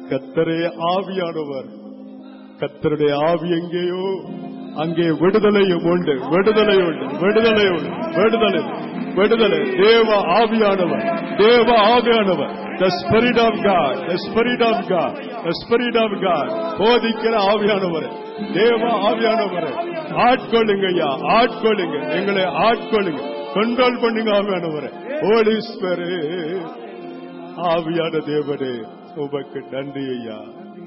கத்தரே ஆவியானவர் கத்தருடைய ஆவி எங்கேயோ அங்கே விடுதலையும் உண்டு விடுதலை உண்டு விடுதலை உண்டு விடுதலை விடுதலை தேவ ஆவியானவர் தேவ ஆவியானவர் the spirit of God the spirit of God the spirit of God போதிக்கிற ஆவியானவர் தேவ ஆவியானவர் ஆட்கொள்ளுங்க ஐயா ஆட்கொள்ளுங்க எங்களை ஆட்கொள்ளுங்க கண்ட்ரோல் பண்ணுங்க ஆவியானவர் போலீஸ்வரே ஆவியான தேவனே உமக்கு நன்றி ஐயா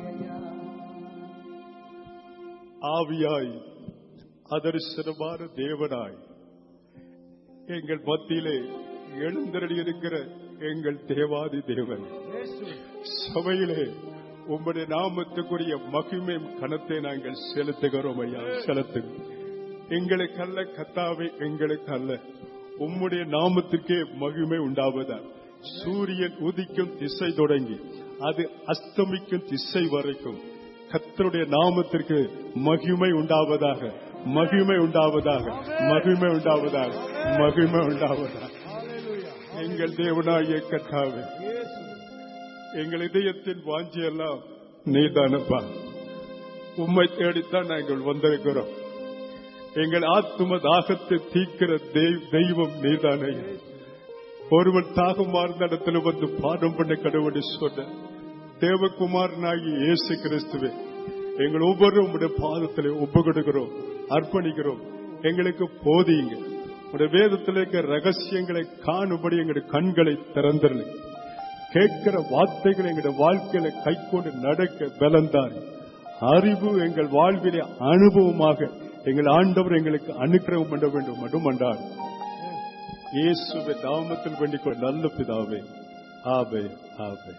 ஆவியாய் அதரிசனமான தேவனாய் எங்கள் மத்தியிலே எழுந்தருளி இருக்கிற எங்கள் தேவாதி தேவன் சபையிலே உம்முடைய நாமத்துக்குரிய மகிமையும் கனத்தை நாங்கள் செலுத்துகிறோம் ஐயா செலுத்துகிறோம் எங்களுக்கு அல்ல கத்தாவை எங்களுக்கு அல்ல உம்முடைய நாமத்திற்கே மகிமை உண்டாவதா சூரியன் உதிக்கும் திசை தொடங்கி அது அஸ்தமிக்கும் திசை வரைக்கும் கத்தருடைய நாமத்திற்கு மகிமை உண்டாவதாக மகிமை உண்டாவதாக மகிமை உண்டாவதாக மகிமை உண்டாவதாக எங்கள் தேவனாகிய கத்தாவே எங்கள் இதயத்தின் வாஞ்சியெல்லாம் நீதானப்பா உம்மை தேடித்தான் நாங்கள் வந்திருக்கிறோம் எங்கள் ஆத்ம தாகத்தை தீக்கிற தெய்- தெய்வம் நீதானே ஒருவன் தாகமார்ந்த இடத்துல வந்து பாடம் பண்ண கடவுள் சொன்ன தேவகுமாரனாகி இயேசு கிறிஸ்துவே எங்கள் ஒவ்வொரு உடைய பாதத்தில் ஒப்பு கொடுக்கிறோம் அர்ப்பணிக்கிறோம் எங்களுக்கு போதியுங்க உடைய வேதத்தில் இருக்கிற ரகசியங்களை காணும்படி எங்களுடைய கண்களை திறந்தருங்க கேட்கிற வார்த்தைகளை எங்களுடைய வாழ்க்கையில கைக்கொண்டு நடக்க பலந்தார் அறிவு எங்கள் வாழ்விலே அனுபவமாக எங்கள் ஆண்டவர் எங்களுக்கு அனுக்கிரகம் பண்ண வேண்டும் மட்டும் என்றார் இயேசுவை நாமத்தில் வேண்டிக் கொண்ட நல்ல பிதாவே ஆவே ஆவே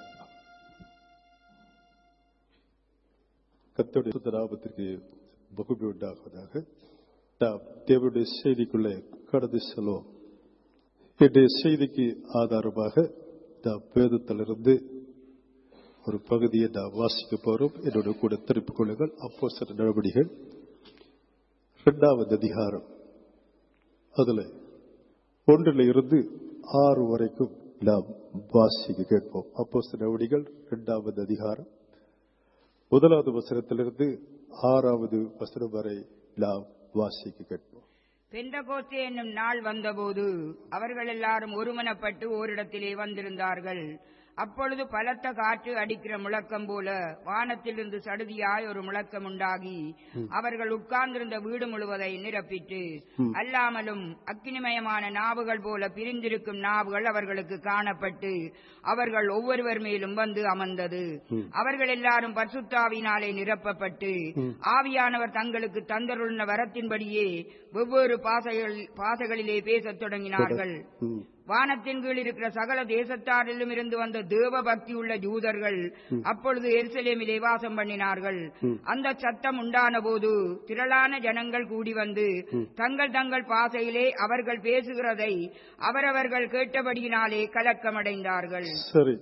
கத்தோடைய சுத்த நாமத்திற்கு பகுதி உண்டாகுவதாக நாம் தேவனுடைய செய்திக்குள்ளே கடந்து செல்வோம் இன்றைய செய்திக்கு ஆதாரமாக நாம் வேதத்திலிருந்து ஒரு பகுதியை நாம் வாசிக்க போறோம் என்னோட கூட திருப்பிக் கொள்ளுங்கள் அப்போ சில நடவடிக்கைகள் இரண்டாவது அதிகாரம் அதுல ஒன்றில் இருந்து ஆறு வரைக்கும் நாம் வாசிக்க கேட்போம் அப்போ சில நடவடிக்கைகள் இரண்டாவது அதிகாரம் முதலாவது வசனத்திலிருந்து ஆறாவது வசனம் வரை நாம் வாசிக்க கேட்போம் பெந்தகோஸ்தே என்னும் நாள் வந்தபோது அவர்கள் எல்லாரும் ஒருமனப்பட்டு ஓரிடத்திலே வந்திருந்தார்கள் அப்பொழுது பலத்த காற்று அடிக்கிற முழக்கம் போல வானத்திலிருந்து சடுதியாய் ஒரு முழக்கம் உண்டாகி அவர்கள் உட்கார்ந்திருந்த வீடு முழுவதை நிரப்பிட்டு அல்லாமலும் அக்கினிமயமான நாவுகள் போல பிரிந்திருக்கும் நாவுகள் அவர்களுக்கு காணப்பட்டு அவர்கள் ஒவ்வொருவர் மேலும் வந்து அமர்ந்தது அவர்கள் எல்லாரும் பரிசுத்தாவினாலே நிரப்பப்பட்டு ஆவியானவர் தங்களுக்கு தந்தருள்ள வரத்தின்படியே வெவ்வேறு பாசைகள் பாசைகளிலே பேசத் தொடங்கினார்கள் ம். வானத்தின் கீழ் இருக்கிற சகல தேசத்தாரிலும் இருந்து வந்த தேவ பக்தி உள்ள யூதர்கள் அப்பொழுது எருசலேமிலே வாசம் பண்ணினார்கள் அந்த சத்தம் உண்டான போது திரளான ஜனங்கள் கூடி வந்து தங்கள் தங்கள் பாசையிலே அவர்கள் பேசுகிறதை அவரவர்கள் கேட்டபடியினாலே கலக்கமடைந்தார்கள் சரி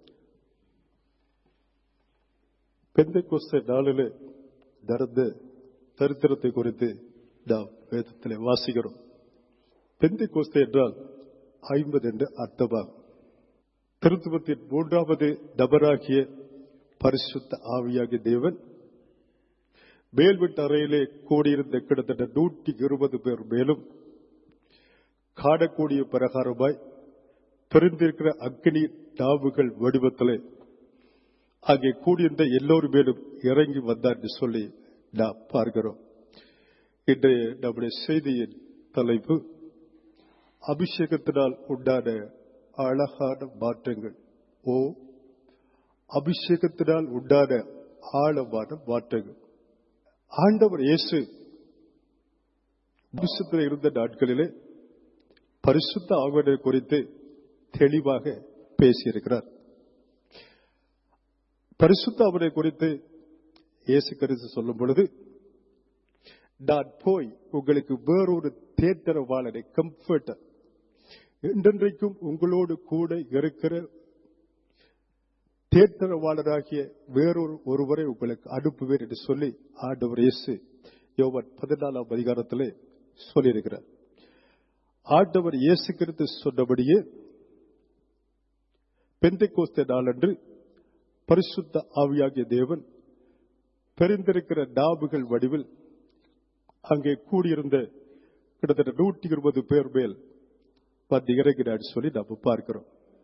பெந்தைக்கோஸ்தே நாளிலே நடந்த தரித்திரத்தை குறித்து நாம் வேதத்திலே வாசிக்கிறோம் பெந்தைக்கோஸ்தே என்றால் ஐம்பது என்று அர்த்தமாகும் திருத்துவத்தின் மூன்றாவது நபராகிய பரிசுத்த ஆவியாகிய தேவன் மேல்விட்ட அறையிலே கூடியிருந்த கிட்டத்தட்ட நூற்றி இருபது பேர் மேலும் காணக்கூடிய பிரகாரமாய் தெரிந்திருக்கிற அக்னி நாவுகள் வடிவத்திலே அங்கே கூடியிருந்த எல்லோரும் மேலும் இறங்கி வந்தார் என்று சொல்லி நாம் பார்க்கிறோம் இன்றைய நம்முடைய செய்தியின் தலைப்பு அபிஷேகத்தினால் உண்டான அழகான மாற்றங்கள் ஓ அபிஷேகத்தினால் உண்டான ஆழமான மாற்றங்கள் ஆண்டவர் இயேசு அபிஷத்தில் இருந்த நாட்களிலே பரிசுத்த ஆவணை குறித்து தெளிவாக பேசியிருக்கிறார் பரிசுத்த ஆவணை குறித்து இயேசு கருத்து சொல்லும் பொழுது நான் போய் உங்களுக்கு வேறொரு தேற்றரவாளரை கம்ஃபர்டர் என்றென்றைக்கும் உங்களோடு கூட இருக்கிற தேற்றரவாளராகிய வேறொரு ஒருவரை உங்களுக்கு அனுப்புவேன் என்று சொல்லி ஆண்டவர் இயேசு யோவான் பதினாலாம் அதிகாரத்திலே சொல்லியிருக்கிறார் ஆண்டவர் இயேசு கிறிஸ்து சொன்னபடியே பெந்தைக்கோஸ்தே நாளன்று பரிசுத்த ஆவியாகிய தேவன் பெரிந்திருக்கிற டாபுகள் வடிவில் அங்கே கூடியிருந்த கிட்டத்தட்ட நூற்றி இருபது பேர் மேல் வந்து இறங்கினார் சொல்லி நாம் பார்க்கிறோம்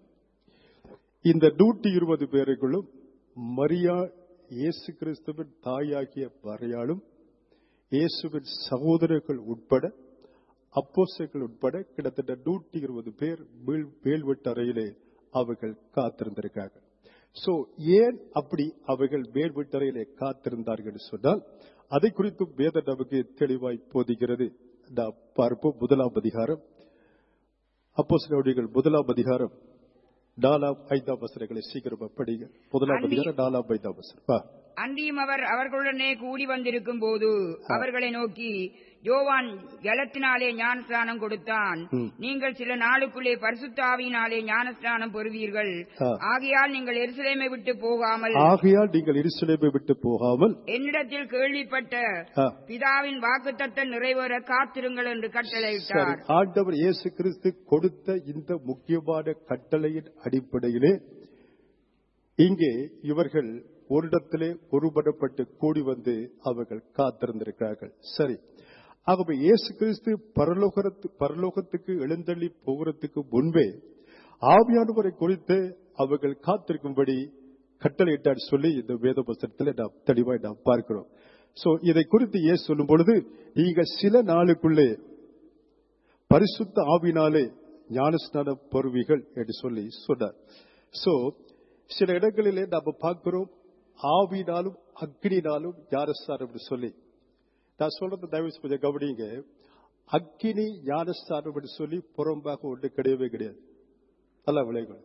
இந்த நூற்றி இருபது பேருக்குள்ளும் மரியா இயேசு கிறிஸ்துவின் தாயாகிய மரியாளும் இயேசுவின் சகோதரர்கள் உட்பட அப்போஸ்தலர்கள் உட்பட கிட்டத்தட்ட நூற்றி இருபது பேர் மேல் மேல்வெட்டு அறையிலே அவர்கள் காத்திருந்திருக்காங்க சோ ஏன் அப்படி அவர்கள் மேல்வெட்டறையிலே காத்திருந்தார்கள் என்று சொன்னால் அதை குறித்தும் வேத நமக்கு தெளிவாய் போதிக்கிறது நாம் பார்ப்போம் முதலாம் அதிகாரம் அப்போ முதலாம் அதிகாரம் நாலாம் ஐந்தாம் வசனங்களை சீக்கிரமா படிங்க முதலாம் அன்றி- அதிகாரம் நாலாம் ஐந்தாம் வசனம் வா. அன்றியும் அவர் அவர்களுடனே கூடி வந்திருக்கும் போது அவர்களை நோக்கி யோவான் ஜலத்தினாலே ஞானஸ்நானம் கொடுத்தான் ம். நீங்கள் சில நாளுக்குள்ளே பரிசுத்த ஆவியினாலே ஞானஸ்நானம் பெறுவீர்கள் ஆ. ஆகையால் நீங்கள் எருசலேமை விட்டு போகாமல் ஆகையால் நீங்கள் இருசலேமை விட்டு போகாமல் என்னிடத்தில் கேள்விப்பட்ட ஆ, பிதாவின் வாக்குத்தத்தம் நிறைவேற காத்திருங்கள் என்று சரி கட்டளையிட்டார் ஆண்டவர் இயேசு கிறிஸ்து கொடுத்த இந்த முக்கியமான கட்டளையின் அடிப்படையிலே இங்கே இவர்கள் ஒரு ஒருபடப்பட்டு கூடி வந்து அவர்கள் காத்திருந்திருக்கிறார்கள் சரி ஆகவே இயேசு கிறிஸ்து பரலோகத்து பரலோகத்துக்கு எழுந்தள்ளி போகிறதுக்கு முன்பே ஆவியானவரை குறித்து அவர்கள் காத்திருக்கும்படி கட்டளையிட்டார் சொல்லி இந்த வேத புஸ்தகத்தில் நாம் தெளிவாய் நாம் பார்க்கிறோம் சோ இதை குறித்து இயேசு சொல்லும் பொழுது நீங்கள் சில நாளுக்குள்ளே பரிசுத்த ஆவினாலே ஞானஸ்நானம் பெறுவீர்கள் என்று சொல்லி சொன்னார் சோ சில இடங்களிலே நாம பார்க்கிறோம் ஆவினாலும் அக்னினாலும் ஞானஸ்நானம் என்று சொல்லி நான் சொல்றது தயவு செய்து கொஞ்சம் கவனிங்க அக்கினி ஞானஸ்தானம் என்று சொல்லி புறம்பாக ஒன்று கிடையவே கிடையாது நல்ல விளைவுகள்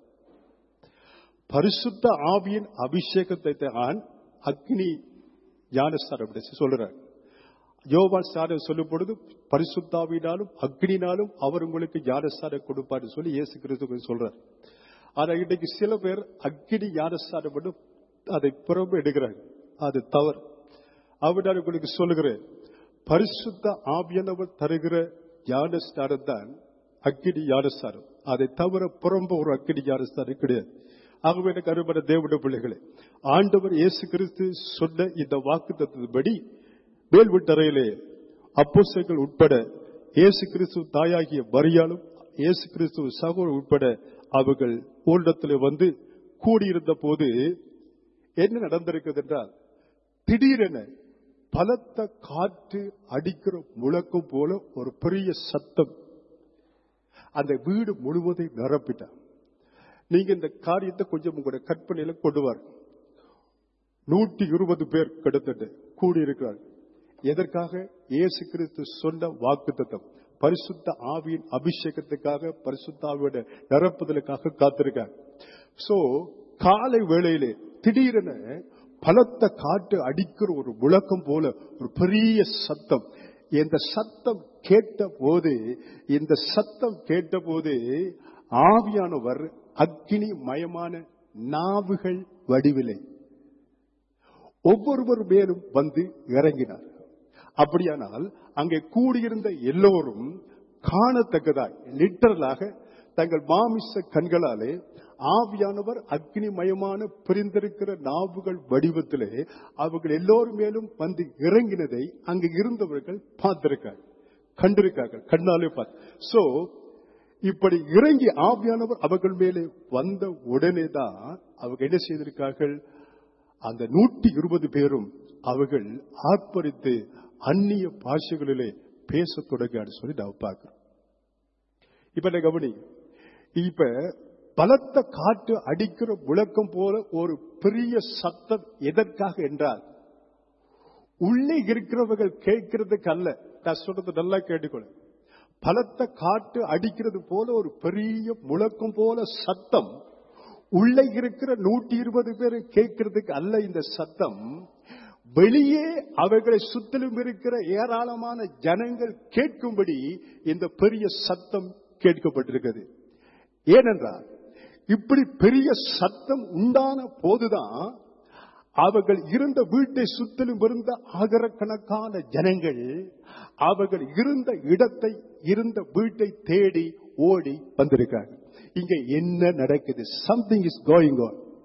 பரிசுத்த ஆவியின் அபிஷேகத்தை தான் அக்னி ஞானஸ்தானம் என்று சொல்றார் யோவான் ஸ்நானம் சொல்லும் பொழுது பரிசுத்தாவினாலும் அக்னினாலும் அவர் உங்களுக்கு ஞானஸ்தானம் கொடுப்பார்னு சொல்லி இயேசு கிறிஸ்து சொல்றார் ஆனா இன்னைக்கு சில பேர் அக்னி ஞானஸ்தானம் மட்டும் அதை புறம்பு எடுக்கிறாங்க அது தவறு அவர் நான் உங்களுக்கு சொல்லுகிறேன் பரிசுத்த ஆவியானவர் தருகிற ஞானஸ்தானம் தான் அக்கினி ஞானஸ்தானம் அதை தவிர புறம்ப ஒரு அக்கினி ஞானஸ்தானம் கிடையாது ஆகவே எனக்கு அருமையான தேவனுடைய பிள்ளைகளே ஆண்டவர் இயேசு கிறிஸ்து சொன்ன இந்த வாக்கு தத்துவப்படி மேல்வீட்டறையிலே அப்போஸ்தலர்கள் உட்பட இயேசு கிறிஸ்து தாயாகிய மரியாளும் இயேசு கிறிஸ்து சகோதரர் உட்பட அவர்கள் ஓரிடத்திலே வந்து கூடியிருந்த போது என்ன நடந்திருக்கிறது என்றால் திடீரென பலத்த காற்று அடிக்கிற முழக்கம் போல ஒரு பெரிய சத்தம் அந்த வீடு முழுவதையும் நிரப்பிட்டார் நீங்க இந்த காரியத்தை கொஞ்சம் உங்களுடைய கற்பனையில கொண்டு வார் நூற்றி இருபது பேர் கிட்டத்தட்ட கூடியிருக்கிறார் எதற்காக இயேசு கிறிஸ்து சொன்ன வாக்குத்தத்தம் பரிசுத்த ஆவியின் அபிஷேகத்துக்காக பரிசுத்த ஆவியோட நிரப்புதலுக்காக காத்திருக்காங்க சோ காலை வேளையிலே திடீரென பலத்த காற்று அடிக்கிற ஒரு முழக்கம் போல ஒரு பெரிய சத்தம் இந்த சத்தம் கேட்ட போது இந்த சத்தம் கேட்ட போது ஆவியானவர் அக்னி மயமான நாவுகள் வடிவிலை ஒவ்வொருவர் மேலும் வந்து இறங்கினார் அப்படியானால் அங்கே கூடியிருந்த எல்லோரும் காணத்தக்கதாய் லிட்டரலாக தங்கள் மாமிச கண்களாலே ஆவியானவர் அக்னிமயமான பிரிந்திருக்கிற நாவுகள் வடிவத்திலே அவர்கள் எல்லோரும் மேலும் வந்து இறங்கினதை அங்கு இருந்தவர்கள் பார்த்திருக்காங்க கண்டிருக்கார்கள் கண்ணாலே பார்த்து சோ இப்படி இறங்கி ஆவியானவர் அவர்கள் மேலே வந்த உடனே தான் அவங்க என்ன செய்திருக்கார்கள் அந்த நூற்றி இருபது பேரும் அவர்கள் ஆர்ப்பரித்து அந்நிய பாஷைகளிலே பேசத் தொடங்கியான்னு சொல்லி நான் பார்க்கிறோம் இப்ப என்ன கவனி இப்ப பலத்த காற்று அடிக்கிற முழக்கம் போல ஒரு பெரிய சத்தம் எதற்காக என்றால் உள்ளே இருக்கிறவர்கள் கேட்கறதுக்கு அல்ல நான் சொல்றது நல்லா கேட்டுக்கொள்ள பலத்த காற்று அடிக்கிறது போல ஒரு பெரிய முழக்கம் போல சத்தம் உள்ளே இருக்கிற நூற்றி இருபது பேர் கேட்கறதுக்கு அல்ல இந்த சத்தம் வெளியே அவர்களை சுற்றிலும் இருக்கிற ஏராளமான ஜனங்கள் கேட்கும்படி இந்த பெரிய சத்தம் கேட்கப்பட்டிருக்கிறது ஏனென்றால் இப்படி பெரிய சத்தம் உண்டான போதுதான் அவர்கள் இருந்த வீட்டை சுற்றிலும் இருந்த ஆகரக்கணக்கான ஜனங்கள் அவர்கள் இருந்த இடத்தை இருந்த வீட்டை தேடி ஓடி வந்திருக்காங்க இங்க என்ன நடக்குது something is going on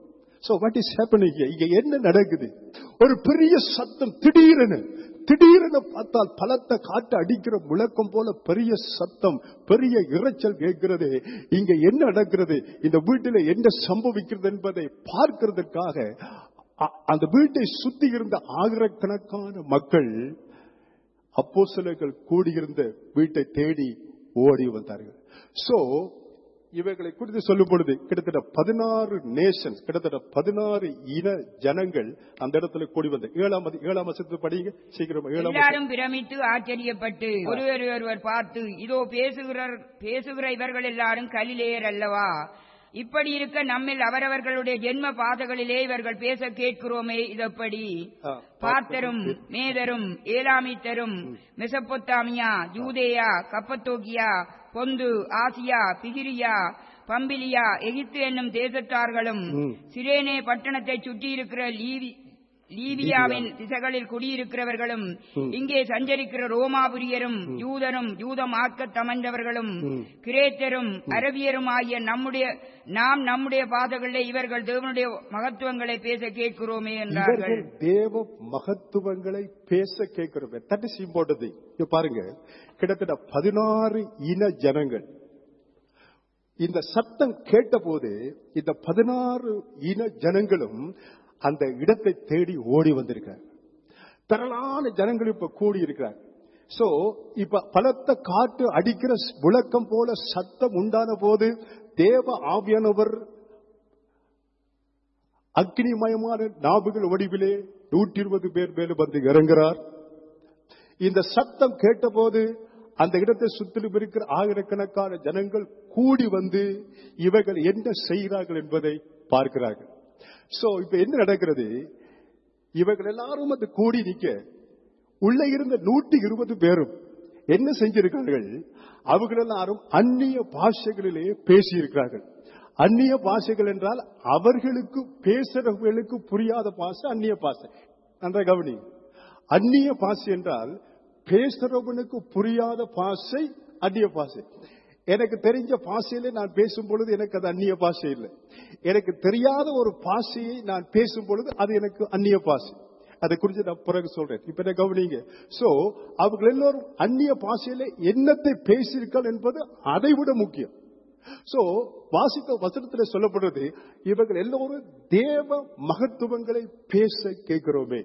so what is happening இங்க என்ன நடக்குது ஒரு பெரிய சத்தம் திடீரென திடீரென பார்த்தால் பலத்த காட்டு அடிக்கிற முழக்கம் போல பெரிய சத்தம் பெரிய இரைச்சல் கேட்கிறது இங்க என்ன நடக்கிறது இந்த வீட்டில் என்ன சம்பவிக்கிறது என்பதை பார்க்கிறதுக்காக அ- அந்த வீட்டை சுத்தி இருந்த ஆயிரக்கணக்கான மக்கள் அப்போ கூடியிருந்த வீட்டை தேடி ஓடி வந்தார்கள் சோ இவைகளை குறித்து சொல்லும் பொழுது கிட்டத்தட்ட பதினாறு நேஷன்ஸ் கிட்டத்தட்ட பதினாறு இன ஜனங்கள் அந்த இடத்துல கூடி வந்த ஏழாம் அதி- ஏழாம் வருஷத்து படிங்க சீக்கிரமா ஏழாம் வசனம். எல்லாரும் பிரமித்து ஆச்சரியப்பட்டு ஒருவர் ஒருவர் பார்த்து இதோ பேசுகிற பேசுகிற இவர்கள் எல்லாரும் கலிலேயர் அல்லவா இப்படி இருக்க நம்மில் அவரவர்களுடைய ஜென்ம பாதைகளிலே இவர்கள் பேச கேட்கிறோமே இதப்படி ஆ, பார்த்தரும் மேதரும் ஏலாமித்தரும் மெசப்பொத்தாமியா ஜூதேயா கப்பத்தோக்கியா பொந்து ஆசியா பிகிரியா பம்பிலியா எகிப்து என்னும் தேசத்தார்களும் ம். சிரேனே பட்டணத்தை சுற்றியிருக்கிற லீவி லீபியாவின் திசைகளில் குடியிருக்கிறவர்களும் இங்கே சஞ்சரிக்கிற ரோமாபுரியரும் யூதரும் யூத மார்க்க தமந்தவர்களும் கிரேத்தரும் அரபியரும் ஆகிய நம்முடைய நாம் நம்முடைய பாதைகளிலே இவர்கள் தேவனுடைய மகத்துவங்களை பேச கேட்கிறோமே என்றார்கள் இவர்கள் தேவ மகத்துவங்களை பேச கேட்கிறோம் தட் இஸ் இம்பார்ட்டன்ட் இங்க பாருங்க கிட்டத்தட்ட பதினாறு இன ஜனங்கள் இந்த சத்தம் கேட்டபோது இந்த பதினாறு இன ஜனங்களும் அந்த இடத்தை தேடி ஓடி வந்திருக்காங்க திரளான ஜனங்கள் இப்ப கூடி இருக்கிறாங்க சோ இப்ப பலத்த காற்று அடிக்கிற முழக்கம் போல சத்தம் உண்டான போது தேவ ஆவியானவர் அக்னிமயமான நாவுகள் வடிவிலே நூற்றி இருபது பேர் மேலும் வந்து இறங்குறார் இந்த சத்தம் கேட்டபோது அந்த இடத்தை சுற்றிலும் இருக்கிற ஆயிரக்கணக்கான ஜனங்கள் கூடி வந்து இவர்கள் என்ன செய்கிறார்கள் என்பதை பார்க்கிறார்கள் சோ இப்ப என்ன நடக்கிறது இவர்கள் எல்லாரும் அந்த கூடி நிக்க உள்ள இருந்த நூற்றி இருபது பேரும் என்ன செஞ்சிருக்கார்கள் அவர்கள் எல்லாரும் அந்நிய பாஷைகளிலே பேசியிருக்கிறார்கள் அந்நிய பாஷைகள் என்றால் அவர்களுக்கு பேசுறவர்களுக்கு புரியாத பாஷை அந்நிய பாஷை நன்றா கவனி அந்நிய பாஷை என்றால் பேசுறவனுக்கு புரியாத பாஷை அந்நிய பாஷை எனக்கு தெரிஞ்ச பாஷையில நான் பேசும் பொழுது எனக்கு அது அந்நிய பாஷை இல்லை எனக்கு தெரியாத ஒரு பாஷையை நான் பேசும் பொழுது அது எனக்கு அந்நிய பாஷை அதை குறித்து நான் பிறகு சொல்றேன் இப்ப என்ன கவனிங்க சோ அவங்க எல்லாரும் அந்நிய பாஷையில என்னத்தை பேசியிருக்காள் என்பது அதை விட முக்கியம் சோ வாசித்த வசனத்தில் சொல்லப்படுறது இவர்கள் எல்லோரும் தேவ மகத்துவங்களை பேச கேட்கிறோமே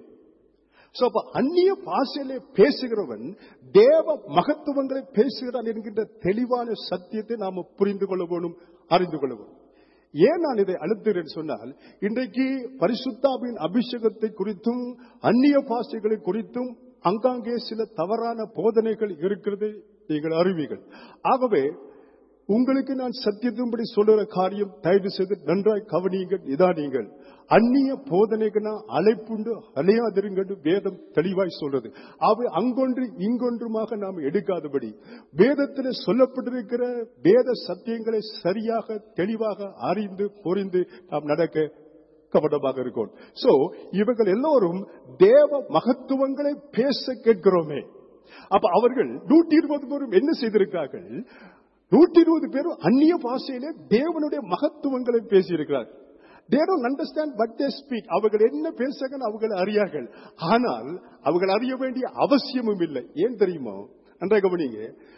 சோ அப்ப அந்நிய பாஷையிலே பேசுகிறவன் தேவ மகத்துவங்களை பேசுகிறான் என்கின்ற தெளிவான சத்தியத்தை நாம புரிந்து கொள்ள வேணும் அறிந்து கொள்ள வேணும் ஏன் நான் இதை அழுத்துகிறேன் சொன்னால் இன்றைக்கு பரிசுத்தாவின் அபிஷேகத்தை குறித்தும் அந்நிய பாஷைகளை குறித்தும் அங்காங்கே சில தவறான போதனைகள் இருக்கிறது நீங்கள் அறிவீர்கள் ஆகவே உங்களுக்கு நான் சத்தியத்தின்படி சொல்லுற காரியம் தயவு செய்து நன்றாய் கவனியுங்கள் இதானீங்கள் அந்நிய போதனைகனா அழைப்புண்டு அலையாதிருங்கள் வேதம் தெளிவாய் சொல்றது அவை அங்கொன்று இங்கொன்றுமாக நாம் எடுக்காதபடி வேதத்தில் சொல்லப்பட்டிருக்கிற வேத சத்தியங்களை சரியாக தெளிவாக அறிந்து புரிந்து நாம் நடக்க கவனமாக இருக்கும் சோ இவர்கள் எல்லோரும் தேவ மகத்துவங்களை பேச கேட்கிறோமே அப்ப அவர்கள் நூற்றி இருபது பேரும் என்ன செய்திருக்கிறார்கள் நூற்றி இருபது பேரும் அந்நிய பாஷையிலே தேவனுடைய மகத்துவங்களை பேசியிருக்கிறார்கள் they don't understand what they speak அவர்கள் என்ன பேசுகிறார்கள் அவர்கள் அறியார்கள் ஆனால் அவர்கள் அறிய வேண்டிய அவசியமும் இல்லை ஏன் தெரியுமா நன்றாக கவனிங்க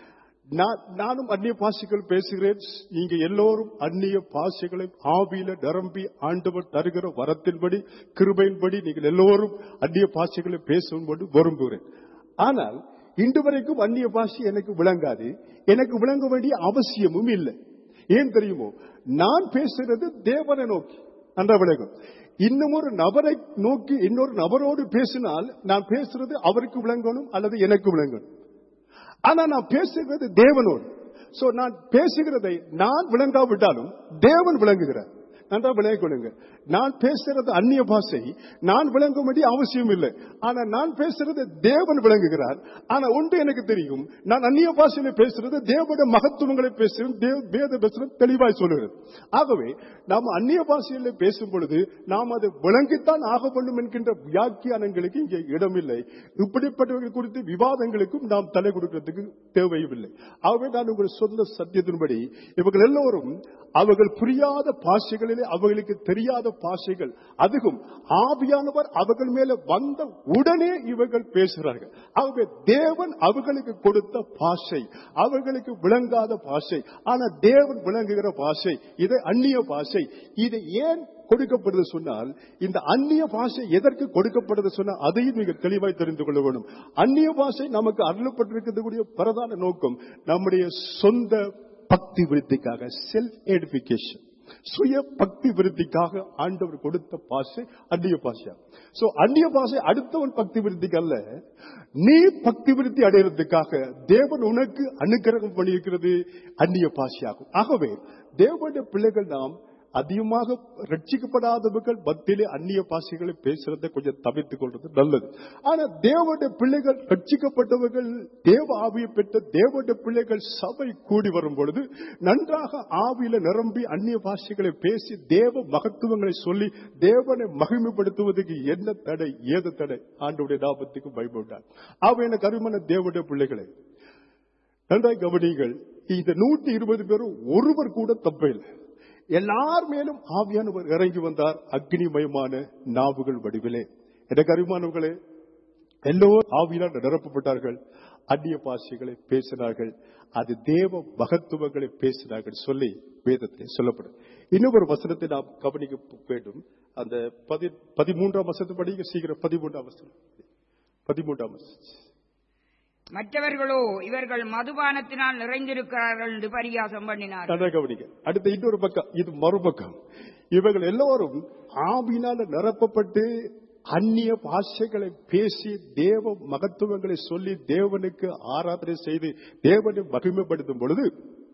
நான் நானும் அந்நிய பாஷைகள் பேசுகிறேன் நீங்க எல்லோரும் அந்நிய பாஷைகளை ஆவியில நிரம்பி ஆண்டவர் தருகிற வரத்தின்படி கிருபையின்படி நீங்கள் எல்லோரும் அந்நிய பாஷைகளை பேசும்படி விரும்புகிறேன் ஆனால் இன்று வரைக்கும் அந்நிய பாஷை எனக்கு விளங்காது எனக்கு விளங்க வேண்டிய அவசியமும் இல்லை ஏன் தெரியுமோ நான் பேசுறது தேவனை நோக்கி நன்ற விளங்கும் இன்னும் ஒரு நபரை நோக்கி இன்னொரு நபரோடு பேசினால் நான் பேசுறது அவருக்கு விளங்கணும் அல்லது எனக்கு விளங்கணும் ஆனா நான் பேசுகிறது தேவனோடு சோ நான் பேசுகிறதை நான் விளங்காவிட்டாலும் தேவன் விளங்குகிறார் நன்றா விளங்கிக் கொள்ளுங்க நான் பேசுறது அந்நிய பாஷை நான் விளங்க வேண்டிய அவசியம் இல்லை ஆனா நான் பேசுறது தேவன் விளங்குகிறார் ஆனா ஒன்று எனக்கு தெரியும் நான் அந்நிய பாஷையில பேசுறது தேவனுடைய மகத்துவங்களை பேசுகிறேன் தேவ வேத பேசுறது தெளிவாய் சொல்லுகிறது ஆகவே நாம் அந்நிய பாஷையில பேசும் பொழுது நாம் அதை விளங்கித்தான் ஆக வேண்டும் என்கின்ற வியாக்கியானங்களுக்கு இங்கே இடமில்லை இப்படிப்பட்டவர்கள் குறித்து விவாதங்களுக்கும் நாம் தலை கொடுக்கிறதுக்கு தேவையும் இல்லை ஆகவே நான் உங்கள் சொந்த சத்தியத்தின்படி இவர்கள் எல்லோரும் அவர்கள் புரியாத பாஷைகளிலே நாட்களில் அவர்களுக்கு தெரியாத பாஷைகள் அதுவும் ஆவியானவர் அவர்கள் மேல வந்த உடனே இவர்கள் பேசுகிறார்கள் ஆகவே தேவன் அவர்களுக்கு கொடுத்த பாஷை அவர்களுக்கு விளங்காத பாஷை ஆனா தேவன் விளங்குகிற பாஷை இது அந்நிய பாஷை இது ஏன் கொடுக்கப்படுது சொன்னால் இந்த அந்நிய பாஷை எதற்கு கொடுக்கப்படுது சொன்னால் அதையும் மிக தெளிவாய் தெரிந்து கொள்ள வேண்டும் அந்நிய பாஷை நமக்கு அருளப்பட்டிருக்கக்கூடிய பிரதான நோக்கம் நம்முடைய சொந்த பக்தி விருத்திக்காக செல்ஃப் எடிபிகேஷன் சுய பக்தி விருத்திக்காக ஆண்டவர் கொடுத்த பாஷை அந்நிய பாஷை சோ அந்நிய பாஷை அடுத்தவன் பக்தி விருத்திக்கு அல்ல நீ பக்தி விருத்தி அடைகிறதுக்காக தேவன் உனக்கு அனுக்கிரகம் பண்ணியிருக்கிறது அந்நிய பாஷையாகும் ஆகவே தேவனுடைய பிள்ளைகள் நாம் அதிகமாக ரட்சிக்கப்படாதவர்கள் மத்தியிலே அந்நிய பாஷைகளை பேசுறதை கொஞ்சம் தவிர்த்துக் கொள்றது நல்லது ஆனா தேவனுடைய பிள்ளைகள் ரட்சிக்கப்பட்டவர்கள் தேவ ஆவியை பெற்ற தேவனுடைய பிள்ளைகள் சபை கூடி வரும் பொழுது நன்றாக ஆவியில நிரம்பி அந்நிய பாஷைகளை பேசி தேவ மகத்துவங்களை சொல்லி தேவனை மகிமைப்படுத்துவதற்கு என்ன தடை ஏது தடை ஆண்டுடைய லாபத்துக்கு பயப்பட்டார் அவ எனக்கு அருமான தேவனுடைய பிள்ளைகளை நன்றாய் கவனிங்கள் இந்த நூற்றி இருபது பேரும் ஒருவர் கூட தப்பையில் எல்லார் மேலும் ஆவியானவர் இறங்கி வந்தார் அக்னிமயமான நாவுகள் வடிவிலே எனக்கு அறிவானவர்களே எல்லோரும் ஆவியால் நிரப்பப்பட்டார்கள் அந்நிய பாஷைகளை பேசினார்கள் அது தேவ மகத்துவங்களை பேசினார்கள் சொல்லி வேதத்திலே சொல்லப்படும் இன்னொரு வசனத்தை நாம் கவனிக்க வேண்டும் அந்த பதி பதிமூன்றாம் வசனத்தை படிக்க சீக்கிரம் பதிமூன்றாம் வசனம் பதிமூன்றாம் வசனம் மற்றவர்களோ இவர்கள் மதுபானத்தினால் நிறைந்திருக்கிறார்கள் என்று பரியாசம் பண்ணினார் நல்லா கவனிக்க அடுத்த இன்னொரு பக்கம் இது மறுபக்கம் இவர்கள் எல்லோரும் ஆவினால நிரப்பப்பட்டு அந்நிய பாஷைகளை பேசி தேவ மகத்துவங்களை சொல்லி தேவனுக்கு ஆராதனை செய்து தேவனை மகிமைப்படுத்தும் பொழுது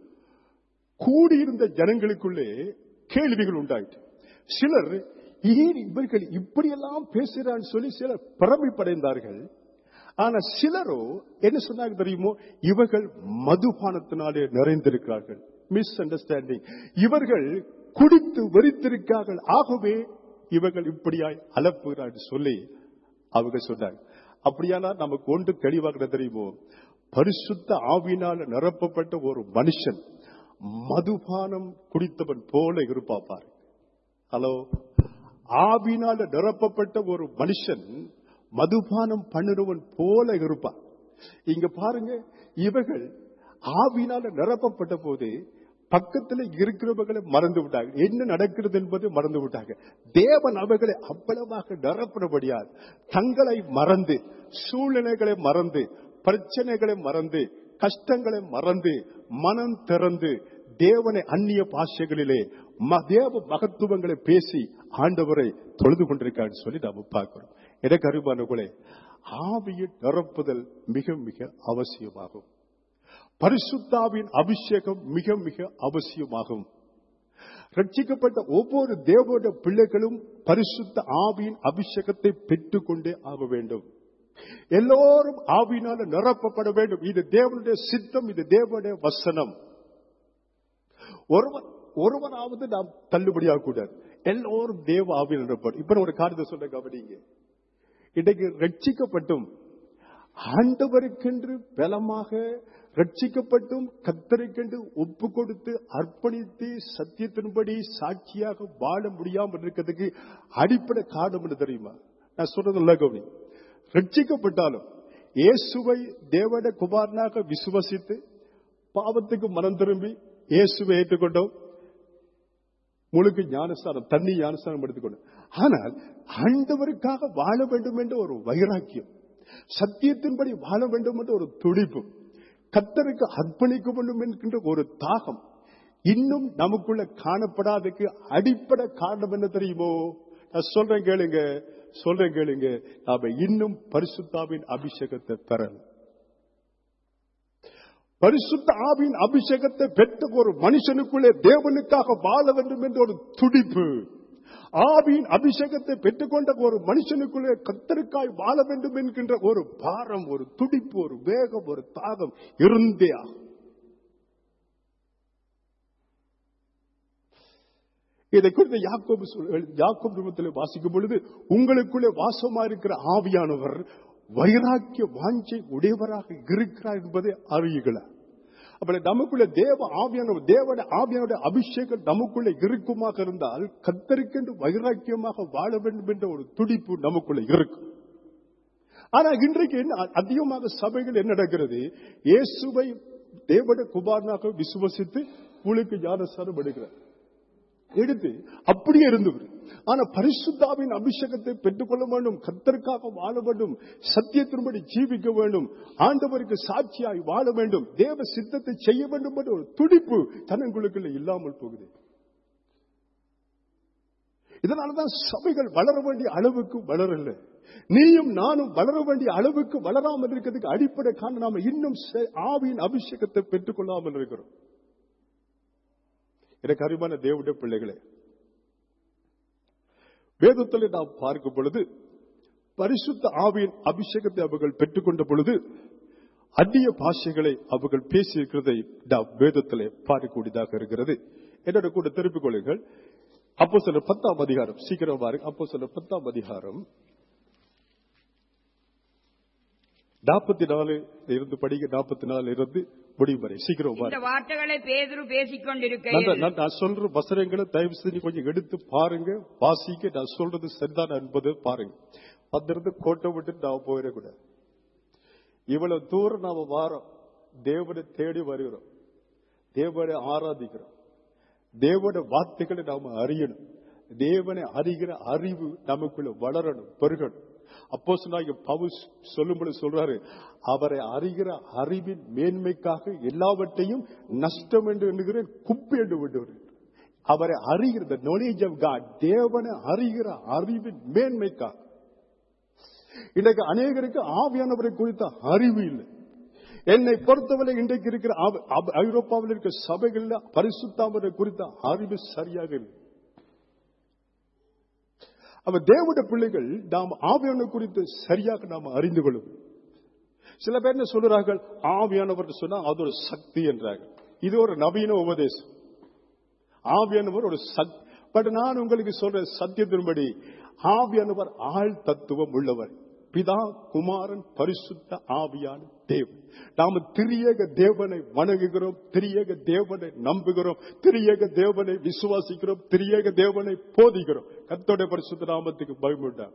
கூடியிருந்த ஜனங்களுக்குள்ளே கேள்விகள் உண்டாயிற்று சிலர் ஏன் இவர்கள் இப்படியெல்லாம் பேசுகிறான்னு சொல்லி சிலர் பிரமிப்படைந்தார்கள் ஆனா சிலரோ என்ன சொன்னாங்க தெரியுமோ இவர்கள் மதுபானத்தினாலே நிறைந்திருக்கிறார்கள் மிஸ் அண்டர்ஸ்டாண்டிங் இவர்கள் குடித்து வெறித்திருக்கிறார்கள் ஆகவே இவர்கள் இப்படியாய் அலப்புகிறார்கள் சொல்லி அவங்க சொன்னாங்க அப்படியானா நமக்கு ஒன்று தெளிவாக தெரியுமோ பரிசுத்த ஆவினால் நிரப்பப்பட்ட ஒரு மனுஷன் மதுபானம் குடித்தவன் போல இருப்பாப்பார் ஹலோ ஆவினால் நிரப்பப்பட்ட ஒரு மனுஷன் மதுபானம் பண்ணுறவன் போல இருப்பான் இங்க பாருங்க இவர்கள் ஆவினால நிரப்பப்பட்ட போது பக்கத்துல இருக்கிறவர்களை மறந்து விட்டாங்க என்ன நடக்கிறது என்பதை மறந்து விட்டாங்க தேவன் அவர்களை அவ்வளவாக நிரப்புறபடியால் தங்களை மறந்து சூழ்நிலைகளை மறந்து பிரச்சனைகளை மறந்து கஷ்டங்களை மறந்து மனம் திறந்து தேவனை அந்நிய பாஷைகளிலே ம- தேவ மகத்துவங்களை பேசி ஆண்டவரை தொழுது கொண்டிருக்கான்னு சொல்லி நாம பார்க்கிறோம் எனக்கு அறிவானவர்களே ஆவியை நிரப்புதல் மிக மிக அவசியமாகும் பரிசுத்தாவின் அபிஷேகம் மிக மிக அவசியமாகும் ரட்சிக்கப்பட்ட ஒவ்வொரு தேவோட பிள்ளைகளும் பரிசுத்த ஆவியின் அபிஷேகத்தை பெற்றுக்கொண்டே ஆக வேண்டும் எல்லோரும் ஆவியினால நிரப்பப்பட வேண்டும் இது தேவனுடைய சித்தம் இது தேவனுடைய வசனம் ஒருவன் ஒருவனாவது நாம் தள்ளுபடியாக கூடாது எல்லோரும் தேவ ஆவியில் நிரப்படும் இப்ப நான் ஒரு காரியத்தை சொல்ல கவனிங்க இன்றைக்கு ரட்சிக்கப்பட்டும் ஆண்டவருக்கென்று பலமாக ரட்சிக்கப்பட்டும் கத்தருக்கென்று ஒப்பு கொடுத்து அர்ப்பணித்து சத்தியத்தின்படி சாட்சியாக வாழ முடியாமல் இருக்கிறதுக்கு அடிப்படை காரணம் என்ன தெரியுமா நான் சொல்றது நல்ல கவனி ரட்சிக்கப்பட்டாலும் இயேசுவை தேவட குமாரனாக விசுவசித்து பாவத்துக்கு மனம் திரும்பி இயேசுவை ஏற்றுக்கொண்டோம் முழுக்க ஞானஸ்தானம் தண்ணி ஞானஸ்தானம் எடுத்துக்கொண்டோம் ஆனால் ஆண்டவருக்காக வாழ வேண்டும் என்ற ஒரு வைராக்கியம் சத்தியத்தின்படி வாழ வேண்டும் என்ற ஒரு துடிப்பு கத்தருக்கு அர்ப்பணிக்க வேண்டும் என்கின்ற ஒரு தாகம் இன்னும் நமக்குள்ள காணப்படாததுக்கு அடிப்படை காரணம் என்ன தெரியுமோ நான் சொல்றேன் கேளுங்க சொல்றேன் கேளுங்க நாம இன்னும் பரிசுத்தாவின் அபிஷேகத்தை பெறணும் பரிசுத்த ஆவியின் அபிஷேகத்தை பெற்ற ஒரு மனுஷனுக்குள்ளே தேவனுக்காக வாழ வேண்டும் என்ற ஒரு துடிப்பு ஆவியின் அபிஷேகத்தை பெற்றுக்கொண்ட ஒரு மனுஷனுக்குள்ளே கத்தருக்காய் வாழ வேண்டும் என்கின்ற ஒரு பாரம் ஒரு துடிப்பு ஒரு வேகம் ஒரு தாகம் இருந்தே ஆகும். இதை குறித்து யாக்கோபு சொல்- யாக்கோபு நிருபத்தில் வாசிக்கும் பொழுது உங்களுக்குள்ளே வாசமா இருக்கிற ஆவியானவர் வைராக்கிய வாஞ்சை உடையவராக இருக்கிறார் என்பதை அறியுங்களா அப்படி நமக்குள்ள தேவ ஆவியான தேவன ஆவியானுடைய அபிஷேகம் நமக்குள்ள இருக்குமாக இருந்தால் கத்தருக்கென்று வைராக்கியமாக வாழ வேண்டும் என்ற ஒரு துடிப்பு நமக்குள்ள இருக்கும் ஆனா இன்றைக்கு என்ன அதிகமாக சபைகள் என்ன நடக்கிறது இயேசுவை தேவட குமாரனாக விசுவசித்து புலிக்கு ஞானஸ்தானம் எடுக்கிறார் எடுத்து அப்படியே இருந்தவர் ஆனா பரிசுத்தாவின் அபிஷேகத்தை பெற்றுக்கொள்ள வேண்டும் கத்தருக்காக வாழ வேண்டும் சத்தியத்தின்படி ஜீவிக்க வேண்டும் ஆண்டவருக்கு சாட்சியாய் வாழ வேண்டும் தேவ சித்தத்தை செய்ய வேண்டும் என்ற ஒரு துடிப்பு தனங்களுக்குள்ள இல்லாமல் போகுது இதனாலதான் சபைகள் வளர வேண்டிய அளவுக்கு வளரல நீயும் நானும் வளர வேண்டிய அளவுக்கு வளராமல் இருக்கிறதுக்கு அடிப்படை காரணம் நாம இன்னும் செ- ஆவியின் அபிஷேகத்தை பெற்றுக் கொள்ளாமல் இருக்கிறோம் எனக்கு அறிவான தேவனுடைய பிள்ளைகளே வேதத்தில் நாம் பார்க்கும் பொழுது பரிசுத்த ஆவியின் அபிஷேகத்தை அவர்கள் பெற்றுக்கொண்ட பொழுது அந்நிய பாஷைகளை அவர்கள் பேசியிருக்கிறதை நாம் வேதத்திலே பார்க்கக்கூடியதாக இருக்கிறது என்னோட கூட திருப்பிக் கொள்ளுங்கள் அப்போ சில பத்தாம் அதிகாரம் சீக்கிரம் பாருங்க அப்போ சில பத்தாம் அதிகாரம் நாற்பத்தி நாலு இருந்து படிக்க நாற்பத்தி நாலு இருந்து முடியும் வரை சீக்கிரம் பாருங்க இந்த வார்த்தைகளை பேதுரு பேசிக் நான் கொண்டிருக்கையில் நான் நான் சொல்ற வசனங்களை தயவு செஞ்சு கொஞ்சம் எடுத்து பாருங்க வாசிக்க நான் சொல்றது சரிதான் என்பது பாருங்க அதிலிருந்து கோட்டை விட்டு நாம போயிடக்கூடாது இவ்வளவு தூரம் நாம வாரோம் தேவனை தேடி வருகிறோம் தேவனை ஆராதிக்கிறோம் தேவன வார்த்தைகளை நாம அறியணும் தேவனை அறிகிற அறிவு நமக்குள்ள வளரணும் பெருகணும் அப்போ சொன்னாங்க பவுல் சொல்லும்போது சொல்றாரு அவரை அறிகிற அறிவின் மேன்மைக்காக எல்லாவற்றையும் நஷ்டம் என்று எண்ணுகிறேன் குப்பை என்று விடுகிறேன் அவரை அறிகிற the knowledge of God தேவனை அறிகிற அறிவின் மேன்மைக்காக இன்றைக்கு அநேகருக்கு ஆவியானவரை குறித்த அறிவு இல்லை என்னை பொறுத்தவரை இன்றைக்கு இருக்கிற ஆவ- ஆவ- ஐரோப்பாவில் இருக்கிற சபைகள்ல பரிசுத்தாமரை குறித்த அறிவு சரியாக இல்லை அவ தேவட பிள்ளைகள் நாம் ஆவியான குறித்து சரியாக நாம் அறிந்து கொள்ளும் சில பேர் என்ன சொல்றார்கள் ஆவியானவர் சொன்னா அது ஒரு சக்தி என்றார்கள் இது ஒரு நவீன உபதேசம் ஆவியானவர் ஒரு சக் பட் நான் உங்களுக்கு சொல்ற சத்தியத்தின்படி ஆவியானவர் ஆள் தத்துவம் உள்ளவர் பிதா குமாரன் பரிசுத்த ஆவியான தேவன் நாம திரியேக தேவனை வணங்குகிறோம் திரியேக தேவனை நம்புகிறோம் திரியேக தேவனை விசுவாசிக்கிறோம் திரியேக தேவனை போதிக்கிறோம் கத்தோட பரிசுத்த நாமத்துக்கு பயமுண்டாம்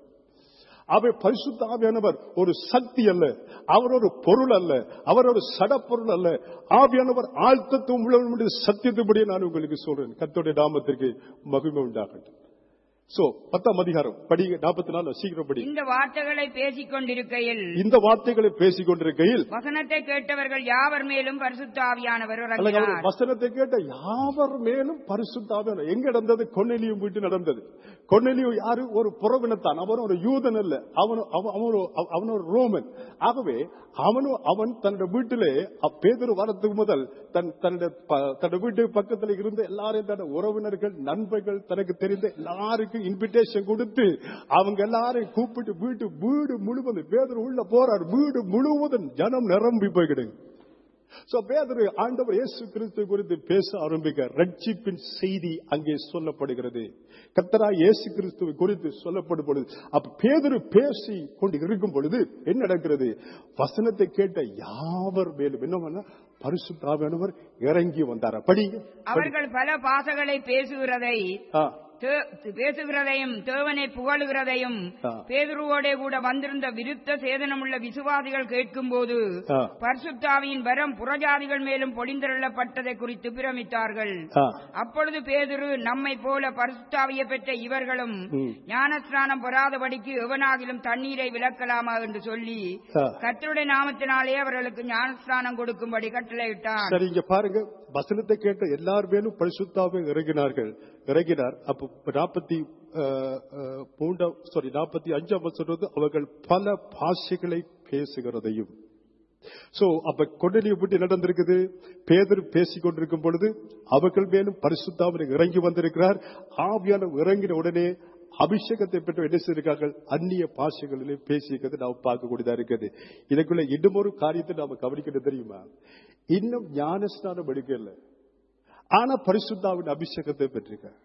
அவர் பரிசுத்த ஆவியானவர் ஒரு சக்தி அல்ல அவர் ஒரு பொருள் அல்ல அவர் ஒரு சடப்பொருள் அல்ல ஆவியானவர் ஆழ்த்தத்துவம் உள்ளவனுடைய சத்தியத்துபடியே நான் உங்களுக்கு சொல்றேன் கத்தோடைய நாமத்திற்கு மகிமை உண்டாகட்டும் சோ பத்தாம் அதிகாரம் படி நாற்பத்தி நாலு சீக்கிரம் படி இந்த வார்த்தைகளை பேசிக் கொண்டிருக்கையில் இந்த வார்த்தைகளை பேசிக் கொண்டிருக்கையில் வசனத்தை கேட்டவர்கள் யாவர் மேலும் பரிசுத்த ஆவியானவர் அல்லது இறங்கினார் அவர் வசனத்தை கேட்ட யாவர் மேலும் பரிசுத்தாவியான எங்க நடந்தது கொன்னெலியும் வீட்டு நடந்தது கொன்னெலியும் யாரு ஒரு புறவினத்தான் அவன் ஒரு யூதன் அல்ல அவன் அவன் அவன் ஒரு- அவன் ஒரு ரோமன் ஆகவே அவனும் அவன் தன்னுடைய வீட்டிலே பேதர் வரத்துக்கு முதல் தன் தன்னுடைய ப- தன்னுடைய வீட்டு பக்கத்தில் இருந்த எல்லாரையும் தன்னுடைய உறவினர்கள் நண்பர்கள் தனக்கு தெரிந்த எல்லாருக்கும் இன்விடேஷன் கொடுத்து அவங்க எல்லாரையும் கூப்பிட்டு வீட்டு வீடு முழுவதும் பேதர் உள்ள போறார் வீடு முழுவதும் ஜனம் நிரம்பி போய் கிடக்கு சோ பேதரு ஆண்டவர் இயேசு கிறிஸ்து குறித்து பேச ஆரம்பிக்க ரட்சிப்பின் செய்தி அங்கே சொல்லப்படுகிறது கத்தரா இயேசு கிறிஸ்துவை குறித்து சொல்லப்படும் பொழுது அப்ப பேதரு பேசி கொண்டு இருக்கும் பொழுது என்ன நடக்கிறது வசனத்தை கேட்ட யாவர் மேலும் என்ன பரிசுத்தாவியானவர் இறங்கி வந்தார் படிங்க அவர்கள் பல பாசகளை பேசுகிறதை ஆ, தே- பேசுகிறதையும் தேவனை புகழுகிறதையும் ஆ. பேதுருவோடே கூட வந்திருந்த விருத்த சேதனமுள்ள விசுவாசிகள் கேட்கும்போது ஆ. பரிசுத்தாவியின் வரம் புறஜாதிகள் மேலும் பொழிந்தருளப்பட்டதை குறித்து பிரமித்தார்கள் ஆ. அப்பொழுது பேதுரு நம்மை போல பரிசுத்தாவியை பெற்ற இவர்களும் ம். ஞானஸ்நானம் பெறாதபடிக்கு எவனாகிலும் தண்ணீரை விலக்கலாமா என்று சொல்லி ஆ. கர்த்தருடைய நாமத்தினாலே அவர்களுக்கு ஞானஸ்நானம் கொடுக்கும்படி கட்டளையிட்டான் சரி இங்க பாருங்க வசனத்தை கேட்ட எல்லார் மேலும் பரிசுத்தாவே இறங்கினார்கள் இறங்கினார் அப்போ நாற்பத்தி மூன்றாம் சாரி நாற்பத்தி அஞ்சாம் சொல்றது அவர்கள் பல பாஷைகளை பேசுகிறதையும் சோ அப்ப கொண்டலியை விட்டு நடந்திருக்குது பேதர் பேசிக் கொண்டிருக்கும் பொழுது அவர்கள் மேலும் பரிசுத்தாவில் இறங்கி வந்திருக்கிறார் ஆவியான இறங்கின உடனே அபிஷேகத்தை பெற்று என்ன செய்திருக்கார்கள் அந்நிய பாஷைகளிலே பேசியிருக்கிறது நாம் பார்க்கக்கூடியதா இருக்குது இதுக்குள்ள இன்னும் ஒரு காரியத்தை நாம கவனிக்கணும் தெரியுமா இன்னும் ஞானஸ்நானம் எடுக்கல ஆனா பரிசுத்தாவின் அபிஷேகத்தை பெற்றிருக்கார்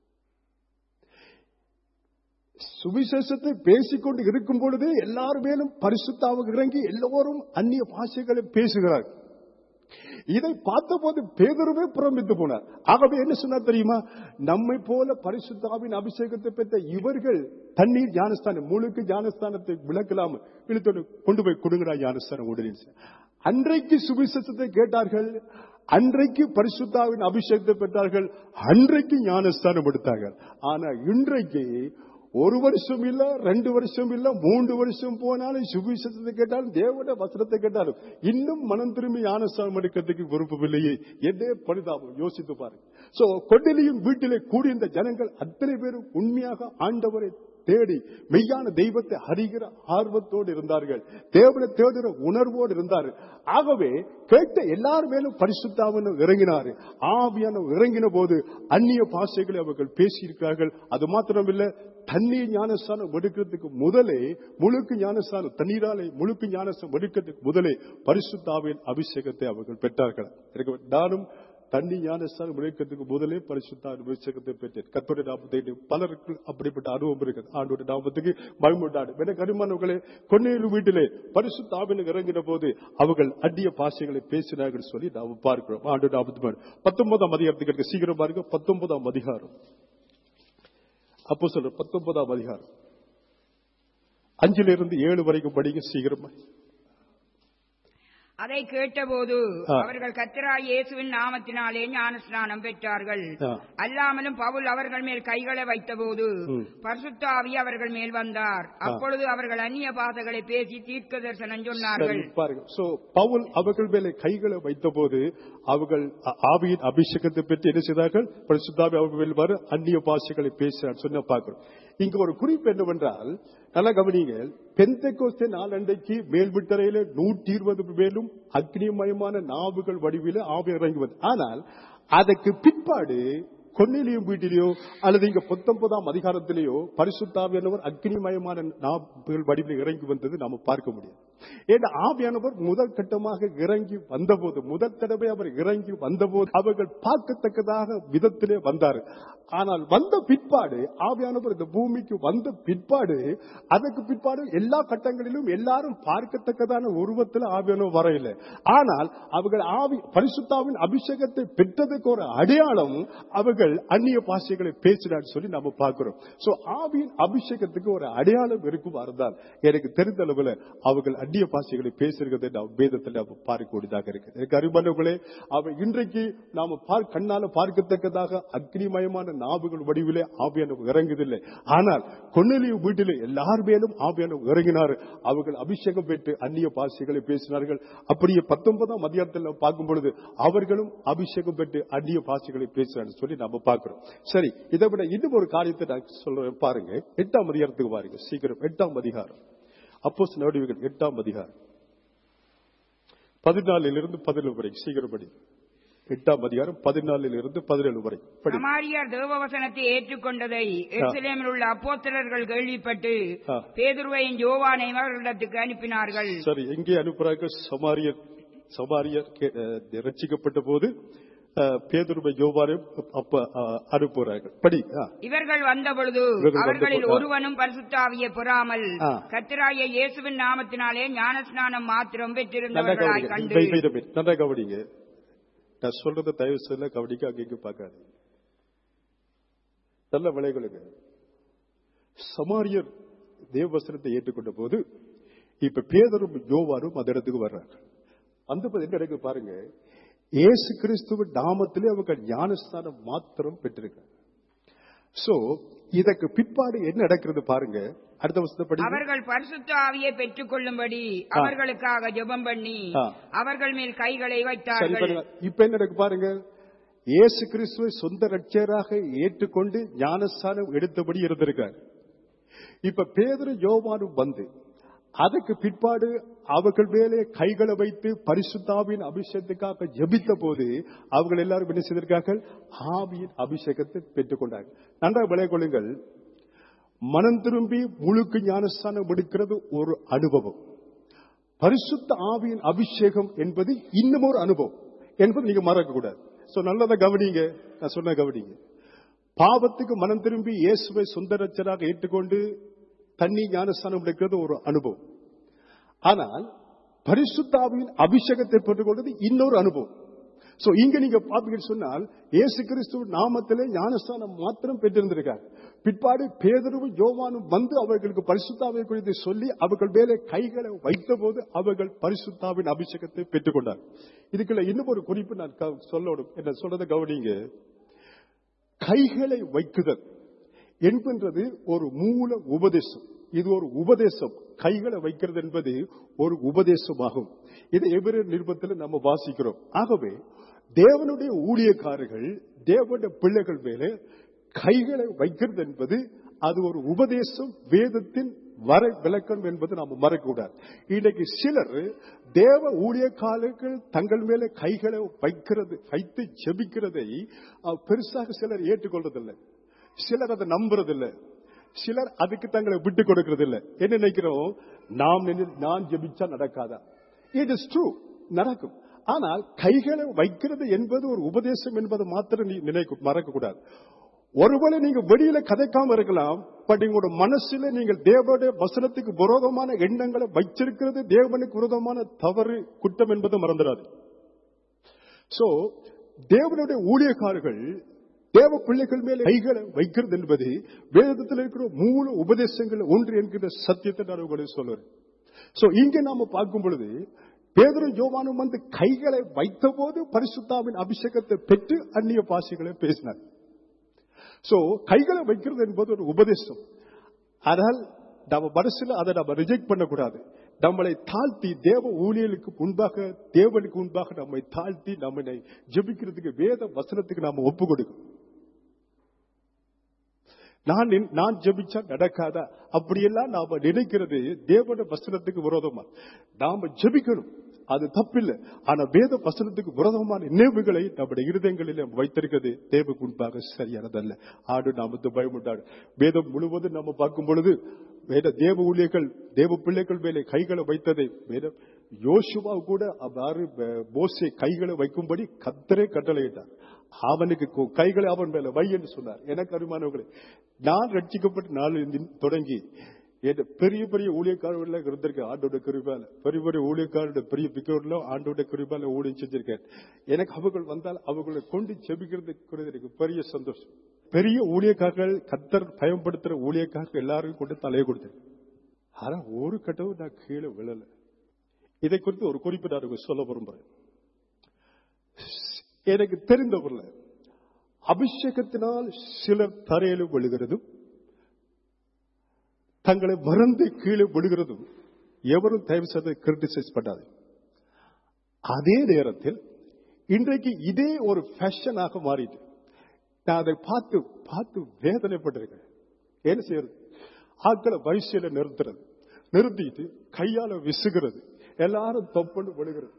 சுவிசேஷத்தை பேசிக்கொண்டு இருக்கும் பொழுதே எல்லாரும் மேலும் பரிசுத்தாவுக்கு இறங்கி எல்லோரும் அந்நிய பாஷைகளை பேசுகிறார்கள் இதை பார்த்தபோது பேதருவே புறம்பித்து போனார் ஆகவே என்ன சொன்னார் தெரியுமா நம்மை போல பரிசுத்தாவின் அபிஷேகத்தை பெற்ற இவர்கள் தண்ணீர் ஞானஸ்தானம் முழுக்கு ஞானஸ்தானத்தை விளக்கலாம இழுத்தோடு கொண்டு போய் கொடுங்கடா ஞானஸ்தானம் உடனே அன்றைக்கு சுவிசேஷத்தை கேட்டார்கள் அன்றைக்கு பரிசுத்தாவின் அபிஷேகத்தை பெற்றார்கள் அன்றைக்கு ஞானஸ்தானம் எடுத்தார்கள் ஆனா இன்றைக்கு ஒரு வருஷம் இல்ல ரெண்டு வருஷம் இல்ல மூன்று வருஷம் போனாலும் சுவிசேஷத்தை கேட்டாலும் தேவட வசனத்தை கேட்டாலும் இன்னும் மனம் திரும்பி ஞானஸ்தானம் எடுக்கிறதுக்கு விருப்பமில்லையே என்னே பரிதாபம் யோசித்து பாருங்க சோ கொண்டிலையும் வீட்டிலே கூடியிருந்த ஜனங்கள் அத்தனை பேரும் உண்மையாக ஆண்டவரை தேடி மெய்யான தெய்வத்தை அறிகிற ஆர்வத்தோடு இருந்தார்கள் தேவனை தேடுகிற உணர்வோடு இருந்தார்கள் ஆகவே கேட்ட எல்லார் மேலும் பரிசுத்தாவன இறங்கினார் ஆவியான இறங்கின போது அந்நிய பாஷைகளை அவர்கள் பேசியிருக்கிறார்கள் அது மாத்திரமில்ல தண்ணீர் ஞானஸ்தானம் எடுக்கிறதுக்கு முதலே முழுக்கு ஞானஸ்தானம் தண்ணீராலே முழுக்கு ஞானஸ்தானம் எடுக்கிறதுக்கு முதலே பரிசுத்தாவின் அபிஷேகத்தை அவர்கள் பெற்றார்கள் எனக்கு நானும் தண்ணி ஞானஸ்தானம் விளைக்கிறதுக்கு முதலே பரிசுத்த அபிஷேகத்தை பெற்றேன் கத்தோட நாமத்தை பலருக்கு அப்படிப்பட்ட அனுபவம் இருக்குது ஆண்டோட நாமத்துக்கு மகிமுண்டாடு எனக்கு அருமானவர்களே கொன்னேறு வீட்டிலே பரிசுத்த ஆவின் இறங்கின போது அவர்கள் அந்நிய பாஷைகளை பேசினார்கள் சொல்லி நாம் பார்க்கிறோம் ஆண்டோட நாமத்து பத்தொன்பதாம் அதிகாரத்துக்கு சீக்கிரம் பாருங்க பத்தொன்பதாம் அதிகாரம் அப்போ சொல்ற பத்தொன்பதாம் அதிகாரம் அஞ்சுல இருந்து ஏழு வரைக்கும் படிக்க சீக்கிரமா அதை கேட்டபோது ஆ. அவர்கள் கத்தராய் இயேசுவின் நாமத்தினாலே ஞானஸ்நானம் பெற்றார்கள் ஆ. அல்லாமலும் பவுல் அவர்கள் மேல் கைகளை வைத்தபோது ம். பரிசுத்த ஆவி அவர்கள் மேல் வந்தார் அப்பொழுது அவர்கள் அந்நிய பாதைகளை பேசி தீர்க்க தரிசனம் சொன்னார்கள் சரி, பாருங்க சோ பவுல் அவர்கள் மேலே கைகளை வைத்த போது அவர்கள் அ- ஆவியின் அபிஷேகத்தை பெற்று என்ன செய்தார்கள் பரிசுத்தாவி அவர்கள் மேல் வர அந்நிய பாஷைகளை பேசினார் சொன்ன பார்க்கிறோம் இங்க ஒரு குறிப்பு என்னவென்றால் நல்லா கவனிங்க பெந்தைக்கோஸ்தே நாளண்டைக்கு மேல் விட்டறையில நூற்றி இருபது மேலும் அக்னிமயமான நாவுகள் வடிவில ஆவி இறங்குவது ஆனால் அதற்கு பிற்பாடு கொன்னிலையும் வீட்டிலேயோ அல்லது இங்க பத்தொன்பதாம் அதிகாரத்திலேயோ பரிசுத்தாவியானவர் அக்னிமயமான நாவுகள் வடிவில் இறங்கி வந்தது நாம பார்க்க முடியும் ஏன்னா ஆவியானவர் முதல் கட்டமாக இறங்கி வந்தபோது முதல் தடவை அவர் இறங்கி வந்தபோது அவர்கள் பார்க்கத்தக்கதாக விதத்திலே வந்தார் ஆனால் வந்த பிற்பாடு ஆவியானவர் இந்த பூமிக்கு வந்த பிற்பாடு அதற்கு பிற்பாடு எல்லா கட்டங்களிலும் எல்லாரும் பார்க்கத்தக்கதான உருவத்தில் ஆவியானவர் வரையில ஆனால் அவர்கள் ஆவி பரிசுத்தாவின் அபிஷேகத்தை பெற்றதுக்கு ஒரு அடையாளம் அவர்கள் அந்நிய பாஷைகளை பேசினார் சொல்லி நம்ம பார்க்கிறோம் சோ ஆவியின் அபிஷேகத்துக்கு ஒரு அடையாளம் இருக்கும் இருந்தால் எனக்கு தெரிந்த அளவுல அவர்கள் அந்நிய பாஷைகளை பேசுகிறதை நாம் வேதத்தில் நாம் பார்க்கக்கூடியதாக இருக்கு எனக்கு அருமானவர்களே அவர் இன்றைக்கு நாம பார் கண்ணால பார்க்கத்தக்கதாக அக்னிமயமான நாவுகள் வடிவிலே ஆவியானவர் இறங்குதில்லை ஆனால் கொன்னலிய வீட்டிலே எல்லார் மேலும் ஆவியானவர் இறங்கினார் அவர்கள் அபிஷேகம் பெற்று அந்நிய பாஷைகளை பேசினார்கள் அப்படியே பத்தொன்பதாம் அதிகாரத்தில் நாம் பார்க்கும் பொழுது அவர்களும் அபிஷேகம் பெற்று அந்நிய பாஷைகளை பேசினார்கள் சொல்லி நாம பார்க்கிறோம் சரி இதை விட இன்னும் ஒரு காரியத்தை நான் சொல்றேன் பாருங்க எட்டாம் அதிகாரத்துக்கு பாருங்க சீக்கிரம் எட்டாம் அதிகாரம் அப்போஸ் நடவடிக்கைகள் எட்டாம் அதிகாரம் பதினாலிலிருந்து பதினேழு வரை சீக்கிரம் படி எட்டாம் அதிகாரம் பதினாலில் இருந்து பதினேழு வரை படி சமாரியார் தேவவசனத்தை ஏற்றுக்கொண்டதை எருசலேமில் உள்ள அப்போஸ்தலர்கள் கேள்விப்பட்டு ஆ. பேதுருவையும் யோவானையும் அவர்களிடத்துக்கு அனுப்பினார்கள் சரி எங்கே அனுப்புறாங்க சமாரியர் சமாரியர் கே- அஹ், ரட்சிக்கப்பட்ட போது அஹ், பேதுருவை யோவாரையும் அப்ப அஹ், அனுப்புறாங்க படி ஆ. இவர்கள் வந்தபொழுது இவர்கள் அவர்களில் வந்தபொழுது, ஆ. ஒருவனும் பரிசுத்தாவியை பெறாமல் ஆ. கத்திராய இயேசுவின் நாமத்தினாலே ஞானஸ்நானம் மாத்திரம் நல்லா பெற்றிருந்தவர்களாய் கவனிங்க கண்டு Wait, wait a minute. நல்லா கவனிங்க நான் சொல்றதை தயவு செய்து கவனிக்க அங்க இங்க பார்க்காது நல்ல விளைகளுங்க சமாரியர் தேவவசனத்தை ஏற்றுக்கொண்ட போது இப்ப பேதரும் யோவாரும் அந்த இடத்துக்கு வர்றாங்க அந்த போது என்ன நடக்குது பாருங்க இயேசு கிறிஸ்துவின் நாமத்திலே அவங்க ஞானஸ்தானம் மாத்திரம் பெற்றிருக்காங்க சோ இதற்கு பிற்பாடு என்ன நடக்கிறது பாருங்க அடுத்த வருஷத்தை படி அவர்கள் பரிசுத்த ஆவியை பெற்றுக் கொள்ளும்படி அவர்களுக்காக ஜெபம் பண்ணி ஆ. அவர்கள் மேல் கைகளை சரி வைத்தார்கள் பாருங்க இப்ப என்ன நடக்கு பாருங்க இயேசு கிறிஸ்துவை சொந்த ரட்சகராக ஏற்றுக்கொண்டு ஞானஸ்தானம் எடுத்தபடி இருந்திருக்கார் இப்ப பேதரு யோவானும் வந்து அதுக்கு பிற்பாடு அவர்கள் மேலே கைகளை வைத்து பரிசுத்தாவின் அபிஷேகத்துக்காக ஜெபித்த போது அவர்கள் எல்லாரும் என்ன செய்திருக்கார்கள் ஆவியின் அபிஷேகத்தை பெற்றுக் கொண்டார்கள் நன்றாக விளை கொள்ளுங்கள் மனம் திரும்பி முழுக்கு ஞானஸ்தானம் எடுக்கிறது ஒரு அனுபவம் பரிசுத்த ஆவியின் அபிஷேகம் என்பது இன்னும் ஒரு அனுபவம் என்பது நீங்க மறக்க கூடாது சோ நல்லதை கவனிங்க நான் சொன்ன கவனிங்க பாவத்துக்கு மனம் திரும்பி இயேசுவை சொந்த ரட்சராக ஏற்றுக்கொண்டு தண்ணி ஞானஸ்தானம் எடுக்கிறது ஒரு அனுபவம் ஆனால் பரிசுத்தாவின் அபிஷேகத்தை பெற்றுக்கொண்டது இன்னொரு அனுபவம் சோ இங்க நீங்க பாப்பீங்கன்னு சொன்னால் இயேசு கிறிஸ்து நாமத்திலே ஞானஸ்தானம் மாத்திரம் பெற்றிருந்திருக்கார் பிற்பாடு பேதருவும் யோவானும் வந்து அவர்களுக்கு பரிசுத்தாவை குறித்து சொல்லி அவர்கள் மேலே கைகளை வைத்த போது அவர்கள் பரிசுத்தாவின் அபிஷேகத்தை பெற்றுக்கொண்டார் இதுக்குள்ள இன்னும் ஒரு குறிப்பு நான் க- சொல்லணும் என்ன சொல்றதை கவனிங்க கைகளை வைக்குதல் என்பது ஒரு மூல உபதேசம் இது ஒரு உபதேசம் கைகளை வைக்கிறது என்பது ஒரு உபதேசமாகும் இது எவ்வளவு நிருபத்தில் நம்ம வாசிக்கிறோம் ஆகவே தேவனுடைய ஊழியக்காரர்கள் தேவனுடைய பிள்ளைகள் மேலே கைகளை வைக்கிறது என்பது அது ஒரு உபதேசம் வேதத்தின் வர விளக்கம் என்பது நாம் மறக்கக்கூடாது இன்னைக்கு சிலர் தேவ ஊழியக்காரர்கள் தங்கள் மேலே கைகளை வைக்கிறது வைத்து ஜெபிக்கிறதை அஹ், பெருசாக சிலர் ஏற்றுக்கொள்றதில்லை சிலர் அதை நம்புறதில்லை சிலர் அதுக்கு தங்களை விட்டு கொடுக்கறதில்லை என்ன நினைக்கிறோம் நாம் நினை- நான் ஜெபிச்சா நடக்காதா இட் இஸ் ட்ரூ நடக்கும் ஆனால் கைகளை வைக்கிறது என்பது ஒரு உபதேசம் என்பதை மாத்திரம் நீ நினைக்க மறக்க கூடாது ஒருவேளை நீங்க வெளியில கதைக்காம இருக்கலாம் பட் உங்களோட மனசுல நீங்கள் தேவனுடைய வசனத்துக்கு விரோதமான எண்ணங்களை வைச்சிருக்கிறது தேவனுக்கு விரோதமான தவறு குற்றம் என்பதை மறந்துடாது சோ தேவனுடைய ஊழியக்காரர்கள் தேவ பிள்ளைகள் மேலே கைகளை வைக்கிறது என்பது வேதத்தில் இருக்கிற மூல உபதேசங்கள் ஒன்று என்கிற சத்தியத்தை நான் உங்களுக்கு சொல்லுறேன் சோ இங்க நாம பார்க்கும் பொழுது பேதரும் யோவானும் வந்து கைகளை வைத்த போது பரிசுத்தாவின் அபிஷேகத்தை பெற்று அந்நிய பாஷைகளை பேசினார் சோ கைகளை வைக்கிறது என்பது ஒரு உபதேசம் ஆனால் நம்ம மனசுல அதை நம்ம ரிஜெக்ட் பண்ணக்கூடாது நம்மளை தாழ்த்தி தேவ ஊழியலுக்கு முன்பாக தேவனுக்கு முன்பாக நம்மை தாழ்த்தி நம்மை ஜெபிக்கிறதுக்கு வேத வசனத்துக்கு நாம ஒப்பு கொடுக்கணும் நான் நின்- நான் ஜெபிச்சா நடக்காதா அப்படியெல்லாம் நாம நினைக்கிறது தேவன வசனத்துக்கு விரோதமா நாம ஜெபிக்கணும் அது தப்பில்லை ஆனா வேத வசனத்துக்கு விரோதமான நினைவுகளை நம்முடைய இருதயங்களில் நம்ம வைத்திருக்கிறது தேவக்கு முன்பாக சரியானதல்ல ஆடு நாமத்து பயமுண்டாடு வேதம் முழுவதும் நம்ம பார்க்கும் பொழுது வேத தேவ ஊழியர்கள் தேவ பிள்ளைகள் மேலே கைகளை வைத்ததை வேதம் யோசுவா கூட அவ்வாறு மோசே கைகளை வைக்கும்படி கத்தரே கட்டளையிட்டார் அவனுக்கு கு- கைகளை அவன் மேல வை என்று சொன்னார் எனக்கு அருமானவர்களே நான் ரட்சிக்கப்பட்ட நாளில் தொடங்கி என் பெரிய பெரிய ஊழியக்காரர்கள் இருந்திருக்கேன் ஆண்டோட கிருபால பெரிய பெரிய ஊழியக்காரோட பெரிய பிக்கோர்ல ஆண்டோட கிருபால ஊழியம் செஞ்சிருக்கேன் எனக்கு அவர்கள் வந்தால் அவர்களை கொண்டு செபிக்கிறது குறித்து எனக்கு பெரிய சந்தோஷம் பெரிய ஊழியக்காரர்கள் கத்தர் பயன்படுத்துற ஊழியக்காரர்கள் எல்லாருக்கும் கொண்டு தலையை கொடுத்தேன் ஆனா ஒரு கட்டவும் நான் கீழே விழல இதை குறித்து ஒரு குறிப்பு நான் உங்களுக்கு சொல்ல விரும்புறேன் எனக்கு தெரிந்தவர்ல அபிஷேகத்தினால் சிலர் தரையில விழுகிறதும் தங்களை மறந்து கீழே விழுகிறதும் எவரும் தயவு செய்து கிரிட்டிசைஸ் பண்ணாது அதே நேரத்தில் இன்றைக்கு இதே ஒரு ஃபேஷனாக மாறிட்டு நான் அதை பார்த்து பார்த்து வேதனைப்பட்டிருக்கேன் என்ன செய்யறது ஆட்களை வரிசையில நிறுத்துறது நிறுத்திட்டு கையால விசுகிறது எல்லாரும் தொப்புன்னு விழுகிறது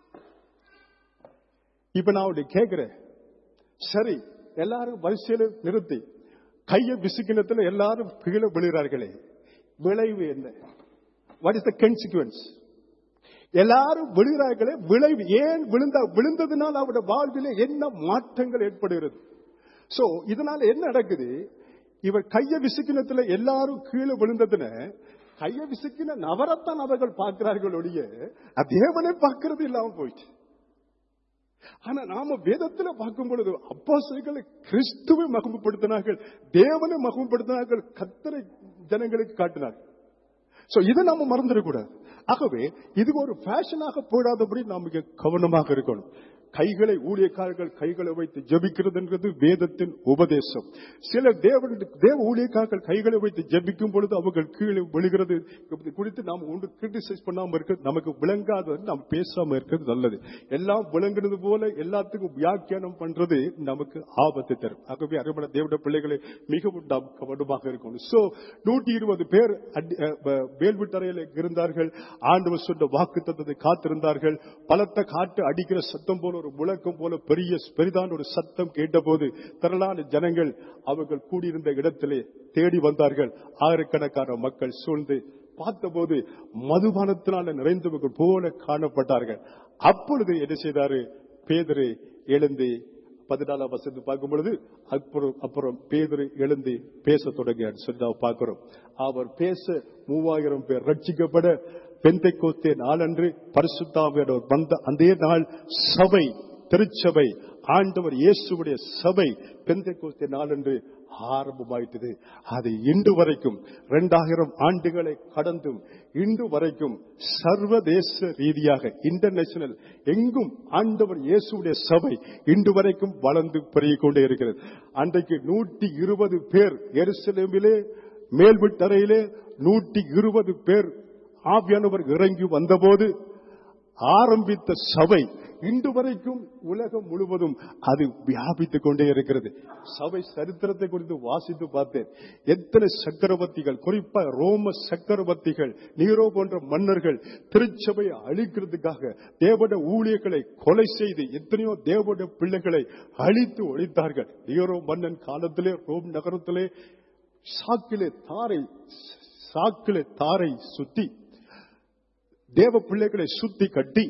இப்ப நான் அவனை கேட்கிறேன் சரி எல்லாரும் வரிசையில நிறுத்தி கையை விசுக்கினத்துல எல்லாரும் கீழே விழுகிறார்களே விளைவு என்ன வாட் இஸ் த கன்சிக்வன்ஸ் எல்லாரும் விழுகிறார்களே விளைவு ஏன் விழுந்தா விழுந்ததுனால் அவருடைய வாழ்விலே என்ன மாற்றங்கள் ஏற்படுகிறது சோ இதனால என்ன நடக்குது இவர் கைய விசுக்கினத்துல எல்லாரும் கீழே விழுந்ததுன்னு கைய விசுக்கின நவரத்தான் அவர்கள் பார்க்கிறார்கள் ஒழிய அது தேவனை பார்க்கிறது இல்லாம போயிடுச்சு ஆனா நாம வேதத்துல பார்க்கும் பொழுது அப்போஸ்தலர்கள் கிறிஸ்துவை மகிமைப்படுத்தினார்கள் தேவனை மகிமைப்படுத்தினார்கள் கத்தரை ஜனங்களுக்கு காட்டினார்கள் சோ இதை நாம மறந்துடக்கூடாது ஆகவே இது ஒரு ஃபேஷனாக போடாதபடி நாம் இங்க கவனமாக இருக்கணும் கைகளை ஊழியக்காரர்கள் கைகளை வைத்து ஜெபிக்கிறது என்கிறது வேதத்தின் உபதேசம் சில தேவ தேவ ஊழியக்காரர்கள் கைகளை வைத்து ஜெபிக்கும் பொழுது அவர்கள் கீழே விழுகிறது இது குறித்து நாம் ஒன்று கிரிட்டிசைஸ் பண்ணாம இருக்க நமக்கு விளங்காதது நாம் பேசாம இருக்கிறது நல்லது எல்லாம் விளங்குறது போல எல்லாத்துக்கும் வியாக்கியானம் பண்றது நமக்கு ஆபத்து தரும் ஆகவே அருமண தேவட பிள்ளைகளை மிகவும் நாம் கவனமாக இருக்கணும் சோ நூற்றி இருபது பேர் அடி- அஹ், அஹ், வேல்விட்டறையில் இருந்தார்கள் ஆண்டவர் சொன்ன வாக்கு தத்தத்தை காத்திருந்தார்கள் பலத்த காட்டு அடிக்கிற சத்தம் போல ஒரு முழக்கம் போல பெரிய பெரிதான ஒரு சத்தம் கேட்டபோது திரளான ஜனங்கள் அவர்கள் கூடியிருந்த இடத்திலே தேடி வந்தார்கள் ஆயிரக்கணக்கான மக்கள் சூழ்ந்து பார்த்தபோது மதுபானத்தினால நிறைந்தவர்கள் போல காணப்பட்டார்கள் அப்பொழுது என்ன செய்தாரு பேதரு எழுந்து பதினாலாம் வசதி பார்க்கும் பொழுது அப்புறம் அப்புறம் பேதரு எழுந்து பேச தொடங்கியார் சொல்லி நாம் பார்க்கிறோம் அவர் பேச மூவாயிரம் பேர் ரட்சிக்கப்பட பெந்தைக்கோஸ்தே நாளன்று பரிசுத்தாவியோர் வந்த அந்த நாள் சபை திருச்சபை ஆண்டவர் இயேசுவுடைய சபை பெந்தைக்கோஸ்தே நாளன்று ஆரம்பமாயிட்டது அது இன்று வரைக்கும் இரண்டாயிரம் ஆண்டுகளை கடந்தும் இன்று வரைக்கும் சர்வதேச ரீதியாக இன்டர்நேஷனல் எங்கும் ஆண்டவர் இயேசுடைய சபை இன்று வரைக்கும் வளர்ந்து பெருகிக் கொண்டே இருக்கிறது அன்றைக்கு நூற்றி இருபது பேர் எருசலேமிலே மேல்விட்டறையிலே நூற்றி இருபது பேர் ஆவியானவர் இறங்கி வந்தபோது ஆரம்பித்த சபை இன்று வரைக்கும் உலகம் முழுவதும் அது வியாபித்துக் கொண்டே இருக்கிறது சபை சரித்திரத்தை குறித்து வாசித்து பார்த்தேன் எத்தனை சக்கரவர்த்திகள் குறிப்பா ரோம சக்கரவர்த்திகள் நீரோ போன்ற மன்னர்கள் திருச்சபையை அழிக்கிறதுக்காக தேவட ஊழியர்களை கொலை செய்து எத்தனையோ தேவட பிள்ளைகளை அழித்து ஒழித்தார்கள் நீரோ மன்னன் காலத்திலே ரோம் நகரத்திலே சாக்கிலே தாரை சாக்கிலே தாரை சுத்தி தேவ பிள்ளைகளை சுத்தி கட்டி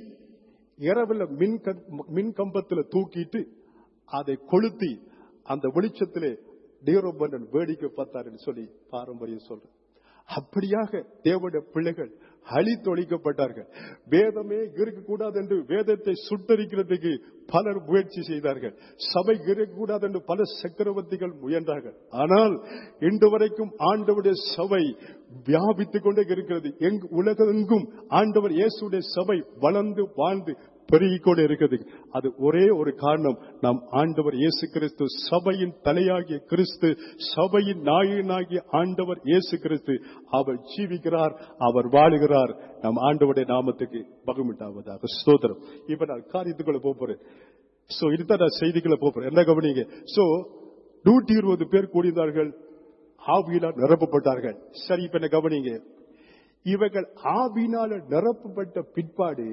இரவுல மின் க- மின் கம்பத்துல தூக்கிட்டு அதை கொளுத்தி அந்த வெளிச்சத்திலே நீரோபண்ணன் வேடிக்கை பார்த்தாருன்னு சொல்லி பாரம்பரியம் சொல்றேன் அப்படியாக தேவனுடைய பிள்ளைகள் அழித்தொழிக்கப்பட்டார்கள் வேதமே இருக்கக்கூடாது என்று வேதத்தை சுட்டரிக்கிறதுக்கு பலர் முயற்சி செய்தார்கள் சபை இருக்கக்கூடாது என்று பல சக்கரவர்த்திகள் முயன்றார்கள் ஆனால் இன்று வரைக்கும் ஆண்டவருடைய சபை வியாபித்துக் கொண்டே இருக்கிறது எங் உலகெங்கும் ஆண்டவர் இயேசுடைய சபை வளர்ந்து வாழ்ந்து பெருகிக் கொண்டே இருக்கிறது அது ஒரே ஒரு காரணம் நாம் ஆண்டவர் இயேசு கிறிஸ்து சபையின் தலையாகிய கிறிஸ்து சபையின் நாயகனாகிய ஆண்டவர் இயேசு கிறிஸ்து அவர் ஜீவிக்கிறார் அவர் வாழுகிறார் நம் ஆண்டவருடைய நாமத்துக்கு பகமிட்டாவதாக ஸ்தோத்திரம் இப்ப நான் காரியத்துக்குள்ள போக போறேன் சோ இதுதான் நான் செய்திக்குள்ள போக போறேன் என்ன கவனிங்க சோ நூற்றி இருபது பேர் கூடியிருந்தார்கள் ஆவியினால் நிரப்பப்பட்டார்கள் சரி இப்ப என்ன கவனிங்க இவர்கள் ஆவியினால நிரப்பப்பட்ட பிற்பாடு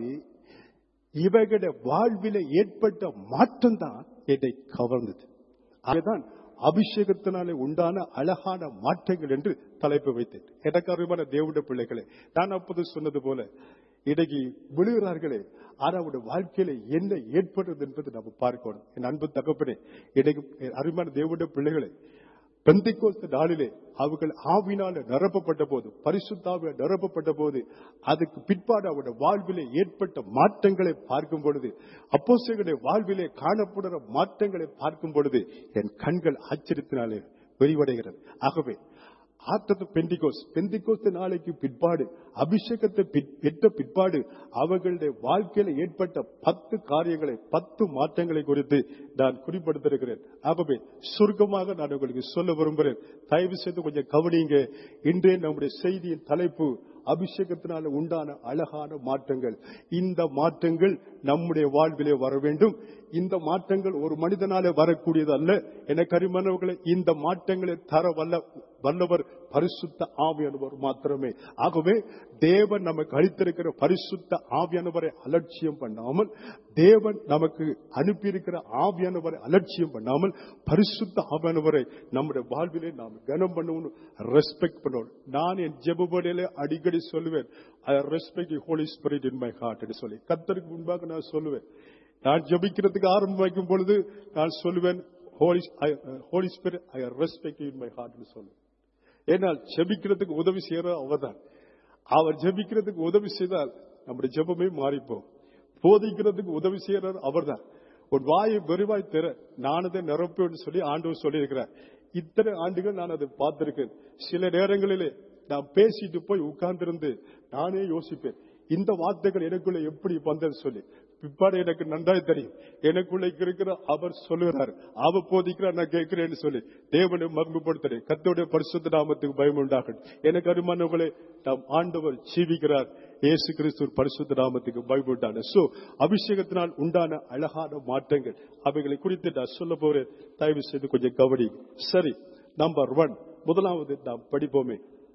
இவர்களுடைய வாழ்வில ஏற்பட்ட மாற்றம் தான் என்னை கவர்ந்தது அதுதான் அபிஷேகத்தினாலே உண்டான அழகான மாற்றங்கள் என்று தலைப்பு வைத்தேன் எனக்கு அருமையான தேவனுடைய பிள்ளைகளே நான் அப்போது சொன்னது போல இன்னைக்கு விழுகிறார்களே ஆனா அவருடைய வாழ்க்கையில என்ன ஏற்படுறது என்பது நம்ம பார்க்கணும் என் அன்பு தகப்பனே இன்னைக்கு என் அருமையான தேவனுடைய பிள்ளைகளே பெந்திக்கோஸ்து நாளிலே அவர்கள் ஆவினால நிரப்பப்பட்ட போது பரிசுத்தாவில நிரப்பப்பட்ட போது அதுக்கு பிற்பாடு அவருடைய வாழ்விலே ஏற்பட்ட மாற்றங்களை பார்க்கும் பொழுது அப்போஸ்தலர்களுடைய வாழ்விலே காணப்படுற மாற்றங்களை பார்க்கும் பொழுது என் கண்கள் ஆச்சரியத்தினாலே விரிவடைகிறது ஆகவே ஆத்தது பெண்டிகோஸ் பெண்டிகோஸ் நாளைக்கு பிற்பாடு அபிஷேகத்தை பிற்- பெற்ற பிற்பாடு அவர்களுடைய வாழ்க்கையில ஏற்பட்ட பத்து காரியங்களை பத்து மாற்றங்களை குறித்து நான் குறிப்பிடுத்திருக்கிறேன் ஆகவே சுருக்கமாக நான் உங்களுக்கு சொல்ல விரும்புகிறேன் தயவு செய்து கொஞ்சம் கவனிங்க இன்றே நம்முடைய செய்தியின் தலைப்பு அபிஷேகத்தினால உண்டான அழகான மாற்றங்கள் இந்த மாற்றங்கள் நம்முடைய வாழ்விலே வர வேண்டும் இந்த மாற்றங்கள் ஒரு மனிதனாலே வரக்கூடியது அல்ல என கரிமனவர்களை இந்த மாற்றங்களை தர வல்ல வல்லவர் பரிசுத்த ஆவியானவர் மாத்திரமே ஆகவே தேவன் நமக்கு அளித்திருக்கிற பரிசுத்த ஆவியானவரை அலட்சியம் பண்ணாமல் தேவன் நமக்கு அனுப்பியிருக்கிற ஆவியானவரை அலட்சியம் பண்ணாமல் பரிசுத்த ஆவியானவரை நம்முடைய வாழ்விலே நாம் கனம் பண்ணணும் ரெஸ்பெக்ட் பண்ணணும் நான் என் ஜெபபடியிலே அடிக்கடி சொல்லுவேன் I respect Holy Spirit in my heart என்று சொல்லி கத்தருக்கு முன்பாக நான் சொல்லுவேன் நான் ஜெபிக்கிறதுக்கு ஆரம்பம் வைக்கும் பொழுது நான் சொல்லுவேன் holy holy spirit I respect in my heart சொல்லுவேன் ஏனால் ஜெபிக்கிறதுக்கு உதவி செய்யற அவர்தான் அவர் ஜெபிக்கிறதுக்கு உதவி செய்தால் நம்முடைய ஜெபமே மாறிப்போம் போதிக்கிறதுக்கு உதவி செய்யறார் அவர்தான் ஒரு வாயை வெறுவாய் திற நானதை நிரப்பேன்னு சொல்லி ஆண்டவர் சொல்லியிருக்கிறார் இத்தனை ஆண்டுகள் நான் அதை பார்த்திருக்கேன் சில நேரங்களிலே நான் பேசிட்டு போய் உட்கார்ந்திருந்து நானே யோசிப்பேன் இந்த வார்த்தைகள் எனக்குள்ள எப்படி வந்தது சொல்லி பிற்பாடு எனக்கு நன்றாய் தெரியும் எனக்குள்ள இருக்கிற அவர் சொல்லுகிறார் அவர் போதிக்கிறார் நான் கேட்கிறேன்னு சொல்லி தேவனை மகிமைப்படுத்துறேன் கத்தோடைய பரிசுத்த நாமத்துக்கு பயம் உண்டாகட்டும் எனக்கு அருமானவர்களே நாம் ஆண்டவர் ஜீவிக்கிறார் இயேசு கிறிஸ்து பரிசுத்த நாமத்துக்கு பயமுண்டான சோ அபிஷேகத்தினால் உண்டான அழகான மாற்றங்கள் அவைகளை குறித்து நான் சொல்ல போறேன் தயவு செய்து கொஞ்சம் கவனி சரி நம்பர் ஒன் முதலாவது நாம் படிப்போமே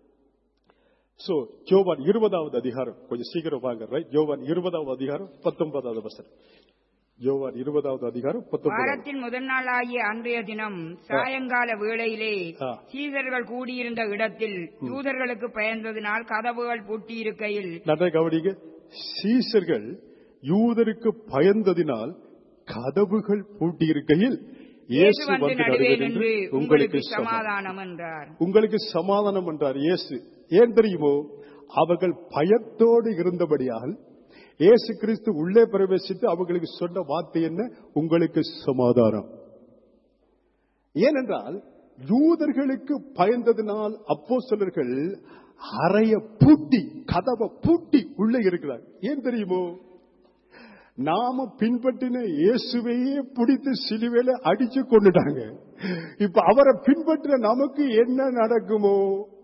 சோ யோவான் இருபதாவது அதிகாரம் கொஞ்சம் சீக்கிரம் வாங்க ரைட் யோவான் இருபதாவது அதிகாரம் பத்தொன்பதாவது வசனம் யோவான் இருபதாவது அதிகாரம் பத்தொன்பதாவது வாரத்தின் முதல் நாளாகிய அன்றைய தினம் சாயங்கால வேளையிலே ஆ. சீதர்கள் கூடியிருந்த இடத்தில் தூதர்களுக்கு பயந்ததினால் கதவுகள் பூட்டியிருக்கையில் நன்றாக கவனிங்க சீசர்கள் யூதருக்கு பயந்ததினால் கதவுகள் பூட்டியிருக்கையில் இயேசு இயேசு வந்து வந்து நடுவே நடுவே நின்று நின்று உங்களுக்கு உங்களுக்கு சமாதானம் சமாதானம் என்றார் உங்களுக்கு சமாதானம் என்றார் இயேசு ஏன் தெரியுமோ அவர்கள் பயத்தோடு இருந்தபடியால் இயேசு கிறிஸ்து உள்ளே பிரவேசித்து அவர்களுக்கு சொன்ன வார்த்தை என்ன உங்களுக்கு சமாதானம் ஏனென்றால் யூதர்களுக்கு பயந்ததினால் அப்போ அறைய பூட்டி கதவை பூட்டி உள்ளே இருக்கிறார் ஏன் தெரியுமோ நாம பின்பற்றின இயேசுவையே பிடித்து சிலுவையில அடிச்சு கொண்டுட்டாங்க இப்ப அவரை பின்பற்ற நமக்கு என்ன நடக்குமோ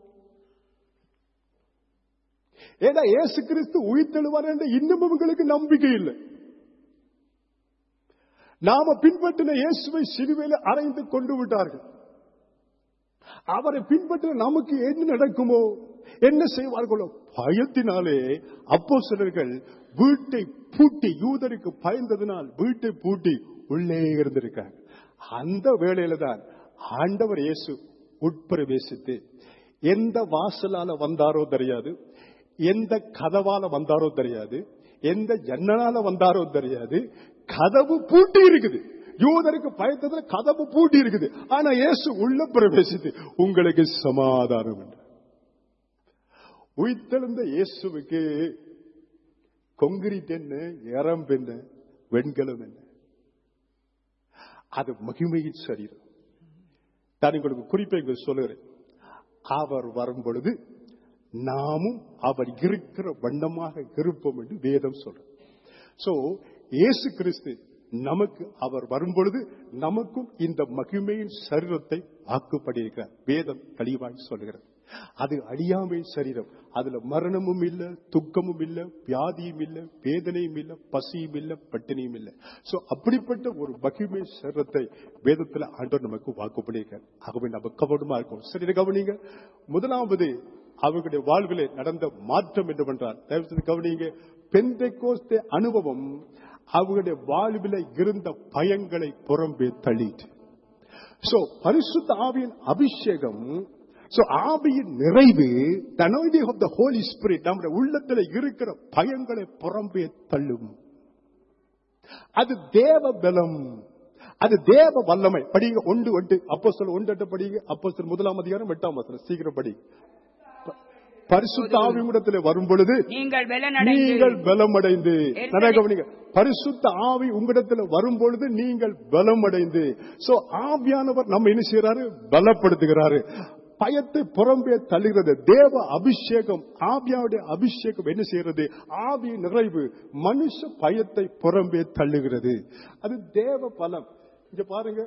ஏன்னா இயேசு கிறிஸ்து உயிர்த்தெழுவார் என்ற இன்னும் உங்களுக்கு நம்பிக்கை இல்லை நாம பின்பற்றின இயேசுவை சிலுவையில அறைந்து கொண்டு விட்டார்கள் அவரை பின்பற்ற நமக்கு என்ன நடக்குமோ என்ன செய்வார்களோ பயத்தினாலே அப்போ சிலர்கள் வீட்டை பூட்டி யூதருக்கு பயந்ததினால் வீட்டை பூட்டி உள்ளே இருந்திருக்காங்க அந்த வேளையில தான் ஆண்டவர் இயேசு உட்பிரவேசித்து எந்த வாசலால வந்தாரோ தெரியாது எந்த கதவால வந்தாரோ தெரியாது எந்த ஜன்னலால வந்தாரோ தெரியாது கதவு பூட்டி இருக்குது யூதருக்கு பயத்ததுல கதவு பூட்டி இருக்குது ஆனா இயேசு உள்ள பிரவேசித்து உங்களுக்கு சமாதானம் என்று உயிர்த்தெழுந்த இயேசுவுக்கு கொங்கிரீட் என்ன எரம்பு என்ன வெண்கலம் என்ன அது மகிமையின் சரீரம் நான் உங்களுக்கு குறிப்பை இங்க சொல்லுகிறேன் அவர் வரும் பொழுது நாமும் அவர் இருக்கிற வண்ணமாக இருப்போம் என்று வேதம் சொல்ற சோ இயேசு கிறிஸ்து நமக்கு அவர் வரும்பொழுது நமக்கும் இந்த மகிமையின் சரீரத்தை வாக்குப்படியிருக்கிறார் வேதம் தெளிவாய் சொல்லுகிறது அது அழியாமை சரீரம் அதுல மரணமும் இல்ல துக்கமும் இல்ல வியாதியும் இல்ல வேதனையும் இல்ல பசியும் இல்ல பட்டினியும் இல்ல சோ அப்படிப்பட்ட ஒரு மகிமை சரீரத்தை வேதத்துல ஆண்டவர் நமக்கு வாக்குப்படியிருக்கார் ஆகவே நம்ம கவனமா இருக்கும் சரி கவனிங்க முதலாவது அவர்களுடைய வாழ்விலே நடந்த மாற்றம் என்னவென்றால் தயவு செய்து கவனிங்க பெந்தை கோஸ்தே அனுபவம் அவர்களுடைய வாழ்வில இருந்த பயங்களை புறம்பே தள்ளிட்டு சோ பரிசுத்த ஆவியின் அபிஷேகம் சோ ஆவியின் நிறைவு தனோதி ஆஃப் த ஹோலி ஸ்பிரிட் நம்முடைய உள்ளத்துல இருக்கிற பயங்களை புறம்பே தள்ளும் அது தேவ பலம் அது தேவ வல்லமை படிங்க ஒன்று ஒன்று அப்போ சொல் ஒன்று எட்டு படிங்க அப்போ சொல் முதலாம் அதிகாரம் எட்டாம் வசனம் சீக்கிரம் படி பரிசுத்த ஆவியிடத்தில் வரும் பொழுது நீங்கள் நீங்கள் பலனடைந்து பலமடைந்து எத்தனை- நல்லா கவனிங்க பரிசுத்த ஆவி உங்களிடத்துல வரும் பொழுது நீங்கள் பலமடைந்து சோ ஆவியானவர் நம்ம என்ன செய்யறாரு பலப்படுத்துகிறாரு பயத்தை புறம்பே தள்ளுகிறது தேவ அபிஷேகம் ஆவியாவுடைய அபிஷேகம் என்ன செய்யறது ஆவி நிறைவு மனுஷ பயத்தை புறம்பே தள்ளுகிறது அது தேவ பலம் இங்க பாருங்க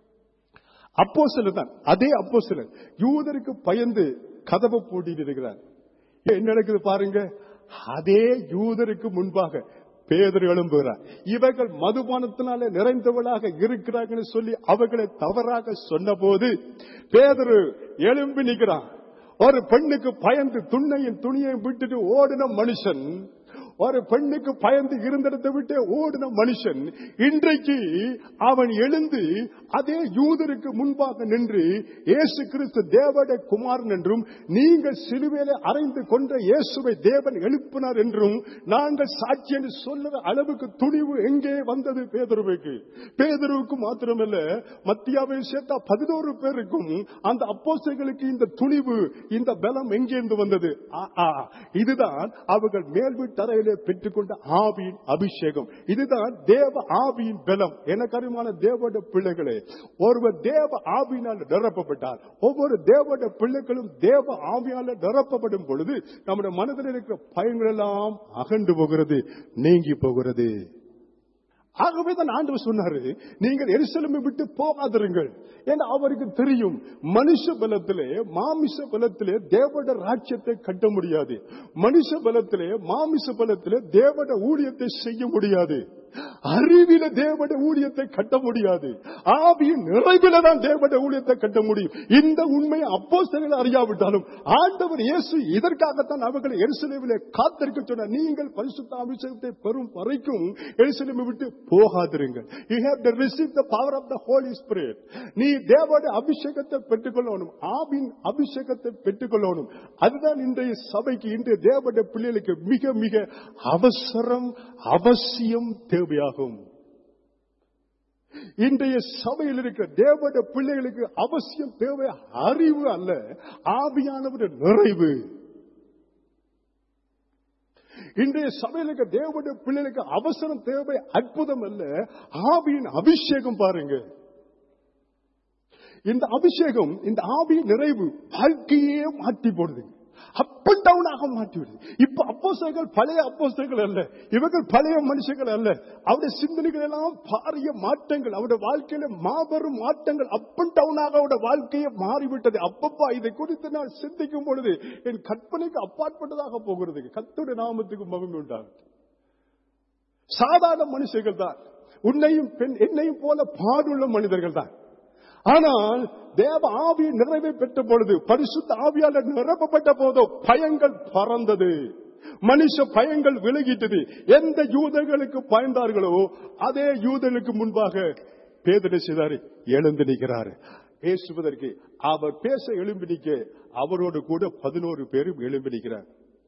அப்போ தான் அதே அப்போ யூதருக்கு பயந்து கதவை பூட்டிட்டு இருக்கிறார் என்ன நடக்குது பாருங்க அதே யூதருக்கு முன்பாக பேதர் எழும்புகிறார் இவர்கள் மதுபானத்தினாலே நிறைந்தவளாக இருக்கிறாங்கன்னு சொல்லி அவர்களை தவறாக சொன்னபோது பேதரு எழும்பி நிற்கிறான் ஒரு பெண்ணுக்கு பயந்து துண்ணையும் துணியையும் விட்டுட்டு ஓடின மனுஷன் ஒரு பெண்ணுக்கு பயந்து இருந்திடத்தை விட்டு ஓடின மனுஷன் இன்றைக்கு அவன் எழுந்து அதே யூதருக்கு முன்பாக நின்று இயேசு கிறிஸ்து தேவட குமாரன் என்றும் நீங்கள் சிலுவையில அறைந்து கொண்ட இயேசுவை தேவன் எழுப்பினார் என்றும் நாங்கள் சாட்சி என்று சொல்லுற அளவுக்கு துணிவு எங்கே வந்தது பேதருவுக்கு பேதருவுக்கு மாத்திரமல்ல மத்தியாவை சேர்த்தா பதினோரு பேருக்கும் அந்த அப்போஸ்தலர்களுக்கு இந்த துணிவு இந்த பலம் எங்கேருந்து வந்தது ஆ, ஆ, இதுதான் அவர்கள் மேல் வீட்டறையிலே பெற்றுக்கொண்ட ஆவியின் அபிஷேகம் இதுதான் தேவ ஆவியின் பலம் எனக்கு அறிமான தேவட பிள்ளைகளே ஒருவர் தேவ ஆவியினால் நிரப்பப்பட்டார் ஒவ்வொரு தேவட பிள்ளைகளும் தேவ ஆவியால் நிரப்பப்படும் பொழுது நம்முடைய மனதில் இருக்கிற பயங்கள் எல்லாம் அகண்டு போகிறது நீங்கி போகிறது ஆகவே தான் ஆண்டவர் சொன்னாரு நீங்கள் எருசலேமை விட்டு போகாதிருங்கள் ஏன்னா அவருக்கு தெரியும் மனுஷ பலத்திலே மாமிச பலத்திலே தேவட ராஜ்யத்தை கட்ட முடியாது மனுஷ பலத்திலே மாமிச பலத்திலே தேவட ஊழியத்தை செய்ய முடியாது அறிவில தேவட ஊழியத்தை கட்ட முடியாது ஆவியின் நிறைவில தான் தேவட ஊழியத்தை கட்ட முடியும் இந்த உண்மையை அப்போ அறியாவிட்டாலும் ஆண்டவர் இயேசு இதற்காகத்தான் அவர்களை எருசலேமிலே காத்திருக்க சொன்னார் நீங்கள் பரிசுத்த அபிஷேகத்தை பெறும் வரைக்கும் எருசலேமை விட்டு போகாதிருங்கள் you have to receive the power of the Holy Spirit நீ தேவோட அபிஷேகத்தை பெற்றுக்கொள்ளணும் ஆவின் அபிஷேகத்தை பெற்றுக்கொள்ளணும் அதுதான் இன்றைய சபைக்கு இன்றைய தேவட பிள்ளைகளுக்கு மிக மிக அவசரம் அவசியம் தேவையாகும் இன்றைய சபையில் இருக்கிற தேவட பிள்ளைகளுக்கு அவசியம் தேவை அறிவு அல்ல ஆவியானவருடைய நிறைவு இன்றைய சபையிலுக்கு தேவனுடைய பிள்ளைகளுக்கு அவசரம் தேவை அற்புதம் அல்ல ஆவியின் அபிஷேகம் பாருங்க இந்த அபிஷேகம் இந்த ஆவியின் நிறைவு வாழ்க்கையே மாற்றி போடுது அப் அண்ட் டவுனாக மாற்றி விடுது இப்ப அப்போஸ்தலர்கள் பழைய அப்போஸ்தலர்கள் அல்ல இவர்கள் பழைய மனுஷர்கள் அல்ல அவருடைய சிந்தனைகள் எல்லாம் பாரிய மாற்றங்கள் அவருடைய வாழ்க்கையில மாபெரும் மாற்றங்கள் அப் அண்ட் டவுனாக அவருடைய வாழ்க்கையை மாறிவிட்டது அப்பப்பா இதை குறித்து நான் சிந்திக்கும் பொழுது என் கற்பனைக்கு அப்பாற்பட்டதாக போகிறது கத்துடைய நாமத்துக்கு மகிமை உண்டாகும் சாதாரண மனுஷர்கள் தான் உன்னையும் பெண் என்னையும் போல பாடுள்ள மனிதர்கள் தான் ஆனால் தேவ ஆவி நிறைவை பெற்ற பொழுது பரிசுத்த ஆவியால நிரப்பப்பட்ட போதோ பயங்கள் பறந்தது மனுஷ பயங்கள் விலகிட்டது எந்த யூதர்களுக்கு பயந்தார்களோ அதே யூதர்களுக்கு முன்பாக பேதனை செய்தாரு எழுந்து நிற்கிறாரு பேசுவதற்கு அவர் பேச எழும்பி நிற்க அவரோடு கூட பதினோரு பேரும் எழும்பி நிற்கிறார்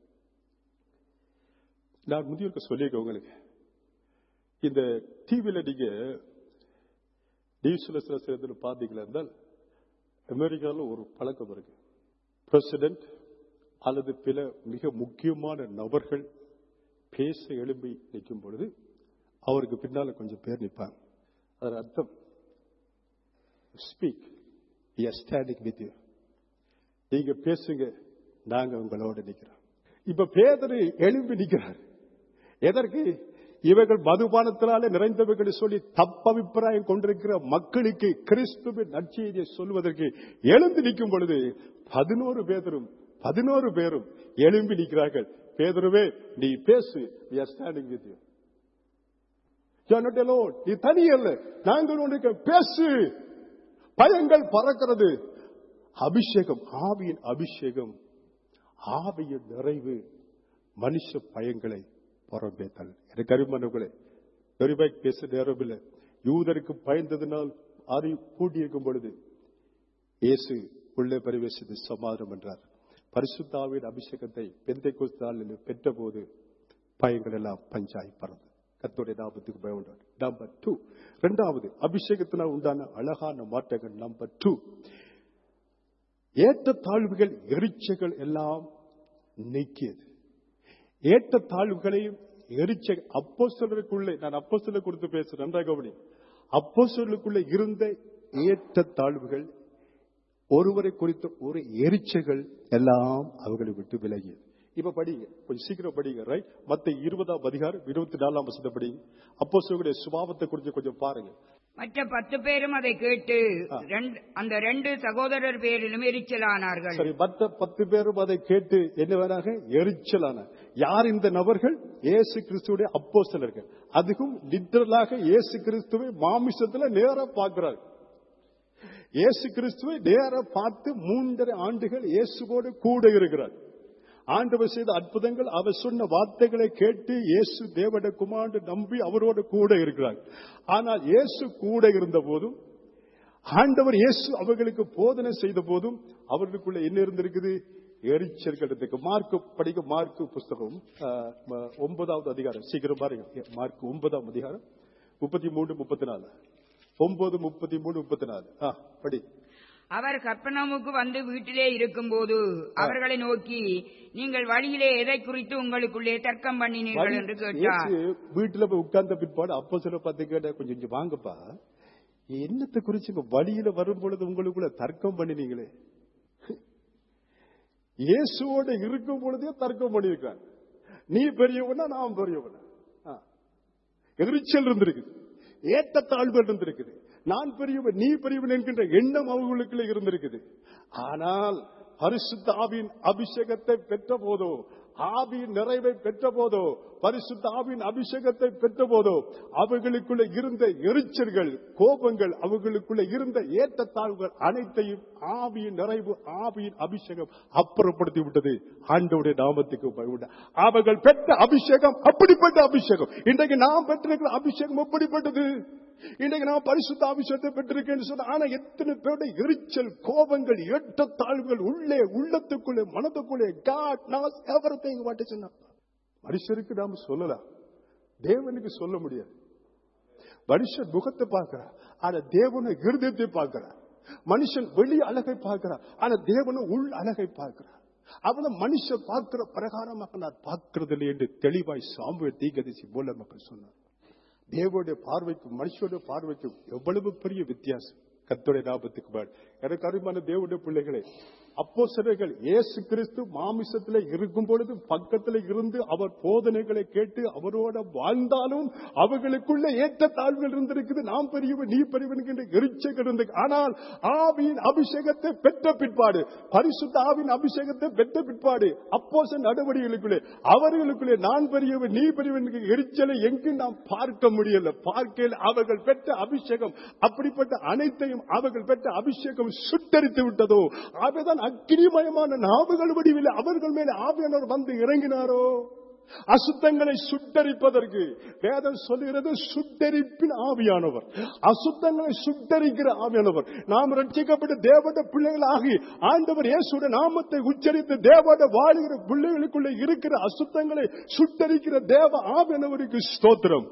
நான் முதியோருக்கு சொல்லியிருக்கேன் உங்களுக்கு இந்த டிவியில நீங்க நியூஸ்ல சில சேர்ந்து பாத்தீங்களா இருந்தால் அமெரிக்காவில் ஒரு பழக்கம் இருக்கு பிரசிடென்ட் அல்லது பிற மிக முக்கியமான நபர்கள் பேச எழும்பி நிற்கும் பொழுது அவருக்கு பின்னால கொஞ்சம் பேர் நிற்பாங்க அதன் அர்த்தம் ஸ்பீக் ஸ்டாண்டிங் வித் யூ நீங்க பேசுங்க நாங்க உங்களோட நிக்கிறோம் இப்ப பேதரு எழும்பி நிக்கிறார் எதற்கு இவர்கள் மதுபானத்தினாலே நிறைந்தவர்கள் சொல்லி தப்பபிப்பிராயம் கொண்டிருக்கிற மக்களுக்கு கிறிஸ்துவின் நற்செய்தியை சொல்வதற்கு எழுந்து நிற்கும் பொழுது பதினோரு பேதரும் பதினோரு பேரும் எழும்பி நிற்கிறார்கள் பேதருவே நீ பேசு ஸ்டாண்டிங் வித் யூ நீ தனி அல்ல நாங்கள் உனக்கு பேசு பயங்கள் பறக்கிறது அபிஷேகம் ஆவியின் அபிஷேகம் ஆவியின் நிறைவு மனுஷ பயங்களை புறம்பேத்தல் எனக்கு அருமானவர்களே பெருமாய் பேச நேரமில்லை யூதருக்கு பயந்ததினால் அறி கூட்டியிருக்கும் பொழுது இயேசு உள்ளே பரிவேசித்து சமாதானம் என்றார் பரிசுத்தாவின் அபிஷேகத்தை பெந்தை குஸ்தாலில் பெற்ற போது பயங்கள் எல்லாம் பஞ்சாய் பறந்து கத்தோடைய நாமத்துக்கு பயம் நம்பர் டூ இரண்டாவது அபிஷேகத்தினால் உண்டான அழகான மாற்றங்கள் நம்பர் டூ ஏற்ற தாழ்வுகள் எரிச்சைகள் எல்லாம் நீக்கியது ஏற்ற தாழ்வுகளையும் எரிச்ச அப்போ சிலருக்குள்ளே நான் அப்போ சிலர் கொடுத்து பேசுறேன் நன்றாக கவனி அப்போ சிலருக்குள்ளே இருந்த ஏற்ற தாழ்வுகள் ஒருவரை குறித்த ஒரு எரிச்சைகள் எல்லாம் அவர்களை விட்டு விலகியது இப்ப படிங்க கொஞ்சம் சீக்கிரம் படிங்க ரைட் மத்த இருபதாம் அதிகாரம் இருபத்தி நாலாம் வசத்தை படிங்க அப்போ சிலருடைய சுபாவத்தை குறித்து கொஞ்சம் பாருங்க மற்ற பத்து பேரும் அதை கேட்டு ரெண்டு- அந்த ரெண்டு சகோதரர் பேரிலும் எரிச்சலானார்கள் சரி மற்ற பத்து பேரும் அதை கேட்டு என்ன வேணாக எரிச்சலான யார் இந்த நபர்கள் இயேசு கிறிஸ்துடைய அப்போஸ்தலர்கள் அதுவும் லிட்டரலாக இயேசு கிறிஸ்துவை மாமிசத்துல நேரா பார்க்கிறார் இயேசு கிறிஸ்துவை நேரா பார்த்து மூன்றரை ஆண்டுகள் இயேசுவோடு கூட இருக்கிறார் ஆண்டவர் செய்த அற்புதங்கள் அவர் சொன்ன வார்த்தைகளை கேட்டு இயேசு தேவட குமாண்டு நம்பி அவரோடு கூட இருக்கிறார் ஆனால் இயேசு கூட இருந்த போதும் ஆண்டவர் இயேசு அவர்களுக்கு போதனை செய்த போதும் அவர்களுக்குள்ள என்ன இருந்திருக்குது எரிச்சல் கிடைத்திருக்கு மார்க்கு படிக்க மார்க்கு புஸ்தகம் ஆஹ், ம- ஒன்பதாவது அதிகாரம் சீக்கிரம் பாருங்க மார்க் ஒன்பதாம் அதிகாரம் முப்பத்தி மூன்று முப்பத்தி நாலு ஒன்பது முப்பத்தி மூணு முப்பத்தி நாலு ஆ, படி அவர் கற்பனமுக்கு வந்து வீட்டிலே இருக்கும்போது அவர்களை நோக்கி நீங்கள் வழியிலே எதை குறித்து உங்களுக்குள்ளே தர்க்கம் பண்ணினீர்கள் என்று கேட்டார் இயேசு வீட்டுல போய் உட்கார்ந்த பிற்பாடு அப்போ சில பார்த்து கேட்ட கொஞ்சம் இங்க வாங்கப்பா என்னத்தை குறிச்சு இங்க வழியில வரும் பொழுது உங்களுக்குள்ள தர்க்கம் பண்ணினீங்களே இயேசுவோட இருக்கும் பொழுதே தர்க்கம் பண்ணியிருக்காங்க நீ பெரியவனா நான் பெரியவனா ஆ. எரிச்சல் இருந்திருக்குது ஏற்றத்தாழ்வு இருந்திருக்குது நான் பெரியவன் நீ பெரியவன் என்கின்ற எண்ணம் அவர்களுக்குள்ள இருந்திருக்குது ஆனால் பரிசுத்த ஆவியின் அபிஷேகத்தை பெற்ற போதோ ஆவியின் நிறைவை பெற்ற போதோ பரிசுத்த ஆவியின் அபிஷேகத்தை பெற்ற போதோ அவர்களுக்குள்ள இருந்த எரிச்சல்கள் கோபங்கள் அவர்களுக்குள்ள இருந்த ஏற்றத்தாழ்வுகள் அனைத்தையும் ஆவியின் நிறைவு ஆவியின் அபிஷேகம் அப்புறப்படுத்தி விட்டது ஆண்டவுடைய நாமத்துக்கு பயவுண்ட அவர்கள் பெற்ற அபிஷேகம் அப்படிப்பட்ட அபிஷேகம் இன்றைக்கு நாம் பெற்றிருக்கிற அபிஷேகம் எப்படிப்பட்டது இன்றைக்கு நான் பரிசுத்த அபிஷேகத்தை பெற்றிருக்கேன்னு சொன்ன ஆனா எத்தனை பேருடைய எரிச்சல் கோபங்கள் ஏற்றத்தாழ்வுகள் உள்ளே உள்ளத்துக்குள்ளே மனதுக்குள்ளே God knows everything what is in our heart. மனுஷருக்கு நாம சொல்லலாம் தேவனுக்கு சொல்ல முடியாது மனுஷன் முகத்தை பார்க்கிறார் ஆனா தேவன இருதயத்தை பார்க்கிறார் மனுஷன் வெளி அழகை பார்க்கிறார் ஆனா தேவன உள் அழகை பார்க்கிறார் அவளை மனுஷன் பார்க்கிற பிரகாரமாக நான் பார்க்கிறதில்லை என்று தெளிவாய் சாம்புவ தீகதிசி மூல மக்கள் சொன்னார் தேவனுடைய பார்வைக்கும் மனுஷனுடைய பார்வைக்கும் எவ்வளவு பெரிய வித்தியாசம் கத்துடைய லாபத்துக்கு பாடு எனக்கு அருமையான தேவனுடைய பிள்ளைகளே அப்போ சிலர்கள் இயேசு கிறிஸ்து மாமிசத்தில் இருக்கும் பொழுது பக்கத்தில் இருந்து அவர் போதனைகளை கேட்டு அவரோட வாழ்ந்தாலும் அவர்களுக்குள்ள ஏற்ற தாழ்வுகள் இருந்திருக்குது நாம் பெரியவன் நீ பெரியவன் என்ற எரிச்சல் இருந்தது ஆனால் ஆவியின் அபிஷேகத்தை பெற்ற பிற்பாடு பரிசுத்த ஆவின் அபிஷேகத்தை பெற்ற பிற்பாடு அப்போச நடவடிக்கைகளுக்குள்ளே அவர்களுக்குள்ளே நான் பெரியவன் நீ பெரியவன் என்கிற எரிச்சலை எங்கு நாம் பார்க்க முடியல பார்க்கையில் அவர்கள் பெற்ற அபிஷேகம் அப்படிப்பட்ட அனைத்தையும் அவர்கள் பெற்ற அபிஷேகம் சுட்டரித்து விட்டதோ ஆகவேதான் அக்கினிமயமான நாவுகள் வடிவில் அவர்கள் மேலே ஆவியானவர் வந்து இறங்கினாரோ அசுத்தங்களை சுட்டரிப்பதற்கு வேதம் சொல்லுகிறது சுட்டரிப்பின் ஆவியானவர் அசுத்தங்களை சுட்டரிக்கிற ஆவியானவர் நாம் ரட்சிக்கப்பட்ட தேவட பிள்ளைகளாகி ஆண்டவர் இயேசுடைய நாமத்தை உச்சரித்து தேவட வாழுகிற பிள்ளைகளுக்குள்ள இருக்கிற அசுத்தங்களை சுட்டரிக்கிற தேவ ஆவியானவருக்கு ஸ்தோத்திரம்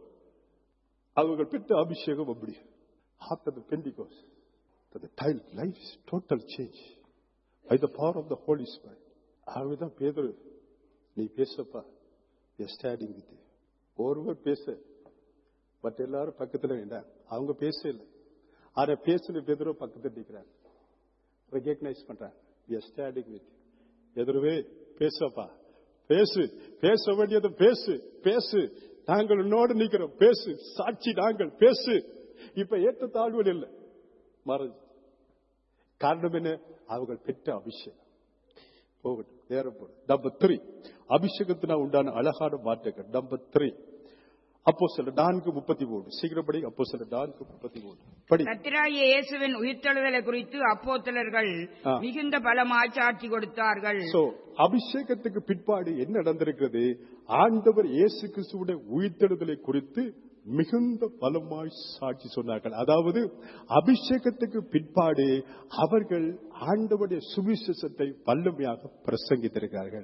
அவர்கள் பெற்ற அபிஷேகம் அப்படி after the Pentecost, that the tile life is total change by the power of the Holy Spirit. ஆகவேதான் பேதரு நீ பேசப்பா ஸ்டாண்டிங் வித் ஒருவர் பேச பட் எல்லாரும் பக்கத்துல வேண்டாம் அவங்க பேசல ஆனா பேசுன பேதரோ பக்கத்துல நிற்கிறாங்க ரெகக்னைஸ் பண்றாங்க ஸ்டாண்டிங் வித் எதிரவே பேசப்பா பேசு பேச வேண்டியது பேசு பேசு நாங்கள் உன்னோடு நிற்கிறோம் பேசு சாட்சி நாங்கள் பேசு இப்ப ஏற்ற தாழ்வுகள் இல்லை மறைஞ்சு காரணம் என்ன அவர்கள் பெற்ற அபிஷேகம் போகட்டும் நேரம் போடும் நம்பர் த்ரீ அபிஷேகத்தினா உண்டான அழகான மாற்றங்கள் நம்பர் த்ரீ அப்போ சில நான்கு முப்பத்தி மூணு சீக்கிரப்படி அப்போ சில நான்கு முப்பத்தி மூணு படி கத்திராய இயேசுவின் உயிர்த்தெழுதலை குறித்து அப்போத்தலர்கள் ஆ. மிகுந்த பலமாய் சாட்சி கொடுத்தார்கள் சோ அபிஷேகத்துக்கு பிற்பாடு என்ன நடந்திருக்கிறது ஆண்டவர் இயேசு கிறிஸ்துவுடைய உயிர்த்தெழுதலை குறித்து மிகுந்த பலமாய் சாட்சி சொன்னார்கள் அதாவது அபிஷேகத்துக்கு பிற்பாடு அவர்கள் ஆண்டவருடைய சுவிசேஷத்தை வல்லமையாக பிரசங்கித்திருக்கிறார்கள்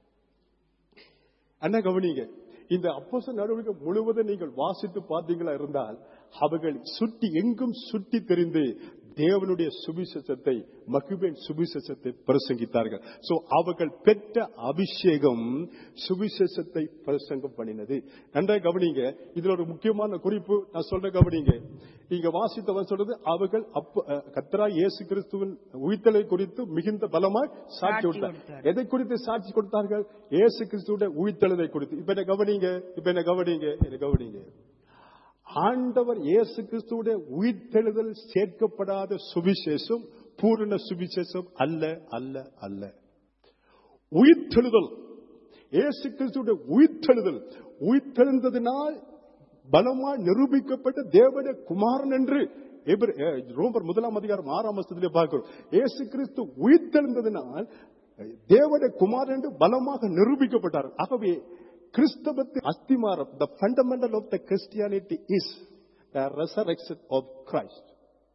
அண்ணா கவனிங்க இந்த அப்போச நடவடிக்கை முழுவதும் நீங்கள் வாசித்து பார்த்தீங்களா இருந்தால் அவர்கள் சுற்றி எங்கும் சுற்றி தெரிந்து தேவனுடைய சுவிசேஷத்தை மகிமையின் சுவிசேஷத்தை பிரசங்கித்தார்கள் சோ அவர்கள் பெற்ற அபிஷேகம் சுவிசேஷத்தை பிரசங்கம் பண்ணினது நன்றாக கவனிங்க இதுல ஒரு முக்கியமான குறிப்பு நான் சொல்ற கவனிங்க இங்க வாசித்தவன் சொல்றது அவர்கள் அப்ப அஹ், கர்த்தரா இயேசு கிறிஸ்துவின் உயிர்த்தலை குறித்து மிகுந்த பலமாய் சாட்சி சாட்சி கொடுத்தார் கொடுத்தார். எதை குறித்து சாட்சி கொடுத்தார்கள் இயேசு கிறிஸ்துவோட உயிர்த்தெழுதை குறித்து இப்ப என்ன கவனிங்க இப்ப என்ன கவனிங்க என்ன கவனிங்க ஆண்டவர் இயேசு கிறிஸ்துவோட உயிர்த்தெழுதல் சேர்க்கப்படாத சுவிசேஷம் பூரண சுவிசேஷம் அல்ல அல்ல அல்ல உயிர்த்தெழுதல் இயேசு கிறிஸ்துவோட உயிர்த்தெழுதல் உயிர்த்தெழுந்ததினால் பலமாய் நிரூபிக்கப்பட்ட தேவனுடைய குமாரன் என்று எபிர- அஹ், ரோமர் முதலாம் அதிகாரம் ஆறாம் வருஷத்திலே பார்க்கிறோம் இயேசு கிறிஸ்து உயிர்த்தெழுந்ததினால் தேவனுடைய குமாரன் என்று பலமாக நிரூபிக்கப்பட்டார் ஆகவே கிறிஸ்தவத்தின் அஸ்திமாரம் the fundamental of the Christianity is the resurrection of Christ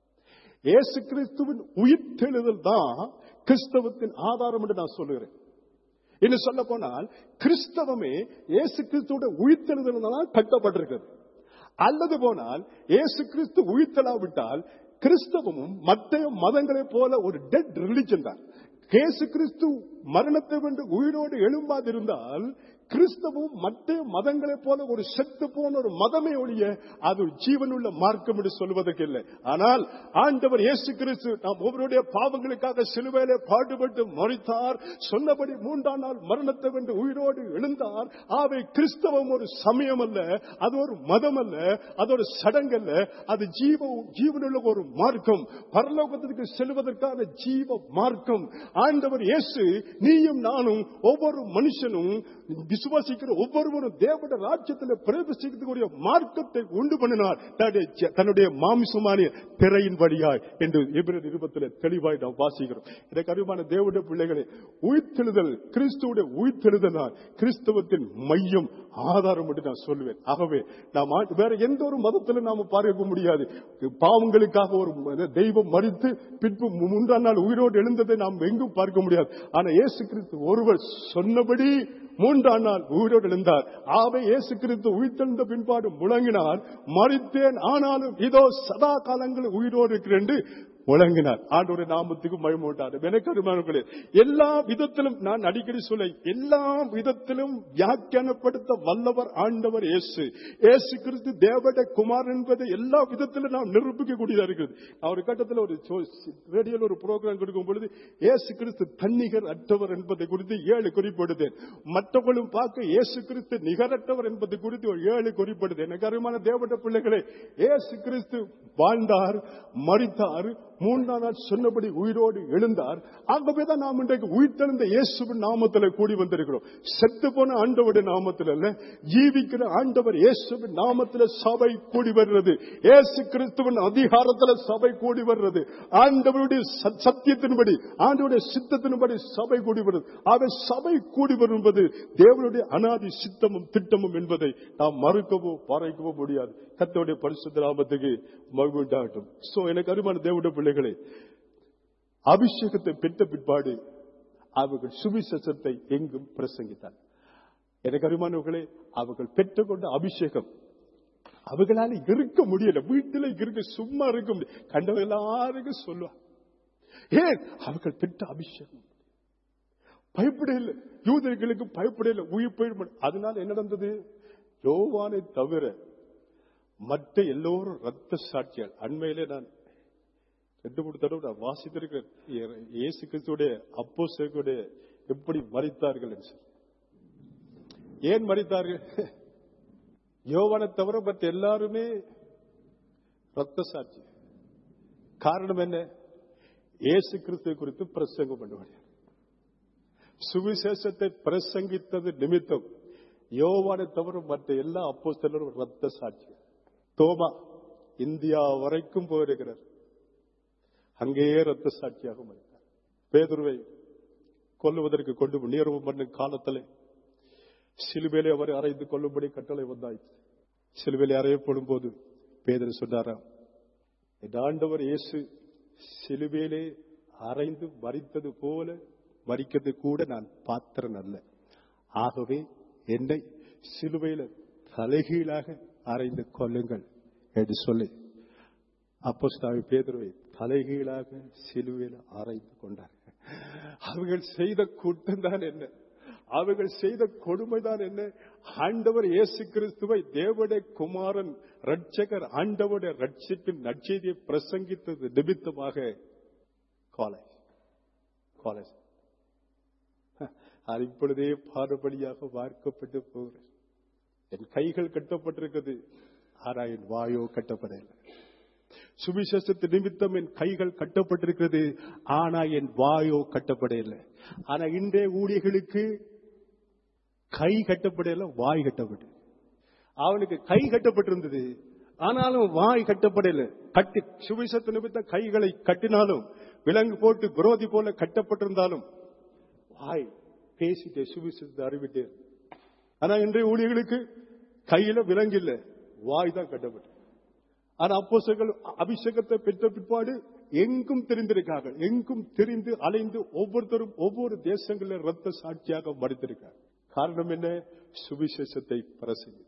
இயேசு கிறிஸ்துவின் உயிர்த்தெழுதல் தான் கிறிஸ்தவத்தின் ஆதாரம் என்று நான் சொல்லுகிறேன் இன்னும் சொல்ல போனால் கிறிஸ்தவமே இயேசு கிறிஸ்துவோட உயிர்த்தெழுதல் தான் கட்டப்பட்டிருக்கிறது அல்லது போனால் இயேசு கிறிஸ்து உயிர்த்தெழாவிட்டால் கிறிஸ்தவமும் மற்ற மதங்களைப் போல ஒரு டெட் ரிலிஜன் தான் இயேசு கிறிஸ்து மரணத்தை வென்று உயிரோடு எழும்பாதிருந்தால் கிறிஸ்தவம் மற்ற மதங்களைப் போல ஒரு செத்து போன ஒரு மதமே ஒழிய அது ஒரு ஜீவனுள்ள மார்க்கம் என்று சொல்வதற்கு இல்லை ஆனால் ஆண்டவர் இயேசு கிறிஸ்து நாம் ஒவ்வொருடைய பாவங்களுக்காக சிலுவையிலே பாடுபட்டு மறித்தார் சொன்னபடி மூன்றாம் நாள் மரணத்தை வென்று உயிரோடு எழுந்தார் ஆவை கிறிஸ்தவம் ஒரு சமயம் அல்ல அது ஒரு மதம் அல்ல அது ஒரு சடங்கல்ல அது ஜீவ ஜீவனுள்ள ஒரு மார்க்கம் பரலோகத்திற்கு செல்வதற்கான ஜீவ மார்க்கம் ஆண்டவர் இயேசு நீயும் நானும் ஒவ்வொரு மனுஷனும் விசுவாசிக்கிற ஒவ்வொருவரும் தேவட ராஜ்யத்தில் பிரவேசிக்கக்கூடிய மார்க்கத்தை உண்டு பண்ணினார் தன்னுடைய ஜ- தன்னுடைய மாமிசமான திரையின் வழியாய் என்று எபிரர் இருபத்தில் தெளிவாய் நாம் வாசிக்கிறோம் எனக்கு அறிவான தேவனுடைய பிள்ளைகளே உயிர்த்தெழுதல் கிறிஸ்துவுடைய உயிர்த்தெழுதலால் கிறிஸ்தவத்தின் மையம் ஆதாரம் என்று நான் சொல்லுவேன் ஆகவே நாம் ஆ- வேற எந்த ஒரு மதத்திலும் நாம பார்க்க முடியாது பாவங்களுக்காக ஒரு ம- தெய்வம் மறித்து பின்பு மூன்றாம் நாள் உயிரோடு எழுந்ததை நாம் எங்கும் பார்க்க முடியாது ஆனா இயேசு கிறிஸ்து ஒருவர் சொன்னபடி மூன்றாம் நாள் உயிரோடு எழுந்தார் ஆவை இயேசு கிறிஸ்து உயிர்த்தெழுந்த பின்பாடு முழங்கினார் மறித்தேன் ஆனாலும் இதோ சதா காலங்கள் உயிரோடு இருக்கிறேன் என்று முழங்கினார் ஆண்டோட நாமத்துக்கு மயமூட்டார் எனக்கு அருமானங்களே எல்லா விதத்திலும் நான் அடிக்கடி சொல்ல எல்லா விதத்திலும் வியாக்கியானப்படுத்த வல்லவர் ஆண்டவர் இயேசு இயேசு கிறிஸ்து தேவட குமார் என்பதை எல்லா விதத்திலும் நாம் நிரூபிக்கக்கூடியதா இருக்கிறது நான் ஒரு கட்டத்தில் ஒரு ரேடியோல ஒரு ப்ரோக்ராம் கொடுக்கும் பொழுது இயேசு கிறிஸ்து தன்னிகர் அற்றவர் என்பதை குறித்து ஏழு குறிப்பிடுதேன் மற்றவர்களும் பார்க்க இயேசு கிறிஸ்து நிகரற்றவர் என்பது குறித்து ஒரு ஏழு குறிப்பிடுது எனக்கு அருமான தேவட பிள்ளைகளே இயேசு கிறிஸ்து வாழ்ந்தார் மறித்தார் மூன்றாம் நாள் சொன்னபடி உயிரோடு எழுந்தார் ஆகவேதான் நாம் இன்றைக்கு உயிர்த்தெழுந்த இயேசுவின் நாமத்தில் கூடி வந்திருக்கிறோம் செத்து போன ஆண்டவருடைய நாமத்தில் அல்ல ஜீவிக்கிற ஆண்டவர் இயேசுவின் நாமத்தில் சபை கூடி வருகிறது இயேசு கிறிஸ்துவின் அதிகாரத்தில் சபை கூடி வருகிறது ஆண்டவருடைய ச- சத்தியத்தின்படி ஆண்டவருடைய சித்தத்தின்படி சபை கூடி வருது ஆக சபை கூடி வருவது தேவனுடைய அனாதி சித்தமும் திட்டமும் என்பதை நாம் மறுக்கவோ பறைக்கவோ முடியாது கத்தோடைய பரிசுத்த நாமத்துக்கு மகிழ்வுண்டாகட்டும் சோ எனக்கு அருமான தேவனுடைய பிள்ளைகளே அபிஷேகத்தை பெற்ற பிற்பாடு அவர்கள் சுவிசேஷத்தை எங்கும் பிரசங்கித்தார் எனக்கு அருமானவர்களே அவர்கள் பெற்றுக்கொண்ட அபிஷேகம் அவர்களால இருக்க முடியல வீட்டில் இருக்க சும்மா இருக்க முடியல கண்டவங்க எல்லாருக்கும் சொல்லுவா ஏன் அவர்கள் பெற்ற அபிஷேகம் பயப்படையில்லை யூதர்களுக்கு பயப்படையில்லை உயிர் போயிடும் அதனால என்ன நடந்தது யோவானை தவிர மற்ற எல்லோரும் ரத்த சாட்சியால் அண்மையிலே நான் ரெண்டு மூணு தடவை நான் வாசித்திருக்கிறேன் இயே- இயேசு கிறிஸ்துடைய அப்போ எப்படி மறித்தார்கள் என்று சொல்லி. ஏன் மறித்தார்கள் யோவானை தவிர மற்ற எல்லாருமே ரத்த சாட்சி காரணம் என்ன இயேசு கிறிஸ்துவை குறித்து பிரசங்கம் பண்ணுவாங்க சுவிசேஷத்தை பிரசங்கித்தது நிமித்தம் யோவானை தவிர மற்ற எல்லா அப்போஸ்தலரும் ரத்த சாட்சி தோமா இந்தியா வரைக்கும் போயிருக்கிறார் அங்கேயே ரத்த சாட்சியாக மறித்தார் பேதுருவை கொல்லுவதற்கு கொண்டு நீரவு மண்ணின் காலத்திலே சிலுவையிலே அவரை அறைந்து கொள்ளும்படி கட்டளை வந்தாயிற்று சிலுவையிலே அறையப்படும் போது பேதர் சொன்னாராம் என் ஆண்டவர் இயேசு சிலுவையிலே அறைந்து மறித்தது போல மறிக்கிறது கூட நான் பாத்திரன் அல்ல ஆகவே என்னை சிலுவையில தலைகீழாக அறைந்து கொள்ளுங்கள் என்று சொல்லி அப்போஸ்தாவி பேதுருவை தலைகீழாக சிலுவையில் அறைந்து கொண்டார்கள் அவர்கள் செய்த கூட்டம் தான் என்ன அவர்கள் செய்த கொடுமைதான் என்ன ஆண்டவர் இயேசு கிறிஸ்துவை தேவடைய குமாரன் ரட்சகர் ஆண்டவருடைய ரட்சிப்பின் நற்செய்தியை பிரசங்கித்தது நிமித்தமாக காலேஜ் காலேஜ் அது இப்பொழுதே பாடுபடியாக வார்க்கப்பட்டு போகிறேன் என் கைகள் கட்டப்பட்டிருக்கிறது ஆனா என் வாயோ கட்டப்படவில்லை சுவிசேஷத்து நிமித்தம் என் கைகள் கட்டப்பட்டிருக்கிறது ஆனா என் வாயோ கட்டப்படவில்லை ஆனா இன்றைய ஊழியர்களுக்கு கை கட்டப்படல வாய் கட்டப்பட்டு அவனுக்கு கை கட்டப்பட்டிருந்தது ஆனாலும் வாய் கட்டப்படல கட்டி சுவிசத்து நிமித்தம் கைகளை கட்டினாலும் விலங்கு போட்டு குரோதி போல கட்டப்பட்டிருந்தாலும் வாய் பேசிட்டே சுவிசத்தை அறிவிட்டே ஆனா இன்றைய ஊழியர்களுக்கு கையில விலங்கு இல்ல வாய் தான் கட்டப்பட்டு ஆனா அப்போஸ்தலர்கள் அபிஷேகத்தை பெற்ற பிற்பாடு எங்கும் தெரிந்திருக்கார்கள் எங்கும் தெரிந்து அலைந்து ஒவ்வொருத்தரும் ஒவ்வொரு தேசங்களில் ரத்த சாட்சியாக மறித்திருக்கார் காரணம் என்ன சுவிசேஷத்தை பிரசங்கி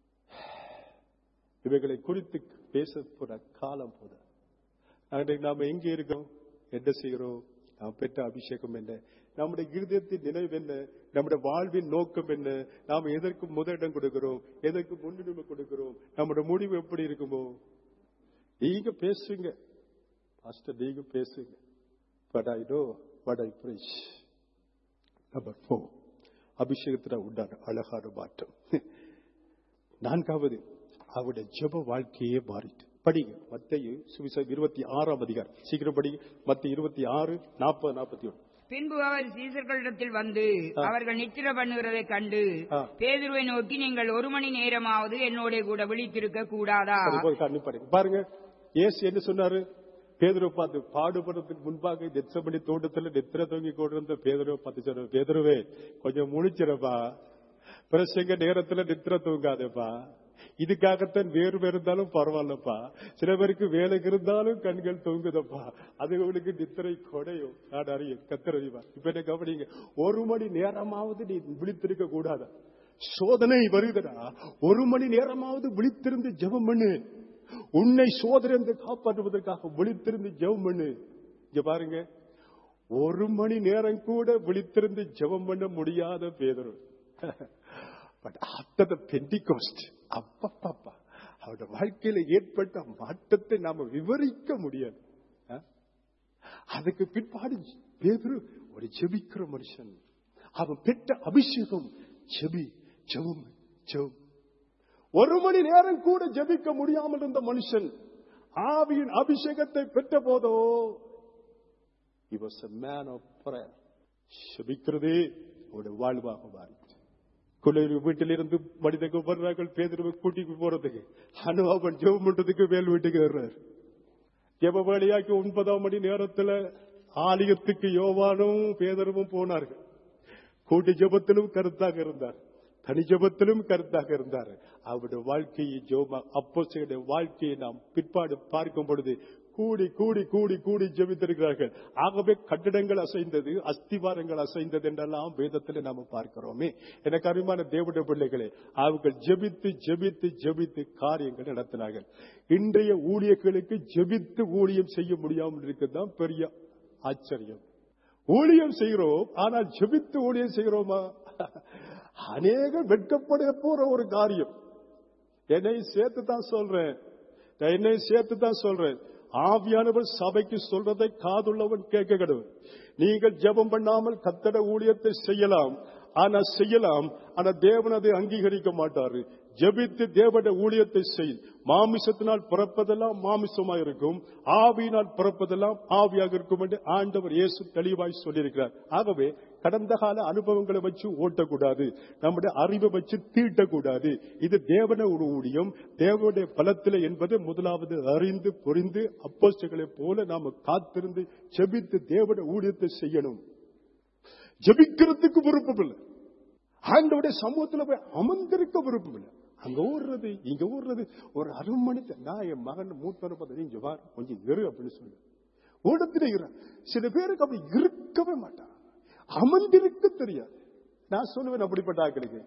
இவைகளை குறித்து பேச போற காலம் போத அன்றைக்கு நாம எங்க இருக்கோம் என்ன செய்கிறோம் நாம் பெற்ற அபிஷேகம் என்ன நம்முடைய இருதயத்தின் நினைவு என்ன நம்முடைய வாழ்வின் நோக்கம் என்ன நாம் எதற்கு முதலிடம் கொடுக்கிறோம் எதற்கு முன்னுரிமை கொடுக்கிறோம் நம்முடைய முடிவு எப்படி இருக்குமோ நீங்க பேசுங்க பாஸ்டர் நீங்க பேசுங்க but I know but I preach number four அபிஷேகத்தில் உண்டான அழகான மாற்றம் நான்காவது அவருடைய ஜெப வாழ்க்கையே மாறிட்டு படிங்க மத்திய சுவிசேஷம் இருபத்தி ஆறாம் அதிகாரம் சீக்கிரம் படிங்க மத்திய இருபத்தி ஆறு நாற்பது நாற்பத்தி ஒன்று பின்பு அவர் சீசர்களிடத்தில் வந்து ஆ. அவர்கள் நித்திர பண்ணுகிறதைக் கண்டு ஆ. பேதுருவை நோக்கி நீங்கள் ஒரு மணி நேரமாவது என்னோட கூட விழித்திருக்க கூடாதா கண்டிப்பாங்க பாருங்க இயேசு என்ன சொன்னாரு பேதுருவை பார்த்து பாடுபடுறதுக்கு முன்பாக நெச்சமணி தோட்டத்துல நெத்திர தொங்கி கொண்டிருந்த பேதுருவை பார்த்து சொன்ன பேதுருவே கொஞ்சம் முழிச்சிரப்பா பிரசங்க நேரத்துல நித்திர தூங்காதேப்பா இதுக்காகத்தான் வேறு இருந்தாலும் பரவாயில்லப்பா சில பேருக்கு வேலை இருந்தாலும் கண்கள் தூங்குதப்பா அது உங்களுக்கு நித்திரை கொடையும் நான் அறிய கத்தறிவா இப்ப என்ன கவனிங்க ஒரு மணி நேரமாவது நீ விழித்திருக்க கூடாதா சோதனை வருகிறா ஒரு மணி நேரமாவது விழித்திருந்து ஜெபம் பண்ணு உன்னை சோதனை காப்பாற்றுவதற்காக விழித்திருந்து ஜெபம் பண்ணு இங்க பாருங்க ஒரு மணி நேரம் கூட விழித்திருந்து ஜெபம் பண்ண முடியாத பேதரு பட் ஆஃப்டர் த பெண்டிகோஸ்ட் அப்பப்பப்பா அவருடைய வாழ்க்கையில ஏற்பட்ட மாற்றத்தை நாம விவரிக்க முடியாது அஹ்? அதுக்கு பிற்பாடு பேதுரு ஒரு ஜெபிக்கிற மனுஷன் அவன் பெற்ற அபிஷேகம் ஜெபி ஜெபம் ஜெபம் ஒரு மணி நேரம் கூட ஜெபிக்க முடியாமல் இருந்த மனுஷன் ஆவியின் அபிஷேகத்தை பெற்ற போதோ he was a man of prayer ஜெபிக்கிறதே ஒரு வாழ்வாக மாறிச்சு குளிர் வீட்டிலிருந்து மனிதங்க வர்றார்கள் பேதருவை கூட்டிட்டு போறதுக்கு ஆனா அவன் ஜெபம் பண்றதுக்கு மேல் வீட்டுக்கு வர்றாரு ஜெப வேலையாக்கி ஒன்பதாம் மணி நேரத்துல ஆலயத்துக்கு யோவானும் பேதருவும் போனார்கள் கூட்டு ஜெபத்திலும் கருத்தாக இருந்தார் தனி ஜெபத்திலும் கருத்தாக இருந்தார் அவருடைய வாழ்க்கையை ஜோமா அப்போ வாழ்க்கையை நாம் பிற்பாடு பார்க்கும் பொழுது கூடி கூடி கூடி கூடி ஜெபித்திருக்கிறார்கள் ஆகவே கட்டிடங்கள் அசைந்தது அஸ்திவாரங்கள் அசைந்தது என்றெல்லாம் வேதத்தில் நாம பார்க்கிறோமே எனக்கு அருமையான தேவடைய பிள்ளைகளே அவர்கள் ஜெபித்து ஜெபித்து ஜெபித்து காரியங்கள் நடத்தினார்கள் இன்றைய ஊழியர்களுக்கு ஜெபித்து ஊழியம் செய்ய முடியாமல் இருக்கிறதுதான் பெரிய ஆச்சரியம் ஊழியம் செய்கிறோம் ஆனால் ஜெபித்து ஊழியம் செய்கிறோமா அநேக வெட்கப்பட போற ஒரு காரியம் என்னை சேர்த்து தான் சொல்றேன் நான் என்னை சேர்த்து தான் சொல்றேன் ஆவியானவர் சபைக்கு சொல்றதை காதுள்ளவன் கேட்க கடவுள் நீங்கள் ஜெபம் பண்ணாமல் கத்தட ஊழியத்தை செய்யலாம் ஆனா செய்யலாம் ஆனா தேவன் அதை அங்கீகரிக்க மாட்டாரு ஜெபித்து தேவட ஊழியத்தை செய் மாமிசத்தினால் பிறப்பதெல்லாம் மாமிசமா இருக்கும் ஆவியினால் பிறப்பதெல்லாம் ஆவியாக இருக்கும் என்று ஆண்டவர் இயேசு தெளிவாய் சொல்லியிருக்கிறார் ஆகவே கடந்த கால அனுபவங்களை வச்சு ஓட்டக்கூடாது நம்முடைய அறிவை வச்சு தீட்டக்கூடாது இது தேவன ஒரு ஊழியம் தேவனுடைய பலத்தில என்பது முதலாவது அறிந்து புரிந்து அப்போஸ்தலர்களை போல நாம காத்திருந்து ஜெபித்து தேவட ஊழியத்தை செய்யணும் ஜெபிக்கிறதுக்கு விருப்பம் இல்லை ஆண்டவுடைய சமூகத்துல போய் அமர்ந்திருக்க விருப்பம் இல்லை அங்க ஓடுறது இங்க ஓடுறது ஒரு அரை மணி நேரம். நான் என் மகன் மூத்தவனை பார்த்து இங்க வா கொஞ்சம் இரு அப்படின்னு சொல்லு ஓடத்துல இரு சில பேருக்கு அப்படி இருக்கவே மாட்டான் அமர்ந்திருக்க தெரியாது நான் சொல்லுவேன் அப்படிப்பட்ட ஆக்களுக்கு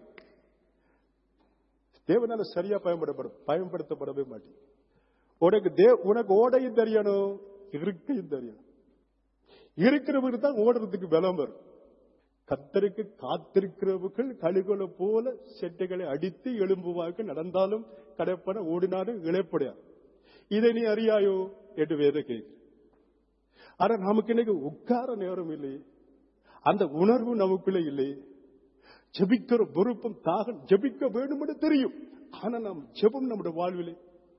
தேவனால சரியா பயன்படப்பட பயன்படுத்தப்படவே மாட்டேன் உனக்கு தே உனக்கு ஓடையும் தெரியணும் இருக்கையும் தெரியணும் இருக்கிறவங்க தான் ஓடுறதுக்கு பலம் வரும் கத்தருக்கு காத்திருக்கிறவர்கள் கழுகுகளை போல செட்டைகளை அடித்து எழும்புவார்கள் நடந்தாலும் கடைப்பட ஓடினாலும் இழைப்படையா இதை நீ அறியாயோ என்று வேத கேட்கு ஆனா நமக்கு இன்னைக்கு உட்கார நேரம் இல்லை அந்த உணர்வு நமக்குள்ள இல்லை ஜெபிக்கிற விருப்பம் தாக ஜெபிக்க வேண்டும் என்று தெரியும் ஆனா நாம் ஜெபம் நம்முடைய வாழ்விலே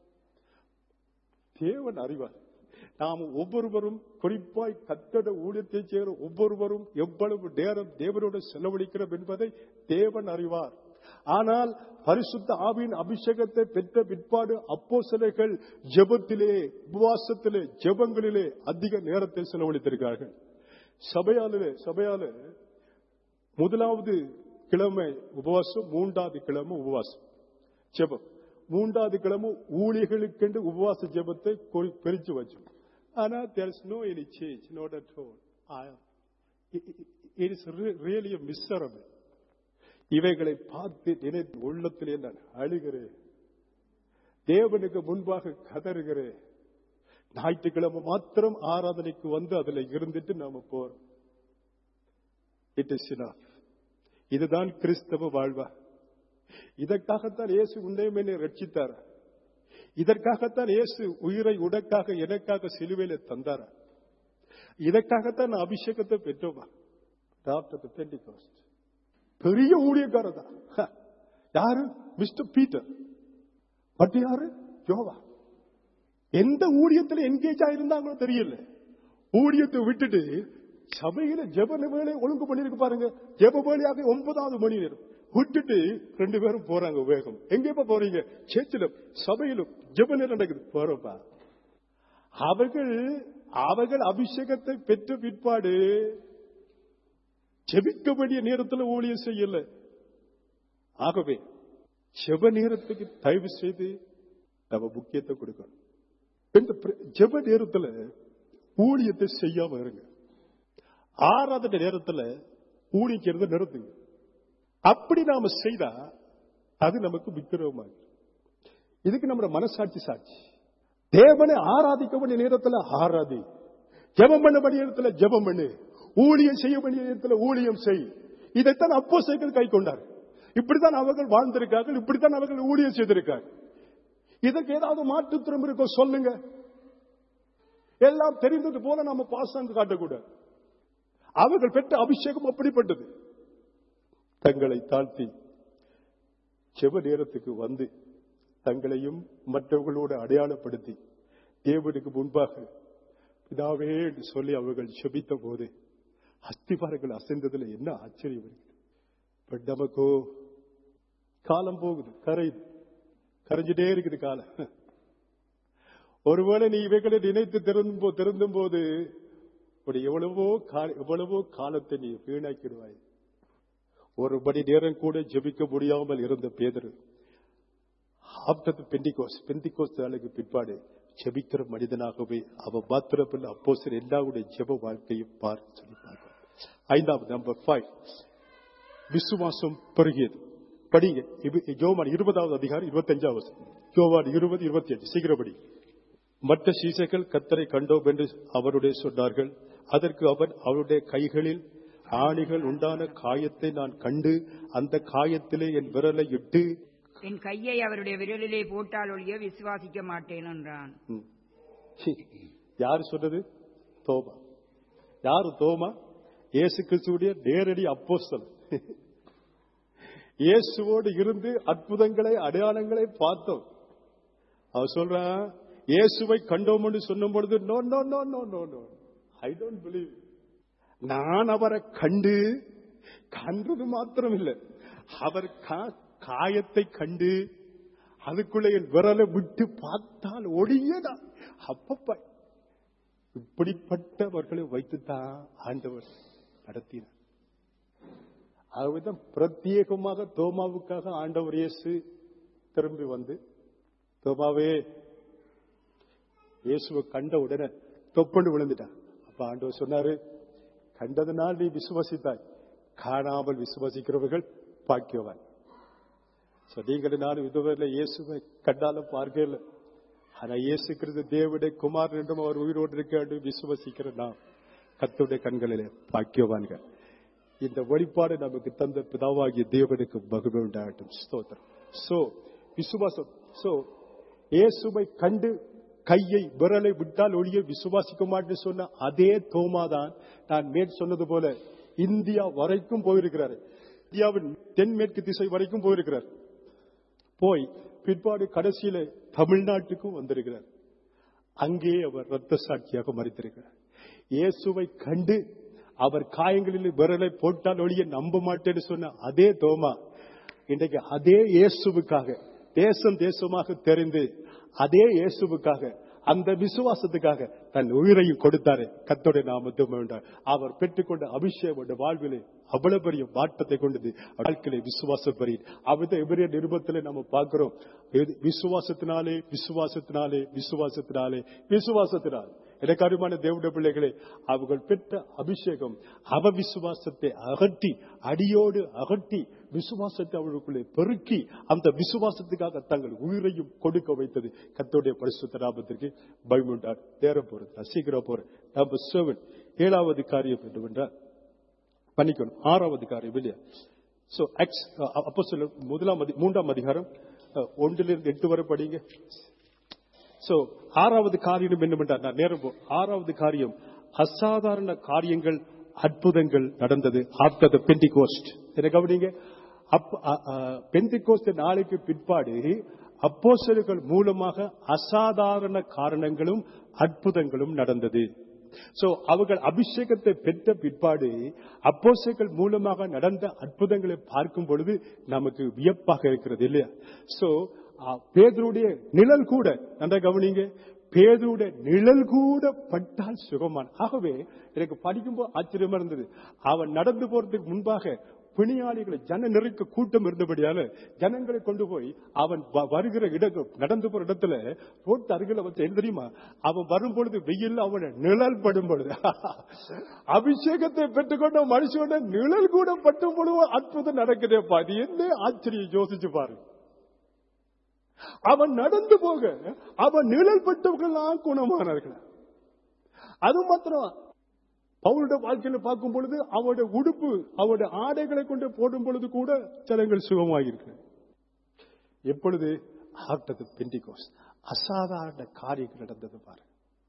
தேவன் அறிவார் நாம் ஒவ்வொருவரும் குறிப்பாய் கத்தட ஊழியத்தை செய்கிற ஒவ்வொருவரும் எவ்வளவு நேரம் தேவனோடு செலவழிக்கிறோம் என்பதை தேவன் அறிவார் ஆனால் பரிசுத்த ஆவியின் அபிஷேகத்தை பெற்ற பிற்பாடு அப்போ சிலைகள் ஜெபத்திலே உபவாசத்திலே ஜெபங்களிலே அதிக நேரத்தை செலவழித்திருக்கிறார்கள் சபையாலே சபையால முதலாவது கிழமை உபவாசம் மூன்றாவது கிழமை உபவாசம் ஜெபம் மூன்றாவது கிழமை ஊழியர்களுக்கென்று உபவாச ஜெபத்தை கொ- பிரிச்சு வச்சோம் ஆனா there is no any change not at all I- it- it- it is re- really a miserable இவைகளை பார்த்து நினைத்து உள்ளத்திலே நான் அழுகிறேன் தேவனுக்கு முன்பாக கதறுகிறேன் ஞாயிற்றுக்கிழமை மாத்திரம் ஆராதனைக்கு வந்து அதுல இருந்துட்டு நாம போறோம் இட் இஸ் இதுதான் கிறிஸ்தவ வாழ்வா இதற்காகத்தான் இயேசு உன்னையும் என்னை ரட்சித்தார் இதற்காகத்தான் இயேசு உயிரை உனக்காக எனக்காக சிலுவையில தந்தாரா இதற்காகத்தான் நான் அபிஷேகத்தை பெற்றோமா டாக்டர் பெண்டிகாஸ்ட் பெரிய ஊழியக்காரர் தான் ஹ. யாரு மிஸ்டர் பீட்டர் பட் யாரு யோவா எந்த ஊழியத்துல என்கேஜ் ஆயிருந்தாங்களோ தெரியல ஊழியத்தை விட்டுட்டு சபையில ஜெப வேலை ஒழுங்கு பண்ணிருக்கு பாருங்க ஜெப வேலையாக ஒன்பதாவது மணி நேரம் விட்டுட்டு ரெண்டு பேரும் போறாங்க வேகம் எங்கேப்பா போறீங்க சேர்ச்சிலும் சபையிலும் ஜெப நேரம் நடக்குது போறப்பா அவர்கள் அவர்கள் அபிஷேகத்தை பெற்ற பிற்பாடு ஜெபிக்க வேண்டிய நேரத்தில் ஊழியம் செய்யல ஆகவே ஜெப நேரத்துக்கு தயவு செய்து நம்ம முக்கியத்தை கொடுக்கணும் இந்த பிர- ஜெப நேரத்துல ஊழியத்தை செய்யாம இருங்க ஆறாவது நேரத்துல ஊழிக்கிறது நிறுத்துங்க அப்படி நாம செய்தா அது நமக்கு விக்கிரகமாக இதுக்கு நம்மளோட மனசாட்சி சாட்சி தேவனை ஆராதிக்க வேண்டிய நேரத்தில் ஆராதி ஜெபம் பண்ண வேண்டிய நேரத்தில் ஜெபம் பண்ணு ஊழியம் செய்ய வேண்டிய நேரத்தில் ஊழியம் செய் இதைத்தான் அப்போ கை கொண்டார் இப்படித்தான் அவர்கள் வாழ்ந்திருக்கார்கள் இப்படித்தான் அவர்கள் ஊழியம் செய்திருக்கார்கள் இதற்கு ஏதாவது மாற்று திறமை இருக்கோ சொல்லுங்க எல்லாம் தெரிந்தது போல நாம பாசாங்க காட்டக்கூடாது அவர்கள் பெற்ற அபிஷேகம் அப்படிப்பட்டது தங்களை தாழ்த்தி செவ நேரத்துக்கு வந்து தங்களையும் மற்றவர்களோடு அடையாளப்படுத்தி தேவனுக்கு முன்பாக பிதாவே என்று சொல்லி அவர்கள் செபித்த போது அஸ்திபாரங்கள் அசைந்ததுல என்ன ஆச்சரியம் இருக்கு பட் நமக்கோ காலம் போகுது கரையுது கரைஞ்சிட்டே இருக்குது காலம் ஒருவேளை நீ இவைகளை நினைத்து திறந்தும் போ- திருந்தும் போது ஒரு எவ்வளவோ கா- எவ்வளவோ காலத்தை நீ வீணாக்கிடுவாய் ஒரு மணி நேரம் கூட ஜெபிக்க முடியாமல் இருந்த பேதர் ஆப்டர் பெண்டிகோஸ் பெண்டிகோஸ் நாளுக்கு பிற்பாடு ஜெபிக்கிற மனிதனாகவே அவன் மாத்திரமில்ல அப்போ சில எல்லாருடைய ஜெப வாழ்க்கையும் பார் சொல்லி பார்க்கிறோம் ஐந்தாவது நம்பர் ஃபைவ் விசுவாசம் பெருகியது படிங்க இது யோவான் இருபதாவது அதிகாரம் இருபத்தஞ்சாவது வசனம். யோவான் இருபது இருபத்தி அஞ்சு சீக்கிரப்படி மற்ற சீசைகள் கத்தரை கண்டோம் என்று அவருடைய சொன்னார்கள் அதற்கு அவன் அவருடைய கைகளில் ஆணிகள் உண்டான காயத்தை நான் கண்டு அந்த காயத்திலே என் விரலை இட்டு என் கையை அவருடைய விரலிலே போட்டால் ஒழிய விசுவாசிக்க மாட்டேன் என்றான் ம். சீ, யாரு சொன்னது தோமா யாரு தோமா இயேசு கிறிஸ்துடைய நேரடி அப்போஸ்தலன் இயேசுவோடு இருந்து அற்புதங்களை அடையாளங்களை பார்த்தோம் அவன் சொல்றான் இயேசுவை கண்டோம் என்று சொன்னும் பொழுது no no no no no no I don't believe நான் அவரை கண்டு கண்டது மாத்திரம் இல்லை அவர் கா- காயத்தை கண்டு அதுக்குள்ள என் விரலை விட்டு பார்த்தால் ஒழியதா அப்பப்ப இப்படிப்பட்டவர்களை வைத்துத்தான் ஆண்டவர் நடத்தினார் ஆகவேதான் பிரத்யேகமாக தோமாவுக்காக ஆண்டவர் இயேசு திரும்பி வந்து தோமாவே இயேசுவை கண்ட உடனே தொப்பண்டு விழுந்துட்டான் அப்ப ஆண்டவர் சொன்னாரு கண்டதனால் நீ விசுவசித்தாய் காணாமல் விசுவசிக்கிறவர்கள் பாக்கியவான் So, நீங்களும் நானும் இதுவரையில இயேசுவை கண்டாலும் பார்க்கல ஆனா இயேசு கிறிஸ்து தேவனுடைய குமாரன் என்றும் அவர் உயிரோடு இருக்க என்று விசுவசிக்கிற நாம் கத்துடைய கண்களிலே பாக்கியவான்கள் இந்த வெளிப்பாடு நமக்கு தந்த பிதாவாகிய தேவனுக்கு மகிமை உண்டாகட்டும் ஸ்தோத்திரம் சோ விசுவாசம் சோ இயேசுவை கண்டு கையை விரலை விட்டால் ஒழிய விசுவாசிக்க மாட்டேன்னு சொன்ன அதே தோமாதான் நான் மேற் சொன்னது போல இந்தியா வரைக்கும் போயிருக்கிறார் இந்தியாவின் தென்மேற்கு திசை வரைக்கும் போயிருக்கிறார் போய் பிற்பாடு கடைசியில தமிழ்நாட்டுக்கும் வந்திருக்கிறார் அங்கே அவர் ரத்த சாட்சியாக மறித்திருக்கிறார் இயேசுவை கண்டு அவர் காயங்களில் விரலை போட்டால் ஒழிய நம்ப மாட்டேன்னு சொன்ன அதே தோமா இன்றைக்கு அதே இயேசுவுக்காக தேசம் தேசமாக தெரிந்து அதே இயேசுவுக்காக அந்த விசுவாசத்துக்காக தன் உயிரையும் கொடுத்தாரு கத்தோட நாமத்தும் வேண்டார் அவர் பெற்றுக்கொண்ட அபிஷேகம் வாழ்விலே அவ்வளவு பெரிய மாற்றத்தை கொண்டது வாழ்க்கையில விசுவாசம் பெரிய அவர்தான் எவரிய நிருபத்துல நம்ம பார்க்கிறோம் எது- விசுவாசத்தினாலே விசுவாசத்தினாலே விசுவாசத்தினாலே விசுவாசத்தினாலே எனக்கு அருமான தேவனுடைய பிள்ளைகளே அவர்கள் பெற்ற அபிஷேகம் அவ விசுவாசத்தை அகற்றி அடியோடு அகற்றி விசுவாசத்தை அவர்களுக்குள்ளே பெருக்கி அந்த விசுவாசத்துக்காக தங்கள் உயிரையும் கொடுக்க வைத்தது கத்தோடைய பரிசுத்த நாமத்திற்கு பயமுண்டார் தேர போறது நான் சீக்கிரம் போறேன் நம்பர் செவன் ஏழாவது காரியம் என்னவென்றால் பண்ணிக்கணும் ஆறாவது காரியம் இல்லையா சோ எக்ஸ் அப்போ சொல்ல முதலாம் அதி- மூன்றாம் அதிகாரம் அஹ், ஒன்றிலிருந்து எட்டு வரை படிங்க சோ ஆறாவது காரியம் என்னவென்றால் நான் நேரம் போ ஆறாவது காரியம் அசாதாரண காரியங்கள் அற்புதங்கள் நடந்தது ஆஃப்டர் த பெண்டிகோஸ்ட் என்ன கவனிங்க பெந்திகோஸ்ட் நாளைக்கு பிற்பாடு அப்போஸ்தலர்கள் மூலமாக அசாதாரண காரணங்களும் அற்புதங்களும் நடந்தது சோ அவர்கள் அபிஷேகத்தை பெற்ற பிற்பாடு அப்போஸ்தலர்கள் மூலமாக நடந்த அற்புதங்களை பார்க்கும் பொழுது நமக்கு வியப்பாக இருக்கிறது இல்லையா சோ பேதருடைய நிழல் கூட நன்றா கவனிங்க பேதுடைய நிழல் கூட பட்டால் சுகமான் ஆகவே எனக்கு படிக்கும்போது ஆச்சரியமா இருந்தது அவன் நடந்து போறதுக்கு முன்பாக பிணியாளிகளை ஜன நெருக்க கூட்டம் இருந்தபடியால ஜனங்களை கொண்டு போய் அவன் வ- வருகிற இடங்கள் நடந்து போற இடத்துல ரோட்டு அருகில வச்சு என்ன தெரியுமா அவன் வரும் பொழுது வெயில் அவன நிழல் படும் பொழுது அபிஷேகத்தை பெற்றுக்கொண்ட மனுஷனோட நிழல் கூட பட்டும் பொழுது அற்புதம் நடக்குதேப்பா அது என்ன ஆச்சரியம் யோசிச்சு பாரு அவன் நடந்து போக அவன் நிழல் பட்டவர்கள்லாம் குணமானார்கள் அது மாத்திரம் பவுலுடைய வாழ்க்கையில பார்க்கும் பொழுது அவருடைய உடுப்பு அவருடைய ஆடைகளை கொண்டு போடும் பொழுது கூட ஜனங்கள் சுகமாகிருக்கு எப்பொழுது ஆஃப்டர் தி பெண்டிகோஸ் அசாதாரண காரியங்கள் நடந்தது பாரு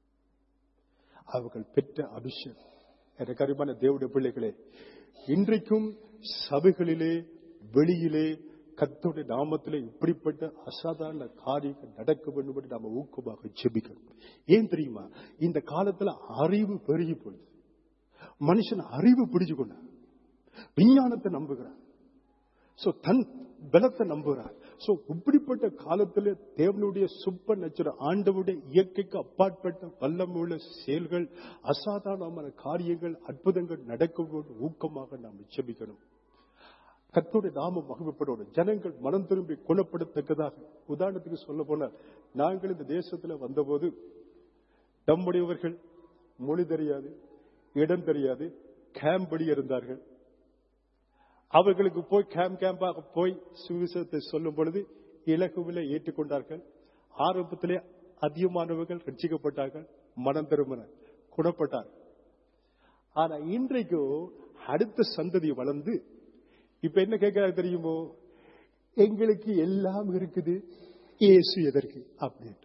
அவர்கள் பெற்ற அபிஷேகம் எனக்கு அருமான தேவடைய பிள்ளைகளே இன்றைக்கும் சபைகளிலே வெளியிலே கத்தோடைய நாமத்திலே இப்படிப்பட்ட அசாதாரண காரியங்கள் நடக்க வேண்டும் என்று நாம ஊக்கமாக ஜெபிக்கணும் ஏன் தெரியுமா இந்த காலத்துல அறிவு பெருகி போகுது மனுஷன் அறிவு பிடிச்சு கொண்டான் விஞ்ஞானத்தை நம்புகிறான் சோ தன் பலத்தை நம்புகிறார் சோ இப்படிப்பட்ட காலத்துல தேவனுடைய சூப்பர் நேச்சுரல் ஆண்டவுடைய இயற்கைக்கு அப்பாற்பட்ட வல்லமுள்ள செயல்கள் அசாதாரணமான காரியங்கள் அற்புதங்கள் நடக்கும் போது ஊக்கமாக நாம் ஜெபிக்கணும் கத்தோட நாம மகிமைப்படணும் ஜனங்கள் மனம் திரும்பி குணப்படத்தக்கதாக உதாரணத்துக்கு சொல்ல போனால் நாங்கள் இந்த தேசத்துல வந்தபோது நம்முடையவர்கள் மொழி தெரியாது இடம் தெரியாது கேம்படி இருந்தார்கள் அவர்களுக்கு போய் கேம்ப் கேம்பாக போய் சுவிசேஷத்தை சொல்லும் பொழுது இலகுவில ஏற்றுக்கொண்டார்கள் ஆரம்பத்திலே அதிகமானவர்கள் ரட்சிக்கப்பட்டார்கள் மனம் திரும்பினர் குணப்பட்டார்கள் ஆனா இன்றைக்கு அடுத்த சந்ததி வளர்ந்து இப்ப என்ன கேட்கிறாரு தெரியுமோ எங்களுக்கு எல்லாம் இருக்குது இயேசு எதற்கு அப்படின்ற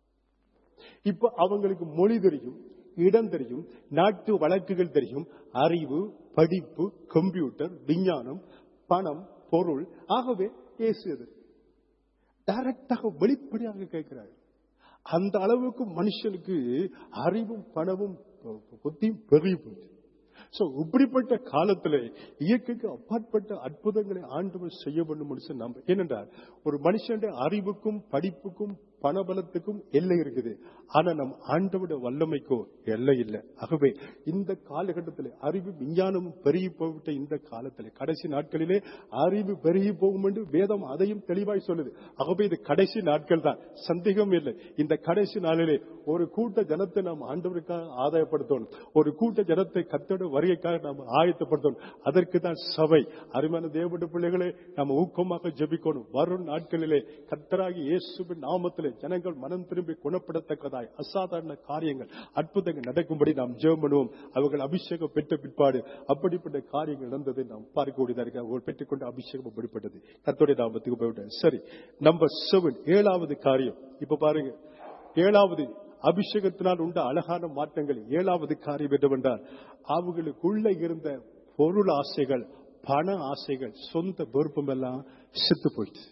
இப்ப அவங்களுக்கு மொழி தெரியும் இடம் தெரியும் நாட்டு வழக்குகள் தெரியும் அறிவு படிப்பு கம்ப்யூட்டர் விஞ்ஞானம் பணம் பொருள் ஆகவே இயேசு எதற்கு டைரக்டாக வெளிப்படையாக கேட்கிறார் அந்த அளவுக்கு மனுஷனுக்கு அறிவும் பணமும் புத்தியும் பெருகி போச்சு சோ இப்படிப்பட்ட காலத்துல இயற்கைக்கு அப்பாற்பட்ட அற்புதங்களை ஆண்டவர் செய்ய வேண்டும் மனுஷன் நம்ப ஏனென்றால் ஒரு மனுஷனுடைய அறிவுக்கும் படிப்புக்கும் பணபலத்துக்கும் எல்லை இருக்குது ஆனா நம் ஆண்டவுடைய வல்லமைக்கோ எல்லை இல்லை ஆகவே இந்த காலகட்டத்தில் அறிவு விஞ்ஞானமும் பெருகி போய்விட்ட இந்த காலத்தில் கடைசி நாட்களிலே அறிவு பெருகி போகும் என்று வேதம் அதையும் தெளிவாய் சொல்லுது ஆகவே இது கடைசி நாட்கள் தான் சந்தேகம் இல்லை இந்த கடைசி நாளிலே ஒரு கூட்ட ஜனத்தை நாம் ஆண்டவருக்காக ஆதாயப்படுத்தணும் ஒரு கூட்ட ஜனத்தை கத்தோட வருகைக்காக நாம் ஆயத்தப்படுத்தணும் அதற்கு தான் சபை அருமையான தேவனுடைய பிள்ளைகளை நாம் ஊக்கமாக ஜெபிக்கணும் வரும் நாட்களிலே கத்தராகி இயேசுவின் நாமத்திலே ஜனங்கள் மனம் திரும்பி குணப்படத்தக்கதாய் அசாதாரண காரியங்கள் அற்புதங்கள் நடக்கும்படி நாம் ஜெபம் பண்ணுவோம் அவர்கள் அபிஷேகம் பெற்ற பிற்பாடு அப்படிப்பட்ட காரியங்கள் நடந்ததை நாம் பார்க்கக்கூடியதாக இருக்கு அவர்கள் பெற்றுக்கொண்ட அபிஷேகம் அப்படிப்பட்டது கத்தோடைய நாமத்துக்கு போய்விட்டேன் சரி நம்பர் செவன் ஏழாவது காரியம் இப்ப பாருங்க ஏழாவது அபிஷேகத்தினால் உண்ட அழகான மாற்றங்கள் ஏழாவது காரியம் என்னவென்றால் அவர்களுக்குள்ள இருந்த பொருள் ஆசைகள் பண ஆசைகள் சொந்த விருப்பம் எல்லாம் செத்து போயிடுச்சு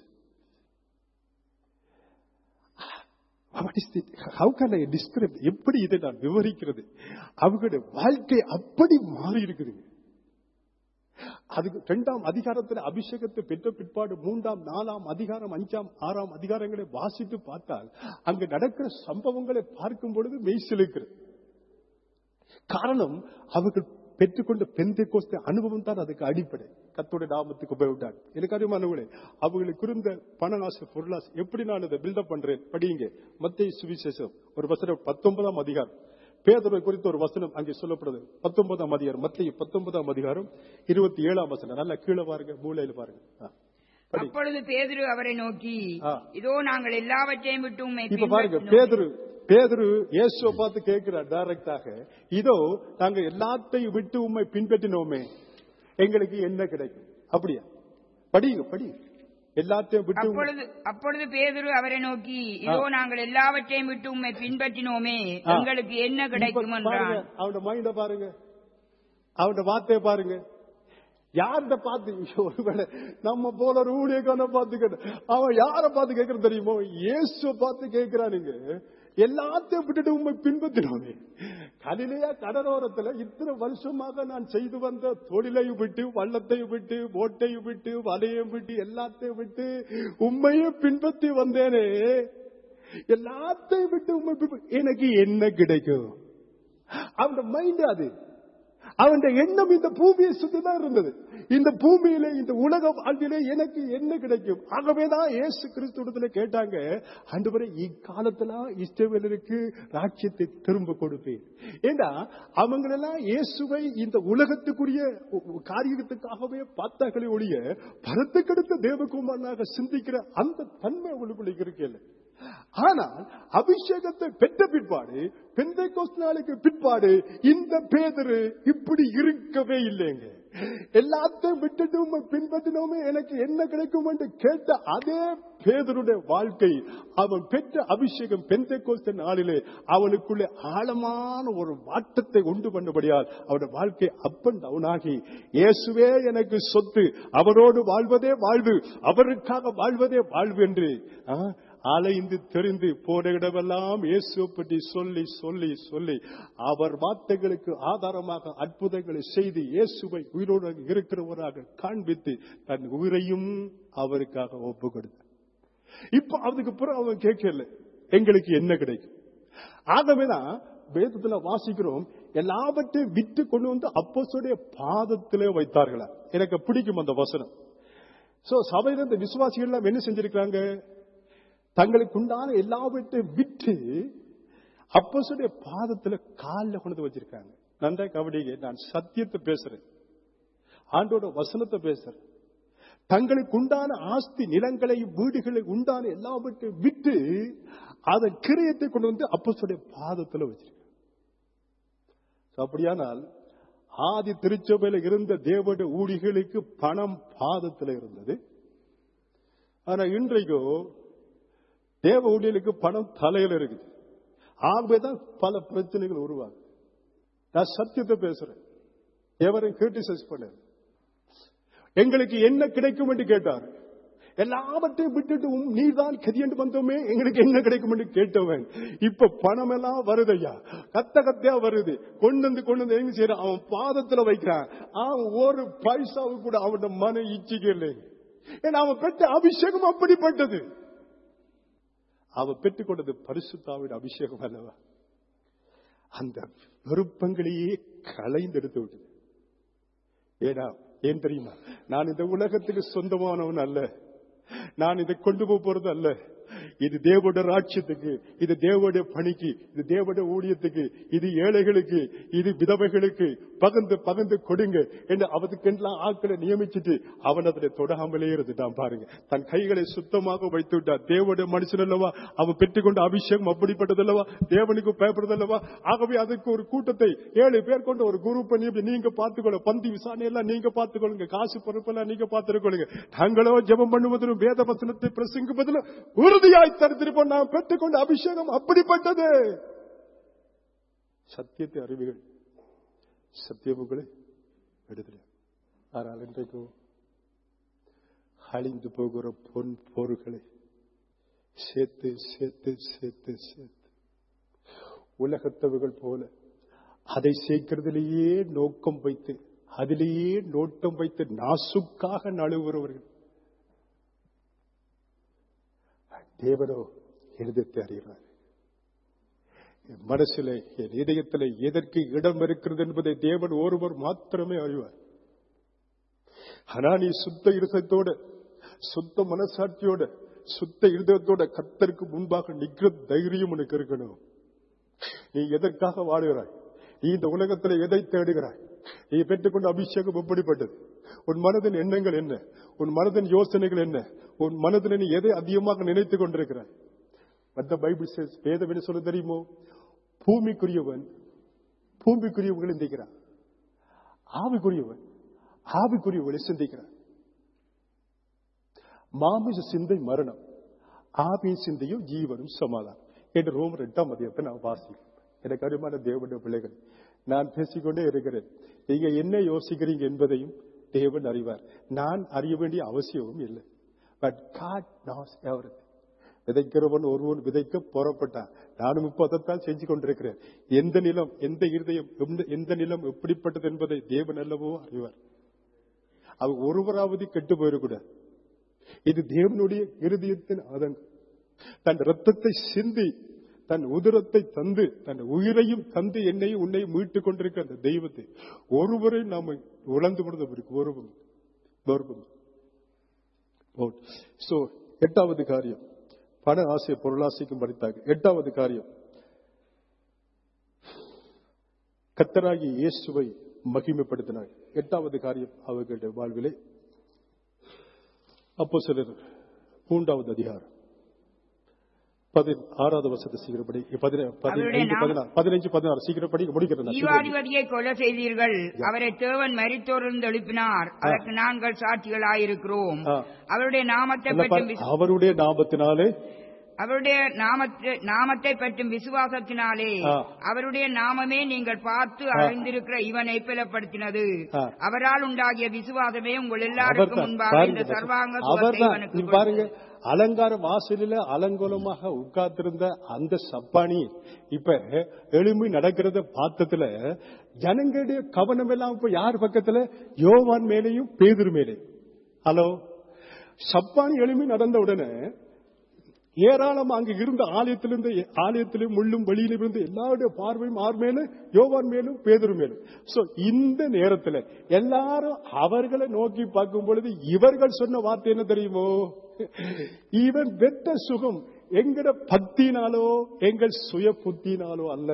What is the- how can I describe? எப்படி இதை நான் விவரிக்கிறது அவங்களுடைய வாழ்க்கை அப்படி மாறி இருக்குதுங்க அதுக்கு இரண்டாம் அதிகாரத்தில் அபிஷேகத்தை பெற்ற பிற்பாடு மூன்றாம் நாலாம் அதிகாரம் அஞ்சாம் ஆறாம் அதிகாரங்களை வாசித்து பார்த்தால் அங்கு நடக்கிற சம்பவங்களை பார்க்கும் பொழுது மெய்சிலுக்கிறது காரணம் அவர்கள் பெற்றுக்கொண்ட பெந்தை கோஸ்த அனுபவம் தான் அதுக்கு அடிப்படை கத்தோட நாமத்துக்கு உபயோகிட்டார் எனக்கு அறிவானவங்களே அவங்களுக்கு இருந்த பணநாசு பொருளாசு எப்படி நான் இதை பில்டப் பண்றேன் படியுங்க மத்திய சுவிசேஷம் ஒரு வசனம் பத்தொன்பதாம் அதிகாரம் பேதரை குறித்த ஒரு வசனம் அங்கே சொல்லப்படுது பத்தொன்பதாம் அதிகாரம் மத்திய பத்தொன்பதாம் அதிகாரம் இருபத்தி ஏழாம் வசனம் நல்லா கீழே பாருங்க மூலையில பாருங்க ஆ, படி அப்பொழுது பேதுரு அவரை நோக்கி ஆ. இதோ நாங்கள் எல்லாவற்றையும் விட்டு உம்மை இப்ப பாருங்க பின்பற்றினோம்." பேதுரு பேதுரு இயேசுவை பார்த்து கேட்கிறார் டைரக்டாக இதோ நாங்க எல்லாத்தையும் விட்டு உண்மை பின்பற்றினோமே எங்களுக்கு என்ன கிடைக்கும் அப்படியா படிங்க படி எல்லாத்தையும் விட்டு உம்மை- அப்பொழுது அப்பொழுது பேதுரு அவரை நோக்கி இதோ நாங்கள் எல்லாவற்றையும் விட்டு உம்மை பின்பற்றினோமே ஆ. எங்களுக்கு என்ன இப்ப கிடைக்கும் பாருங்க என்றான் அவனோட மைண்ட பாருங்க அவனோட வார்த்தையை பாருங்க யார்கிட்ட பார்த்து ஒருவேளை நம்ம போல ஒரு ஊழியக்கான பார்த்து கேட்ட அவன் யார பார்த்து கேட்கறது தெரியுமோ இயேசுவை பார்த்து கேட்கிறானுங்க எல்லாத்தையும் விட்டுட்டு உண்மை பின்பற்றினோமே கலிலையா கடலோரத்துல இத்தனை வருஷமாக நான் செய்து வந்த தொழிலையும் விட்டு வள்ளத்தையும் விட்டு போட்டையும் விட்டு வலையும் விட்டு எல்லாத்தையும் விட்டு உண்மையும் பின்பற்றி வந்தேனே எல்லாத்தையும் விட்டு உண்மை பின்ப- எனக்கு என்ன கிடைக்கும் அவனோட மைண்ட் அது அவன் எண்ணம் இந்த பூமியை சுத்தி தான் இருந்தது இந்த பூமியிலே இந்த உலக வாழ்விலே எனக்கு என்ன கிடைக்கும் ஆகவேதான் இயேசு கிறிஸ்துவத்துல கேட்டாங்க ஆண்டவரே இக்காலத்துல இஸ்ரவேலருக்கு ராஜ்யத்தை திரும்ப கொடுப்பேன் ஏண்டா அவங்களெல்லாம் இயேசுவை இந்த உலகத்துக்குரிய காரியத்துக்காகவே பார்த்தார்களே ஒழிய பரத்துக்கெடுத்த தேவகுமாரனாக சிந்திக்கிற அந்த தன்மை அவங்களுக்குள்ள இருக்கல ஆனால் அபிஷேகத்தை பெற்ற பிற்பாடு பெந்தை நாளுக்கு பிற்பாடு இந்த பேதரு இப்படி இருக்கவே இல்லைங்க எல்லாத்தையும் விட்டுட்டு உம்மை பின்பற்றினோமே எனக்கு என்ன கிடைக்கும் என்று கேட்ட அதே பேதருடைய வாழ்க்கை அவன் பெற்ற அபிஷேகம் பெந்தை நாளிலே அவனுக்குள்ளே ஆழமான ஒரு மாற்றத்தை உண்டு பண்ணபடியால் அவருடைய வாழ்க்கை அப் அண்ட் டவுன் ஆகி இயேசுவே எனக்கு சொத்து அவரோடு வாழ்வதே வாழ்வு அவருக்காக வாழ்வதே வாழ்வு என்று ஆ, அலைந்து தெரிந்து போன இடமெல்லாம் இயேசுவை பற்றி சொல்லி சொல்லி சொல்லி அவர் வார்த்தைகளுக்கு ஆதாரமாக அற்புதங்களை செய்து இயேசுவை உயிரோடு இருக்கிறவராக காண்பித்து தன் உயிரையும் அவருக்காக ஒப்பு கொடுத்தார் இப்ப அதுக்கு பிறகு அவன் கேட்கல எங்களுக்கு என்ன கிடைக்கும் ஆகவேதான் வேதத்துல வாசிக்கிறோம் எல்லாவற்றையும் விட்டு கொண்டு வந்து அப்போஸ்தலருடைய பாதத்திலே வைத்தார்களா எனக்கு பிடிக்கும் அந்த வசனம் சோ சபையில இந்த விசுவாசிகள் எல்லாம் என்ன செஞ்சிருக்காங்க தங்களுக்கு உண்டான எல்லாவற்றையும் விட்டு அப்போஸ்தலருடைய பாதத்துல காலில் கொண்டு வந்து வச்சிருக்காங்க நன்றா கபடிங்க நான் சத்தியத்தை பேசுறேன் ஆண்டோட வசனத்தை பேசுறேன் தங்களுக்கு உண்டான ஆஸ்தி நிலங்களை வீடுகளை உண்டான எல்லாவற்றையும் விட்டு அதன் கிரியத்தை கொண்டு வந்து அப்போஸ்தலருடைய பாதத்துல வச்சிருக்காங்க So, அப்படியானால் ஆதி திருச்சபையில இருந்த தேவட ஊழிகளுக்கு பணம் பாதத்துல இருந்தது ஆனா இன்றைக்கோ தேவ ஊழியலுக்கு பணம் தலையில இருக்குது ஆகவேதான் பல பிரச்சனைகள் உருவாகுது நான் சத்தியத்தை பேசுறேன் எவரையும் கிரிட்டிசைஸ் பண்ண எங்களுக்கு என்ன கிடைக்கும் என்று கேட்டார் எல்லாவற்றையும் விட்டுட்டு உம் நீதான் கதியண்டு வந்தோமே எங்களுக்கு என்ன கிடைக்கும் என்று கேட்டவன் இப்ப பணம் எல்லாம் வருதையா கத்த கத்தையா வருது கொண்டு வந்து கொண்டு வந்து எங்க செய்யறான் அவன் பாதத்துல வைக்கிறான் அவன் ஒரு பைசாவு கூட அவனோட மன இச்சிக்கல ஏன்னா அவன் பெற்ற அபிஷேகம் அப்படிப்பட்டது அவன் பெற்றுக்கொண்டது பரிசுத்தாவின் அபிஷேகம் அல்லவா அந்த விருப்பங்களையே களைந்தெடுத்து விட்டது ஏடா ஏன் தெரியுமா நான் இந்த உலகத்துக்கு சொந்தமானவன் அல்ல நான் இதை கொண்டு போக போறது அல்ல இது தேவோட ராட்சியத்துக்கு இது தேவோட பணிக்கு இது தேவோட ஊழியத்துக்கு இது ஏழைகளுக்கு இது விதவைகளுக்கு பகிர்ந்து பகிர்ந்து கொடுங்க என்று அவதுக்கெல்லாம் ஆட்களை நியமிச்சுட்டு அவன் அதில் தொடாமலே இருந்துட்டான் பாருங்க தன் கைகளை சுத்தமாக வைத்து விட்டான் தேவோட மனுஷன் அல்லவா அவன் பெற்றுக்கொண்ட அபிஷேகம் அப்படிப்பட்டது அல்லவா தேவனுக்கு பயப்படுறது அல்லவா ஆகவே அதுக்கு ஒரு கூட்டத்தை ஏழு பேர் கொண்ட ஒரு குரூப் பண்ணி நீங்க பார்த்துக்கொள்ள பந்தி விசாரணை எல்லாம் நீங்க பார்த்துக்கொள்ளுங்க காசு பொறுப்பெல்லாம் நீங்க பார்த்துக்கொள்ளுங்க தங்களோ ஜெபம் பண்ணுவதிலும் வேத வசனத்தை பிரசங்கிப்பதிலும் உறுதியாய் தடுத்திருப்போம் நாம் பெற்றுக்கொண்ட அபிஷேகம் அப்படிப்பட்டது சத்தியத்தை அறிவுகள் சத்தியமுகளை விடுதலை ஆனால் இன்றைக்கும் அழிந்து போகிற பொன் பொருள்களை சேர்த்து சேர்த்து சேர்த்து சேர்த்து உலகத்தவர்கள் போல அதை சேர்க்கிறதிலேயே நோக்கம் வைத்து அதிலேயே நோட்டம் வைத்து நாசுக்காக நழுவுறவர்கள் தேவனோ எழுதத்தை அறிகிறார் என் மனசில என் இதயத்தில் எதற்கு இடம் இருக்கிறது என்பதை தேவன் ஒருவர் மாத்திரமே அறிவார் ஆனா நீ சுத்த இருதயத்தோட சுத்த மனசாட்சியோட சுத்த இருதயத்தோட கத்தருக்கு முன்பாக நிக்கிற தைரியம் உனக்கு இருக்கணும் நீ எதற்காக வாழுகிறாய் நீ இந்த உலகத்தில் எதை தேடுகிறாய் நீ பெற்றுக்கொண்ட அபிஷேகம் எப்படிப்பட்டது உன் மனதின் எண்ணங்கள் என்ன உன் மனதின் யோசனைகள் என்ன உன் மனதில் நீ எதை அதிகமாக நினைத்துக் கொண்டிருக்கிறாய் மற்ற பைபிள் says, வேதம் என்ன சொல்ல தெரியுமோ பூமிக்குரியவன் பூமிக்குரியவங்களை சிந்திக்கிறான் ஆவிக்குரியவன் ஆவிக்குரியவனை சிந்திக்கிறான் மாமிச சிந்தை மரணம் ஆவிய சிந்தையும் ஜீவனும் சமாதானம் என்று ரோமர் எட்டாம் மதியத்தை நான் வாசிக்கிறேன் எனக்கு அருமான தேவனுடைய பிள்ளைகள் நான் பேசிக்கொண்டே இருக்கிறேன் நீங்க என்ன யோசிக்கிறீங்க என்பதையும் தேவன் அறிவார் நான் அறிய வேண்டிய அவசியமும் இல்லை பட் காட் நாஸ் எவரிங் விதைக்கிறவன் ஒருவன் விதைக்க புறப்பட்டான் நானும் இப்போ அதைத்தான் செஞ்சு கொண்டிருக்கிறேன் எந்த நிலம் எந்த இருதயம் எந்த- எந்த நிலம் எப்படிப்பட்டது என்பதை தேவன் அல்லவோ அறிவார் அவர் ஒருவராவது கெட்டு போயிடக்கூடாது இது தேவனுடைய இருதயத்தின் ஆதங்கம் தன் ரத்தத்தை சிந்தி தன் உதிரத்தை தந்து தன் உயிரையும் தந்து என்னையும் உன்னையும் மீட்டுக் கொண்டிருக்க அந்த தெய்வத்தை ஒருவரை நாம உழந்து விடுறது ஒருவம் ஒருவம் சோ எட்டாவது காரியம் பண ஆசை பொருளாசைக்கும் படித்தாங்க எட்டாவது காரியம் கத்தராகி இயேசுவை மகிமைப்படுத்தினார் எட்டாவது காரியம் அவர்களுடைய வாழ்விலே அப்போ சிலர் மூன்றாவது அதிகாரம் பதினாறாவது வருஷத்தை சீக்கிரம் படி பதின- பதினைந்து பதினாறு பதினைஞ்சு பதினாறு சீக்கிரம் படி முடிக்கிறேன் நான். ஜீவாதிபதியை கொலை செய்தீர்கள் அவரை தேவன் மரித்தோரிலிருந்து எழுப்பினார் அதற்கு நாங்கள் சாட்சிகளாயிருக்கிறோம் ஆ. அவருடைய நாமத்தை என்ன பற்றும் பாரு, விசு- அவருடைய நாமத்தினாலே அவருடைய நாமத்தை நாமத்தை பற்றும் விசுவாசத்தினாலே ஆ. அவருடைய நாமமே நீங்கள் பார்த்து அறிந்திருக்கிற இவனை பலப்படுத்தினது ஆ. அவரால் உண்டாகிய விசுவாசமே உங்கள் எல்லாருக்கும் அவர்தான் முன்பாக இந்த பாருங்க சர்வாங்க சுகத்தை அவர்தான் இவனுக்கு நீ பாருங்க அலங்கார வாசலில அலங்கோலமாக உட்கார்ந்திருந்த அந்த சப்பானி இப்ப எழும்பி நடக்கிறத பார்த்ததுல ஜனங்களுடைய கவனம் எல்லாம் இப்ப யார் பக்கத்துல யோவான் மேலேயும் பேதுரு மேலே ஹலோ சப்பானி எழும்பி நடந்த உடனே ஏராளம் அங்கு இருந்த ஆலயத்திலிருந்து ஆலயத்திலும் முள்ளும் வெளியிலும் இருந்து எல்லாருடைய பார்வையும் ஆர் மேலும் யோவான் மேலும் பேதரு மேலும் சோ இந்த நேரத்துல எல்லாரும் அவர்களை நோக்கி பார்க்கும் பொழுது இவர்கள் சொன்ன வார்த்தை என்ன தெரியுமோ இவன் வெட்ட சுகம் எங்கட பக்தினாலோ எங்கள் சுய புத்தினாலோ அல்ல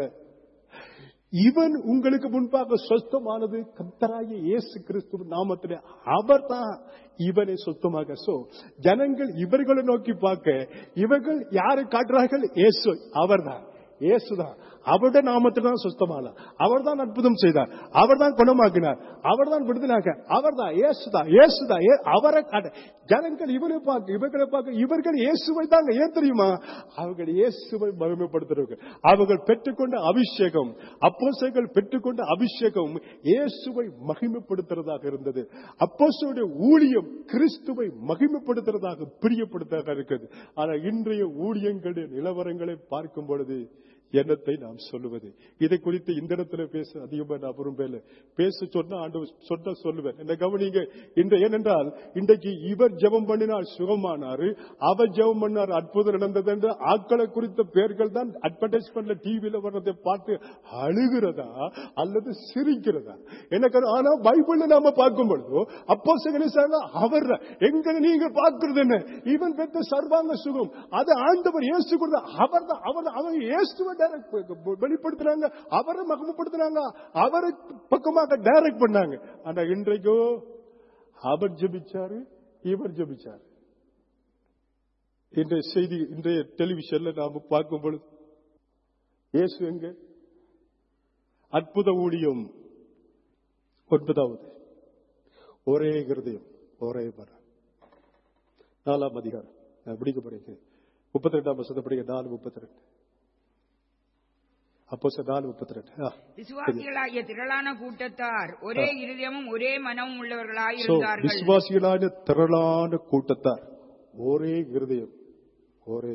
இவன் உங்களுக்கு முன்பாக சொஸ்தமானது கத்தராகிய இயேசு கிறிஸ்து நாமத்திலே அவர்தான் இவனை சொத்தமாக சோ ஜனங்கள் இவர்களை நோக்கி பார்க்க இவர்கள் யாரை காட்டுறார்கள் இயேசு அவர்தான் இயேசுதான் அவருடைய நாமத்தில் தான் சுத்தமான அவர்தான் அற்புதம் செய்தார் அவர்தான் குணமாக்கினார் அவர்தான் விடுதலாக அவர்தான் இயேசுதான் இயேசுதான் ஏ- அவரை காட்ட ஜனங்கள் இவரை பார்க்க இவர்களை பார்க்க இவர்கள் இயேசுவை தாங்க ஏன் தெரியுமா அவர்கள் இயேசுவை மகிமைப்படுத்துறவங்க அவர்கள் பெற்றுக்கொண்ட அபிஷேகம் அப்போஸ்தலர்கள் பெற்றுக்கொண்ட அபிஷேகம் இயேசுவை மகிமைப்படுத்துறதாக இருந்தது அப்போஸ்தலருடைய ஊழியம் கிறிஸ்துவை மகிமைப்படுத்துறதாக பிரியப்படுத்ததாக இருக்குது ஆனா இன்றைய ஊழியங்களுடைய நிலவரங்களை பார்க்கும் பொழுது எண்ணத்தை நாம் சொல்லுவது இதை குறித்து இந்த இடத்துல பேச அதிகமா நான் விரும்பல பேச சொன்னா ஆண்டு சொன்ன சொல்லுவேன் என்ன கவனிங்க இந்த ஏனென்றால் இன்றைக்கு இவர் ஜெபம் பண்ணினார் சுகமானாரு அவர் ஜெபம் பண்ணார் அற்புதம் நடந்தது என்று ஆட்களை குறித்த பெயர்கள் தான் அட்வர்டைஸ்மெண்ட்ல டிவியில வர்றதை பார்த்து அழுகிறதா அல்லது சிரிக்கிறதா எனக்கு அது- ஆனா பைபிள்ல நாம பார்க்கும் பொழுது அப்போ அவர் எங்க நீங்க பார்க்கிறது என்ன இவன் பெற்ற சர்வாங்க சுகம் அது ஆண்டவர் இயேசு கொடுத்த அவர் தான் அவர் அவர் இயேசுவை டைரக்ட் வெளிப்படுத்துறாங்க அவரை மகமப்படுத்துறாங்க அவரை பக்கமாக டைரக்ட் பண்ணாங்க ஆனா இன்றைக்கோ அவர் ஜெபிச்சாரு இவர் ஜெபிச்சாரு இன்றைய செய்தி இன்றைய டெலிவிஷன்ல நாம பார்க்கும் பொழுது இயேசு எங்க அற்புத ஊழியம் ஒன்பதாவது ஒரே இருதயம் ஒரே மரம் நாலாம் அதிகாரம் நான் பிடிக்க போறேன் முப்பத்தி ரெண்டாம் வருஷத்தை படிக்க நாலு முப்பத்தி ரெண்டு அப்போ சார் நாலு முப்பத்தி ரெண்டு விசுவாசிகளாகிய திரளான கூட்டத்தார் ஒரே இருதயமும் ஒரே மனமும் உள்ளவர்களாய் So, இருந்தார்கள் விசுவாசிகளான திரளான கூட்டத்தார் ஒரே இருதயம் ஒரே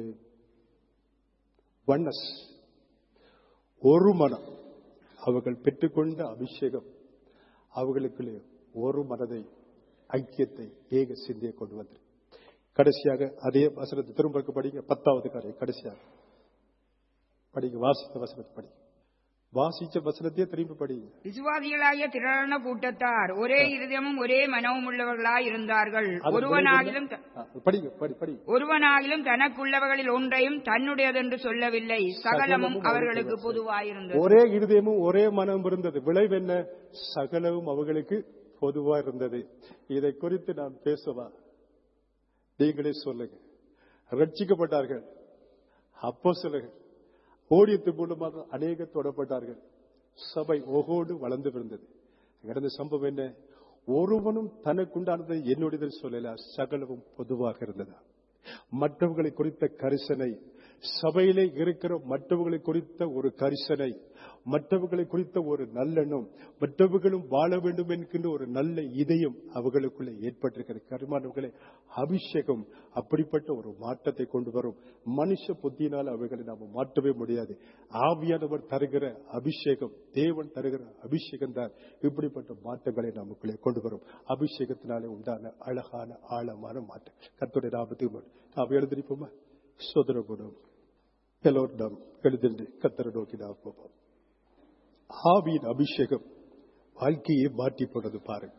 வண்ணஸ் ஒரு மனம் அவர்கள் பெற்றுக்கொண்ட அபிஷேகம் அவர்களுக்குள்ளே ஒரு மனதை ஐக்கியத்தை ஏக சிந்தையை கொண்டு வந்தது கடைசியாக அதே வசனத்தை திரும்ப படிங்க பத்தாவது காரியம் கடைசியாக படிங்க வாசித்த வசனத்தை படிங்க வாசிச்ச வசனத்தையே திரும்பி படிங்க விசுவாசிகளாகிய திரளான கூட்டத்தார் ஒரே இருதயமும் ஒரே மனமும் உள்ளவர்களாய் இருந்தார்கள் அது ஒருவனாகிலும் த- ஆ, படிங்க படி படி ஒருவனாகிலும் தனக்குள்ளவர்களில் ஒன்றையும் தன்னுடையதென்று சொல்லவில்லை சகலமும் அவர்களுக்கு பொதுவாயிருந்தது ஒரே இருதயமும் ஒரே மனம் இருந்தது விளைவு என்ன சகலவும் அவர்களுக்கு பொதுவா இருந்தது இதை குறித்து நான் பேசவா நீங்களே சொல்லுங்க ரட்சிக்கப்பட்டார்கள் அப்போ சொல்லுங்கள் ஓடியத்து மூலமாக அநேக தொடப்பட்டார்கள் சபை ஒகோடு வளர்ந்து விருந்தது நடந்த சம்பவம் என்ன ஒருவனும் தனக்குண்டானதை என்னுடையது சொல்லல சகலவும் பொதுவாக இருந்ததா மற்றவர்களை குறித்த கரிசனை சபையிலே இருக்கிற மற்றவர்களை குறித்த ஒரு கரிசனை மற்றவர்களை குறித்த ஒரு நல்லெண்ணம் மற்றவர்களும் வாழ வேண்டும் என்கின்ற ஒரு நல்ல இதயம் அவர்களுக்குள்ளே ஏற்பட்டிருக்கிறது கருமானவர்களே அபிஷேகம் அப்படிப்பட்ட ஒரு மாற்றத்தை கொண்டு வரும் மனுஷ புத்தியினால் அவர்களை நாம் மாற்றவே முடியாது ஆவியானவர் தருகிற அபிஷேகம் தேவன் தருகிற அபிஷேகம் தான் இப்படிப்பட்ட மாற்றங்களை நமக்குள்ளே கொண்டு வரும் அபிஷேகத்தினாலே உண்டான அழகான ஆழமான மாற்றம் கர்த்தருடைய நாமத்துக்கு நாம் எழுந்திருப்போமா சோதரப்படும் எல்லோரும் நாம் எழுதின்று கத்தரை நோக்கி நாம் போவோம் ஆவியின் அபிஷேகம் வாழ்க்கையை மாற்றி போனது பாருங்க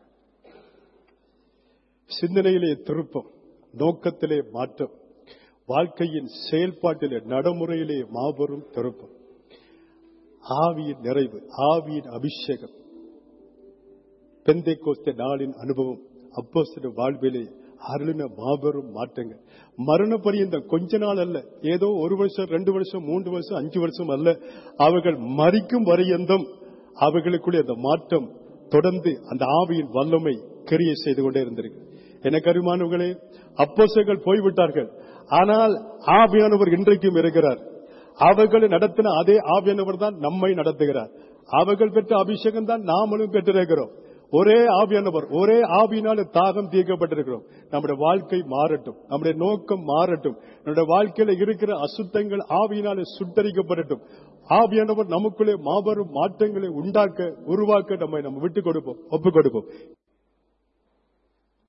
சிந்தனையிலே திருப்பம் நோக்கத்திலே மாற்றம் வாழ்க்கையின் செயல்பாட்டிலே நடைமுறையிலே மாபெரும் திருப்பம் ஆவியின் நிறைவு ஆவியின் அபிஷேகம் பெந்தை கோஸ்த நாளின் அனுபவம் அப்போ வாழ்விலே அருளின மாபெரும் மாற்றங்கள் மரண பரியந்த கொஞ்ச நாள் அல்ல ஏதோ ஒரு வருஷம் ரெண்டு வருஷம் மூன்று வருஷம் அஞ்சு வருஷம் அல்ல அவர்கள் மறிக்கும் வரையந்தம் அவர்களுக்குள்ளே அந்த மாற்றம் தொடர்ந்து அந்த ஆவியின் வல்லமை கிரியை செய்து கொண்டே இருந்திருக்கு எனக்கு அருமானவர்களே அப்போசைகள் போய்விட்டார்கள் ஆனால் ஆவியானவர் இன்றைக்கும் இருக்கிறார் அவர்களை நடத்தின அதே ஆவியானவர் தான் நம்மை நடத்துகிறார் அவர்கள் பெற்ற அபிஷேகம் தான் நாமளும் பெற்றிருக்கிறோம் ஒரே ஆவியானவர் ஒரே ஆவியினால தாகம் தீர்க்கப்பட்டிருக்கிறோம் நம்முடைய வாழ்க்கை மாறட்டும் நம்முடைய நோக்கம் மாறட்டும் நம்முடைய வாழ்க்கையில இருக்கிற அசுத்தங்கள் ஆவியினால சுட்டரிக்கப்படட்டும் ஆவியானவர் நமக்குள்ளே மாபெரும் மாற்றங்களை உண்டாக்க உருவாக்க நம்மை நம்ம விட்டுக் கொடுப்போம் ஒப்புக் கொடுப்போம்